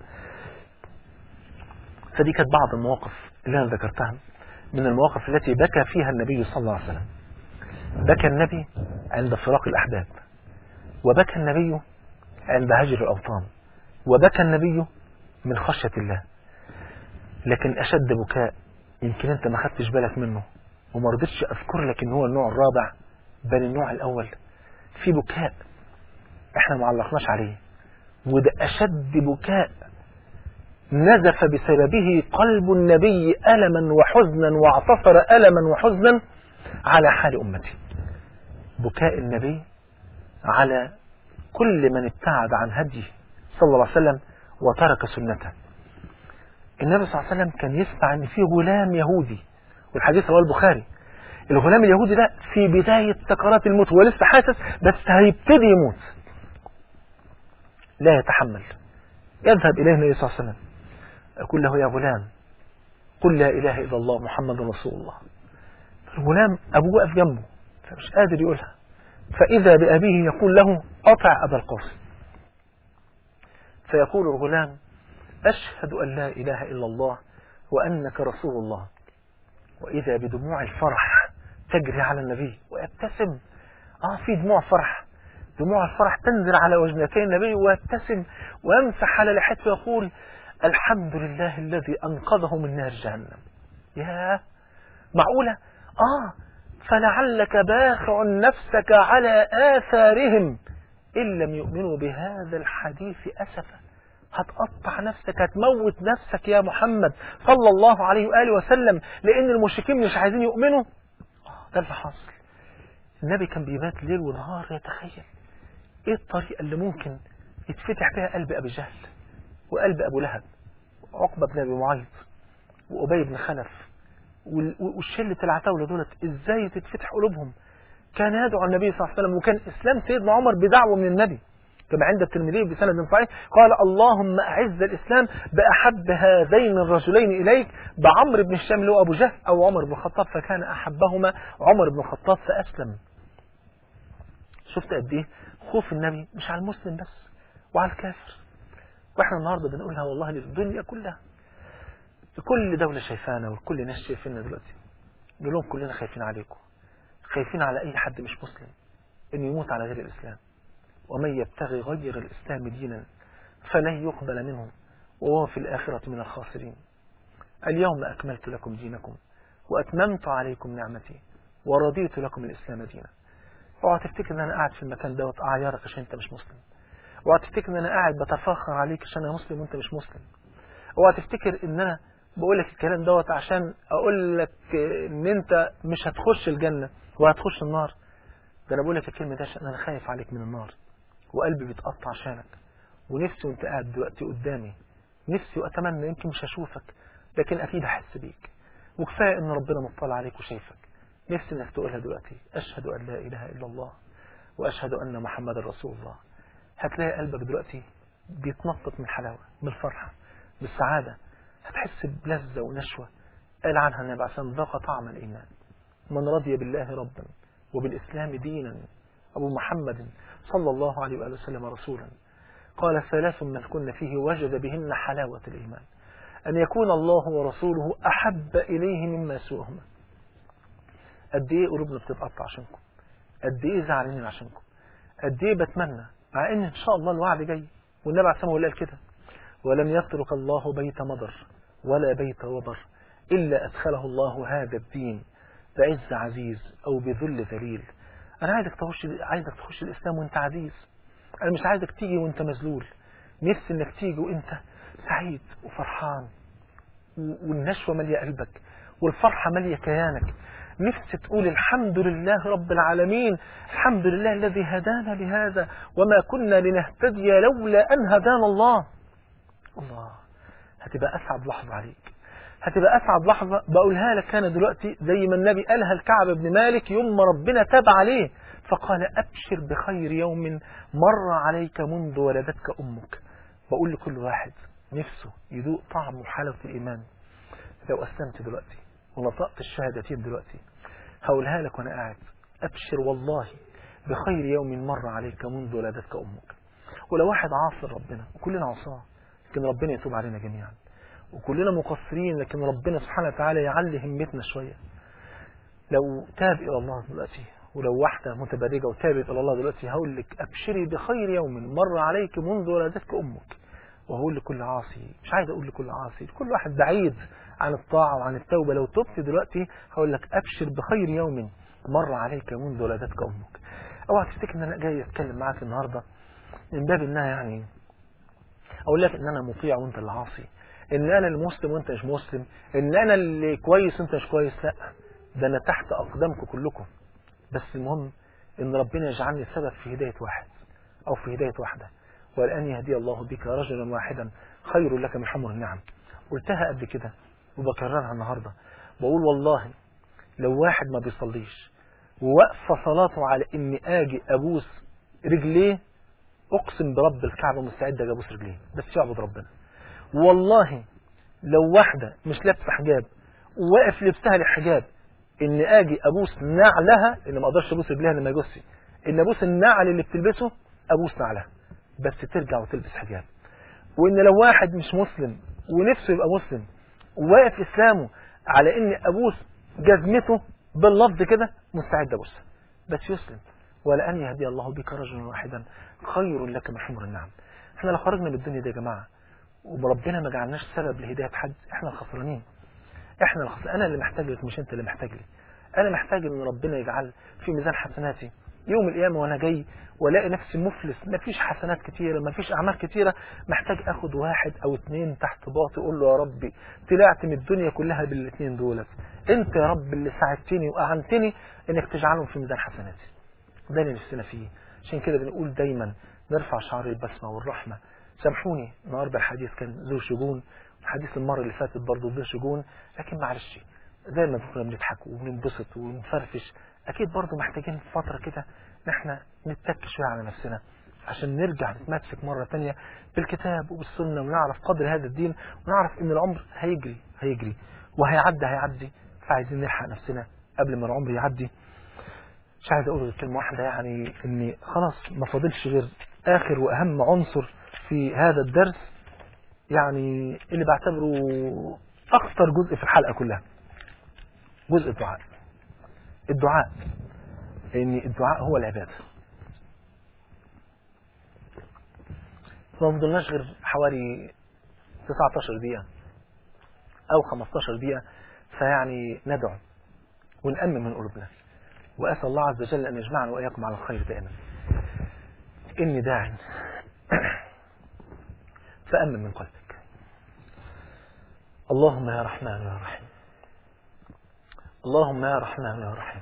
فدي كانت بعض المواقف اللي أنا ذكرتها من المواقف التي بكى فيها النبي صلى الله عليه وسلم بكى النبي عند فراق الأحباب وبكى النبي عند هجر الأوطان وبكى النبي من خشية الله لكن أشد بكاء يمكن أنت ما خدتش بالك منه وما رضيتش أذكر لك إن هو النوع الرابع بل النوع الأول في بكاء إحنا ما علقناش عليه وده أشد بكاء نزف بسببه قلب النبي ألما وحزنا واعتصر ألما وحزنا على حال أمته بكاء النبي على كل من ابتعد عن هديه صلى الله عليه وسلم وترك سنته النبي صلى الله عليه وسلم كان يسمع ان في غلام يهودي والحديث رواه البخاري الغلام اليهودي ده في بداية سكرات الموت هو لسه حاسس بس هيبتدي يموت لا يتحمل يذهب إليه النبي صلى الله عليه وسلم يقول له يا غلام قل لا إله إلا الله محمد رسول الله الغلام أبوه واقف جنبه فمش قادر يقولها فإذا بأبيه يقول له أطع أبا القاسم فيقول الغلام أشهد أن لا إله إلا الله وأنك رسول الله وإذا بدموع الفرح تجري على النبي ويبتسم آه في دموع فرح دموع الفرح تنزل على وجنتي النبي ويبتسم ويمسح على لحيته ويقول الحمد لله الذي أنقذه من نار جهنم يا معقولة آه فلعلك باخع نفسك على آثارهم إن لم يؤمنوا بهذا الحديث أسفا هتقطع نفسك هتموت نفسك يا محمد صلى الله عليه وآله وسلم لأن المشركين مش عايزين يؤمنوا آه، ده اللي حصل النبي كان بيبات ليل ونهار يتخيل ايه الطريقة اللي ممكن يتفتح بها قلب أبي جهل وقلب أبو لهب وعقبة بن أبي معيط وأبي بن خلف وال- والشلة العتاولة دولت ازاي تتفتح قلوبهم كان يدعو النبي صلى الله عليه وسلم وكان إسلام سيدنا عمر بدعوة من النبي كما عند الترمذي بسند صحيح قال اللهم أعز الإسلام بأحب هذين الرجلين إليك بعمر بن هشام اللي هو أبو جهل أو عمر بن الخطاب فكان أحبهما عمر بن الخطاب فأسلم شفت قد إيه خوف النبي مش على المسلم بس وعلى الكافر واحنا النهارده بنقولها والله للدنيا كلها كل دولة شايفانا وكل ناس شايفيننا دلوقتي نقول لهم كلنا خايفين عليكم خايفين على أي حد مش مسلم إنه يموت على غير الإسلام ومن يبتغي غير الإسلام دينا فلن يقبل منه وهو في الآخرة من الخاسرين اليوم أكملت لكم دينكم وأتممت عليكم نعمتي ورضيت لكم الإسلام دينا اوعى تفتكر ان انا قاعد في المكان دوت اعيرك عشان انت مش مسلم اوعى تفتكر ان انا قاعد بتفاخر عليك عشان انا مسلم وانت مش مسلم اوعى تفتكر ان انا بقول لك الكلام دوت عشان اقول لك ان انت مش هتخش الجنه وهتخش النار ده انا بقول لك الكلمه دي عشان انا خايف عليك من النار وقلبي بيتقطع عشانك ونفسي وانت قاعد دلوقتي قدامي نفسي واتمنى يمكن مش هشوفك لكن اكيد احس بيك وكفايه ان ربنا مطلع عليك وشايفك نفسي انك تقولها دلوقتي اشهد ان لا اله الا الله واشهد ان محمد رسول الله هتلاقي قلبك دلوقتي بيتنطط من الحلاوه من الفرحه بالسعاده هتحس بلذه ونشوه قال عنها النبي عليه الصلاه ذاق طعم الايمان من رضي بالله ربا وبالاسلام دينا ابو محمد صلى الله عليه واله وسلم رسولا قال ثلاث من كن فيه وجد بهن حلاوه الايمان ان يكون الله ورسوله احب اليه مما سواهما قد ايه قلوبنا بتتقطع عشانكم قد ايه زعلانين عشانكم قد ايه بتمنى مع ان ان شاء الله الوعد جاي والنبي عليه الصلاه والسلام قال كده ولم يترك الله بيت مضر ولا بيت وبر الا ادخله الله هذا الدين بعز عزيز او بذل ذليل انا عايزك تخش عايزك تخش الاسلام وانت عزيز انا مش عايزك تيجي وانت مذلول نفسي انك تيجي وانت سعيد وفرحان والنشوه ماليه قلبك والفرحه ماليه كيانك نفسي تقول الحمد لله رب العالمين الحمد لله الذي هدانا لهذا وما كنا لنهتدي لولا أن هدانا الله الله هتبقى أسعد لحظة عليك هتبقى أسعد لحظة بقولها لك أنا دلوقتي زي ما النبي قالها الكعب بن مالك يوم ما ربنا تاب عليه فقال أبشر بخير يوم مر عليك منذ ولدتك أمك بقول لكل واحد نفسه يذوق طعم وحلاوة الإيمان لو أسلمت دلوقتي ونطقت الشهادتين دلوقتي هقولها لك وانا قاعد ابشر والله بخير يوم مر عليك منذ ولدتك امك ولو واحد عاصر ربنا وكلنا عصاه لكن ربنا يتوب علينا جميعا وكلنا مقصرين لكن ربنا سبحانه وتعالى يعلي همتنا شويه لو تاب الى الله دلوقتي ولو واحدة متبرجة وتابت إلى الله دلوقتي هقول لك أبشري بخير يوم مر عليك منذ ولدتك أمك وهقول لكل عاصي مش عايز أقول لكل عاصي كل واحد بعيد عن الطاعة وعن التوبة لو تبت دلوقتي هقول لك أبشر بخير يوم مر عليك منذ ولدتك أمك اوعى تفتكر ان انا جاي اتكلم معاك النهارده من باب انها يعني اقول لك ان انا مطيع وانت اللي عاصي ان انا المسلم وانت مش مسلم ان انا اللي كويس وانت مش كويس لا ده انا تحت اقدامكم كلكم بس المهم ان ربنا يجعلني سبب في هدايه واحد او في هدايه واحده والان يهدي الله بك رجلا واحدا خير لك من حمر النعم قلتها قبل كده وبكررها النهارده بقول والله لو واحد ما بيصليش ووقف صلاته على اني اجي ابوس رجليه اقسم برب الكعبه مستعد اجي ابوس رجليه بس يعبد ربنا والله لو واحده مش لابسه حجاب وواقف لبسها للحجاب ان اجي ابوس نعلها ان ما اقدرش ابوس رجليها لما يجوزي ان ابوس النعل اللي بتلبسه ابوس نعلها بس ترجع وتلبس حجاب وان لو واحد مش مسلم ونفسه يبقى مسلم وواقف اسلامه على ان ابوس جزمته باللفظ كده مستعد ابوسها بس يسلم ولان يهدي الله بك رجلا واحدا خير لك من حمر النعم احنا لو خرجنا من الدنيا دي يا جماعه وربنا ما جعلناش سبب لهدايه حد احنا الخسرانين احنا الخسرانين انا اللي محتاج لك مش انت اللي محتاج لي أنا محتاج أن ربنا يجعل في ميزان حسناتي يوم القيامة وأنا جاي والاقي نفسي مفلس مفيش حسنات كتيرة مفيش أعمال كتيرة محتاج أخد واحد أو اتنين تحت باطي أقول له يا ربي طلعت من الدنيا كلها بالاتنين دولت أنت يا رب اللي ساعدتني وأعنتني إنك تجعلهم في ميزان حسناتي ده اللي نفسنا فيه عشان كده بنقول دايما نرفع شعار البسمة والرحمة سامحوني النهارده الحديث كان ذو شجون الحديث المرة اللي فاتت برضه ذو شجون لكن معلش زي ما كنا بنضحك وبننبسط ونفرفش اكيد برضه محتاجين فترة كده ان احنا نتك شوية على نفسنا عشان نرجع نتمسك مرة تانية بالكتاب وبالسنة ونعرف قدر هذا الدين ونعرف ان العمر هيجري هيجري وهيعدي هيعدي فعايزين نلحق نفسنا قبل ما العمر يعدي مش عايز اقول كلمة واحدة يعني ان خلاص ما فاضلش غير اخر واهم عنصر في هذا الدرس يعني اللي بعتبره اخطر جزء في الحلقة كلها جزء الدعاء الدعاء ان الدعاء هو العبادة ما فضلناش غير حوالي 19 دقيقة او 15 دقيقة فيعني ندعو ونأمن من قلوبنا وأسأل الله عز وجل أن يجمعنا وإياكم على الخير دائما إني داع فأمن من قلبك اللهم يا رحمن يا رحيم اللهم يا رحمن يا رحيم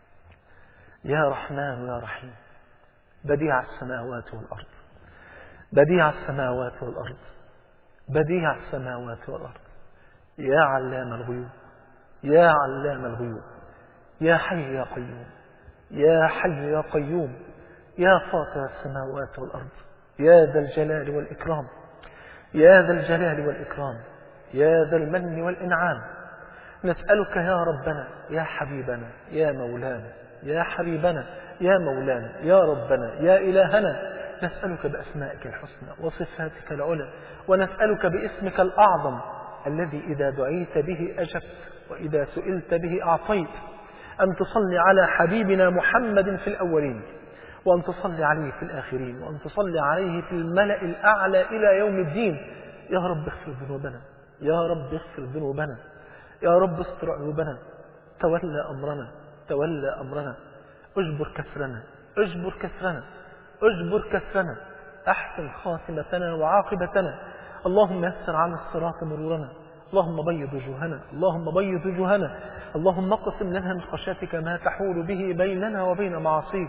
يا رحمن يا رحيم بديع السماوات والأرض بديع السماوات والأرض بديع السماوات والأرض يا علام الغيوب يا علام الغيوب يا حي يا قيوم يا حي يا قيوم يا فاطر السماوات والأرض يا ذا الجلال والإكرام يا ذا الجلال والإكرام يا ذا المن والإنعام نسألك يا ربنا يا حبيبنا يا مولانا يا حبيبنا يا مولانا يا ربنا يا إلهنا نسألك بأسمائك الحسنى وصفاتك العلى ونسألك باسمك الأعظم الذي إذا دعيت به أجبت وإذا سئلت به أعطيت أن تصلي على حبيبنا محمد في الأولين وأن تصلي عليه في الآخرين وأن تصلي عليه في الملأ الأعلى إلى يوم الدين يا رب اغفر ذنوبنا يا رب اغفر ذنوبنا يا رب استر عيوبنا تولى أمرنا تولى أمرنا اجبر كسرنا اجبر كسرنا اجبر كسرنا أحسن خاتمتنا وعاقبتنا اللهم يسر على الصراط مرورنا اللهم بيض وجوهنا اللهم بيض وجوهنا اللهم اقسم لنا من خشيتك ما تحول به بيننا وبين معاصيك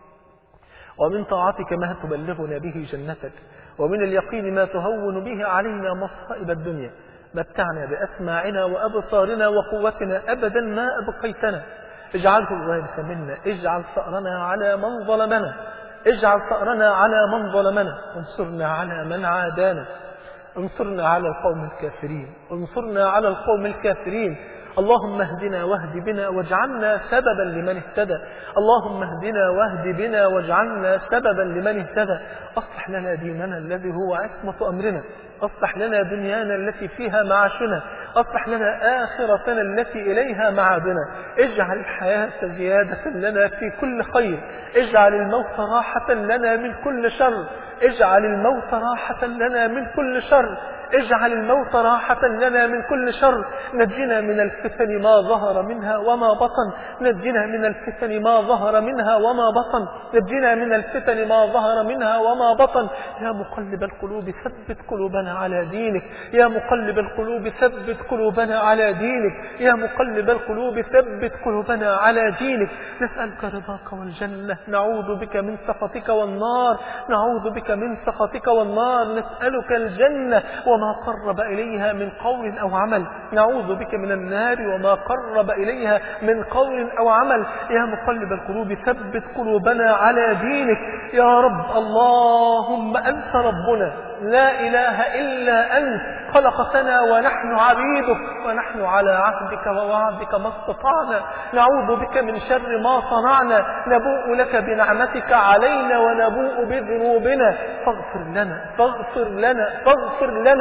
ومن طاعتك ما تبلغنا به جنتك ومن اليقين ما تهون به علينا مصائب الدنيا متعنا بأسماعنا وأبصارنا وقوتنا أبدا ما أبقيتنا اجعله الوارث منا اجعل ثأرنا على من ظلمنا اجعل ثأرنا على من ظلمنا انصرنا على من عادانا انصرنا على القوم الكافرين انصرنا على القوم الكافرين اللهم اهدنا واهد بنا واجعلنا سببا لمن اهتدى اللهم اهدنا واهد بنا واجعلنا سببا لمن اهتدى اصلح لنا ديننا الذي هو عصمة أمرنا اصلح لنا دنيانا التي فيها معاشنا اصلح لنا آخرتنا التي إليها معادنا اجعل الحياة زيادة لنا في كل خير اجعل الموت راحة لنا من كل شر اجعل الموت راحة لنا من كل شر اجعل الموت راحة لنا من كل شر نجنا من الفتن ما ظهر منها وما بطن نجنا من الفتن ما ظهر منها وما بطن نجنا من الفتن ما ظهر منها وما بطن يا مقلب القلوب ثبت قلوبنا على دينك يا مقلب القلوب ثبت قلوبنا على دينك يا مقلب القلوب ثبت قلوبنا على دينك نسألك رضاك والجنة نعوذ بك من سخطك والنار نعوذ بك من سخطك والنار نسألك الجنة وما قرب إليها من قول أو عمل نعوذ بك من النار وما قرب إليها من قول أو عمل يا مقلب القلوب ثبت قلوبنا على دينك يا رب اللهم أنت ربنا لا إله إلا أنت خلقتنا ونحن عبيدك ونحن على عهدك ووعدك ما استطعنا نعوذ بك من شر ما صنعنا نبوء لك بنعمتك علينا ونبوء بذنوبنا فاغفر لنا فاغفر لنا فاغفر لنا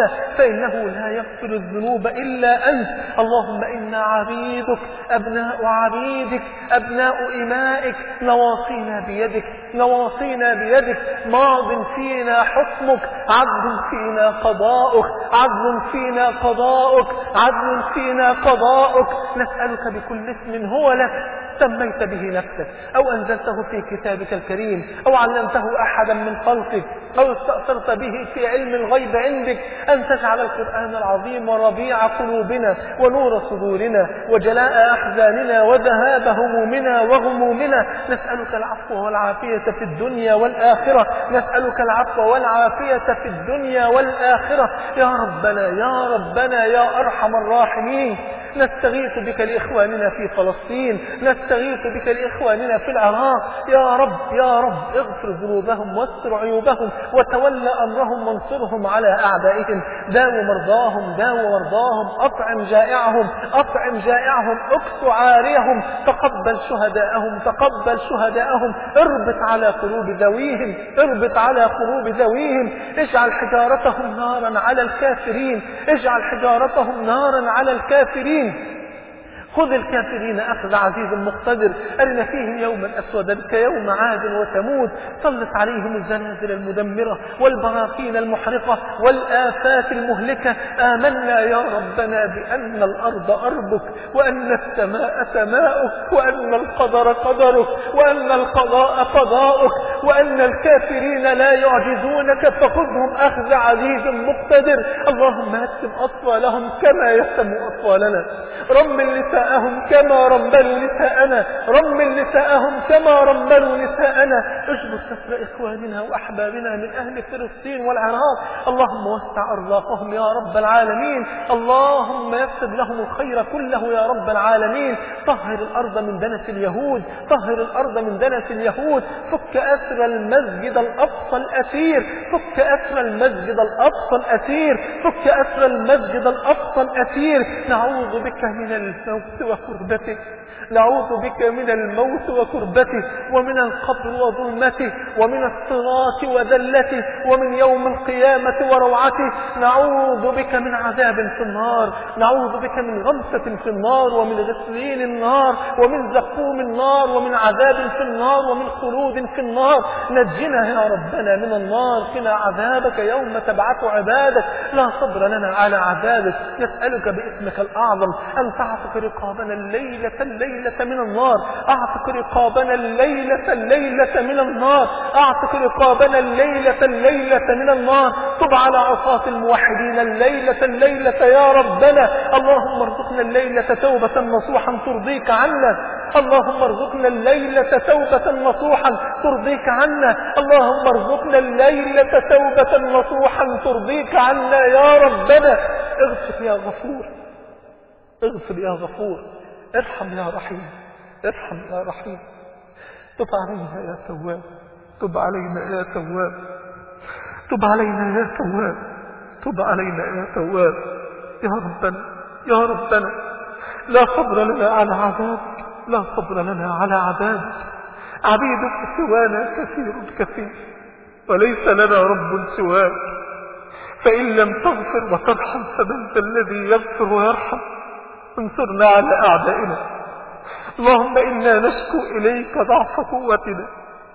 لنا فإنه لا يغفر الذنوب إلا أنت اللهم إنا عبيدك أبناء عبيدك أبناء إمائك نواصينا بيدك نواصينا بيدك ماض فينا حكمك عدل فينا قضاؤك عدل فينا قضاؤك عدل فينا قضاؤك نسألك بكل اسم هو لك سميت به نفسك أو أنزلته في كتابك الكريم أو علمته أحدا من خلقك أو استأثرت به في علم الغيب عندك أن تجعل القرآن العظيم ربيع قلوبنا ونور صدورنا وجلاء أحزاننا وذهاب همومنا وغمومنا نسألك العفو والعافية في الدنيا والآخرة نسألك العفو والعافية في الدنيا والآخرة يا ربنا يا ربنا يا أرحم الراحمين نستغيث بك لإخواننا في فلسطين نستغيث بك لإخواننا في العراق يا رب يا رب اغفر ذنوبهم واستر عيوبهم وتولى أمرهم وانصرهم على أعدائهم داو مرضاهم داو مرضاهم أطعم جائعهم أطعم جائعهم اكس عاريهم تقبل شهداءهم تقبل شهداءهم اربط على قلوب ذويهم اربط على قلوب ذويهم اجعل حجارتهم نارا على الكافرين اجعل حجارتهم نارا على الكافرين خذ الكافرين أخذ عزيز مقتدر أرنا فيهم يوما أسودا كيوم عاد وثمود سلط عليهم الزلازل المدمرة والبراكين المحرقة والآفات المهلكة آمنا يا ربنا بأن الأرض أرضك وأن السماء سماؤك وأن القدر قدرك وأن القضاء قضاؤك وأن الكافرين لا يعجزونك فخذهم أخذ عزيز مقتدر اللهم هتم أطفالهم كما يهتم أطفالنا رم اللسان نساءهم كما رملوا نساءنا رمل نساءهم كما رملوا نساءنا اجبر ستر إخواننا وأحبابنا من أهل فلسطين والعراق اللهم وسع أرزاقهم يا رب العالمين اللهم يكتب لهم الخير كله يا رب العالمين طهر الأرض من دنس اليهود طهر الأرض من دنس اليهود فك أسر المسجد الأقصى الأسير فك أسر المسجد الأقصى الأسير فك أسر المسجد الأقصى الأسير نعوذ بك من الموت وكربته نعوذ بك من الموت وكربته ومن القبر وظلمته ومن الصراط وذلته ومن يوم القيامة وروعته نعوذ بك من عذاب في النار نعوذ بك من غمسة في النار ومن غسلين النار ومن زقوم النار ومن عذاب في النار ومن خلود في النار نجنا يا ربنا من النار قنا عذابك يوم تبعث عبادك لا صبر لنا على عذابك نسألك باسمك الأعظم أن تعتق رقابنا الليلة الليلة من النار أعتق رقابنا الليلة الليلة من النار أعتق رقابنا الليلة الليلة من النار تب على عصاة الموحدين الليلة الليلة يا ربنا اللهم ارزقنا الليلة توبة نصوحا ترضيك عنا اللهم ارزقنا الليلة توبة نصوحا ترضيك عنا اللهم ارزقنا الليلة توبة نصوحا ترضيك عنا يا ربنا اغفر يا غفور اغفر يا غفور ارحم يا رحيم ارحم يا رحيم تب علينا يا تواب تب علينا يا تواب تب علينا يا تواب تب علينا يا تواب يا ربنا يا ربنا لا صبر لنا على عذابك لا صبر لنا على عذابك عبيدك سوانا كثير كثير وليس لنا رب سواك فإن لم تغفر وترحم فمن ذا الذي يغفر ويرحم انصرنا على أعدائنا اللهم إنا نشكو إليك ضعف قوتنا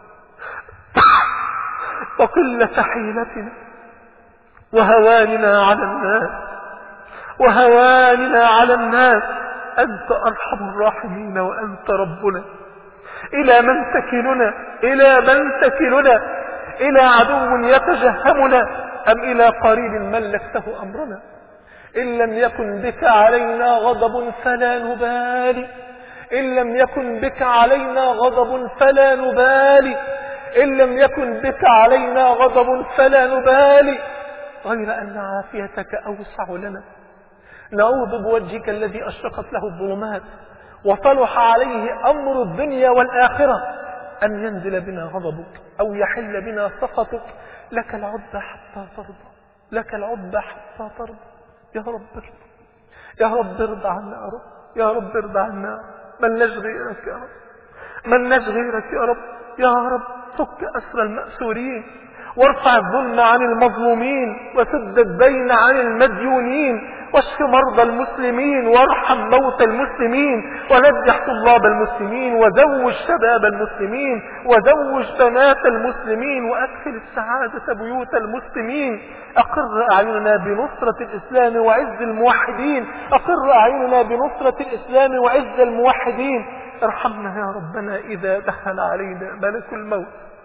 وقلة حيلتنا وهواننا على الناس وهواننا على الناس أنت أرحم الراحمين وأنت ربنا إلى من تكلنا إلى من تكلنا إلى عدو يتجهمنا أم إلى قريب ملكته أمرنا إن لم يكن بك علينا غضب فلا نبالي إن لم يكن بك علينا غضب فلا نبالي إن لم يكن بك علينا غضب فلا نبالي غير أن عافيتك أوسع لنا نعوذ بوجهك الذي أشرقت له الظلمات وصلح عليه أمر الدنيا والآخرة أن ينزل بنا غضبك أو يحل بنا سخطك لك العدة حتى ترضى لك العدة حتى ترضى يا رب ارضى يا رب ارضى عنا يا رب يا رب ارضى عنا من غيرك يا رب من غيرك يا رب يا رب فك أسر المأسورين وارفع الظلم عن المظلومين وسد الدين عن المديونين واشف مرضى المسلمين وارحم موتى المسلمين ونجح طلاب المسلمين وزوج شباب المسلمين وزوج بنات المسلمين وأكفل السعادة بيوت المسلمين أقر أعيننا بنصرة الإسلام وعز الموحدين أقر أعيننا بنصرة الإسلام وعز الموحدين ارحمنا يا ربنا إذا دخل علينا ملك الموت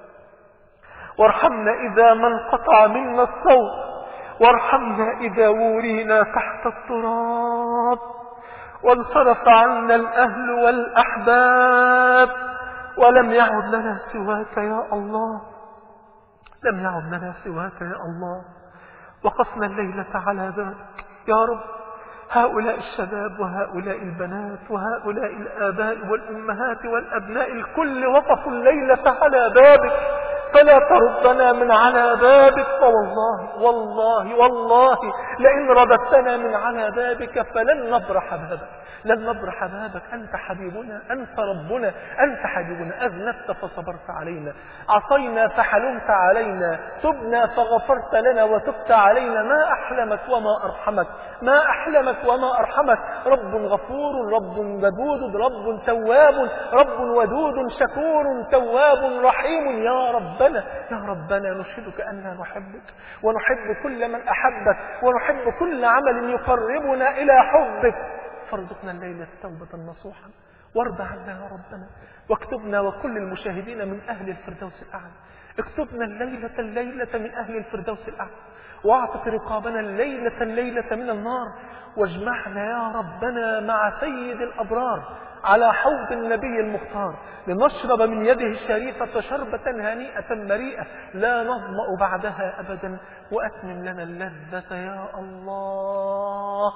وارحمنا إذا ما انقطع منا الصوت وارحمنا إذا ورينا تحت التراب وانصرف عنا الأهل والأحباب ولم يعد لنا سواك يا الله لم يعد لنا سواك يا الله وقفنا الليلة على ذلك يا رب هؤلاء الشباب وهؤلاء البنات وهؤلاء الآباء والأمهات والأبناء الكل وقفوا الليلة على بابك فلا تردنا من على بابك فوالله والله والله لئن رددتنا من على بابك فلن نبرح بابك لن نبرح بابك أنت حبيبنا أنت ربنا أنت حبيبنا أذنبت فصبرت علينا عصينا فحلمت علينا تبنا فغفرت لنا وتبت علينا ما أحلمك وما أرحمك ما أحلمك وما أرحمك رب غفور رب ودود رب تواب رب ودود شكور تواب رحيم يا ربنا يا ربنا نشهدك أننا نحبك ونحب كل من أحبك ونحب كل عمل يقربنا إلى حبك فارزقنا الليلة توبة نصوحا وارض عنا يا ربنا واكتبنا وكل المشاهدين من أهل الفردوس الأعلى اكتبنا الليلة الليلة من أهل الفردوس الأعلى واعتق رقابنا الليلة الليلة من النار واجمعنا يا ربنا مع سيد الأبرار على حوض النبي المختار لنشرب من يده الشريفة شربة هنيئة مريئة لا نظمأ بعدها أبدا وأتمم لنا اللذة يا الله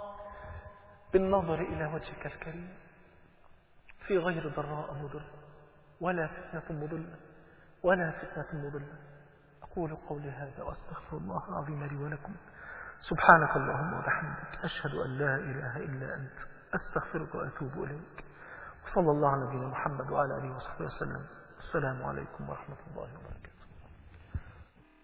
بالنظر إلى وجهك الكريم في غير ضراء مضر ولا فتنة مضلة ولا فتنة مضلة أقول قولي هذا وأستغفر الله العظيم لي ولكم سبحانك اللهم وبحمدك أشهد أن لا إله إلا أنت أستغفرك وأتوب إليك وصلى الله على نبينا محمد وعلى آله وصحبه وسلم السلام عليكم ورحمة الله وبركاته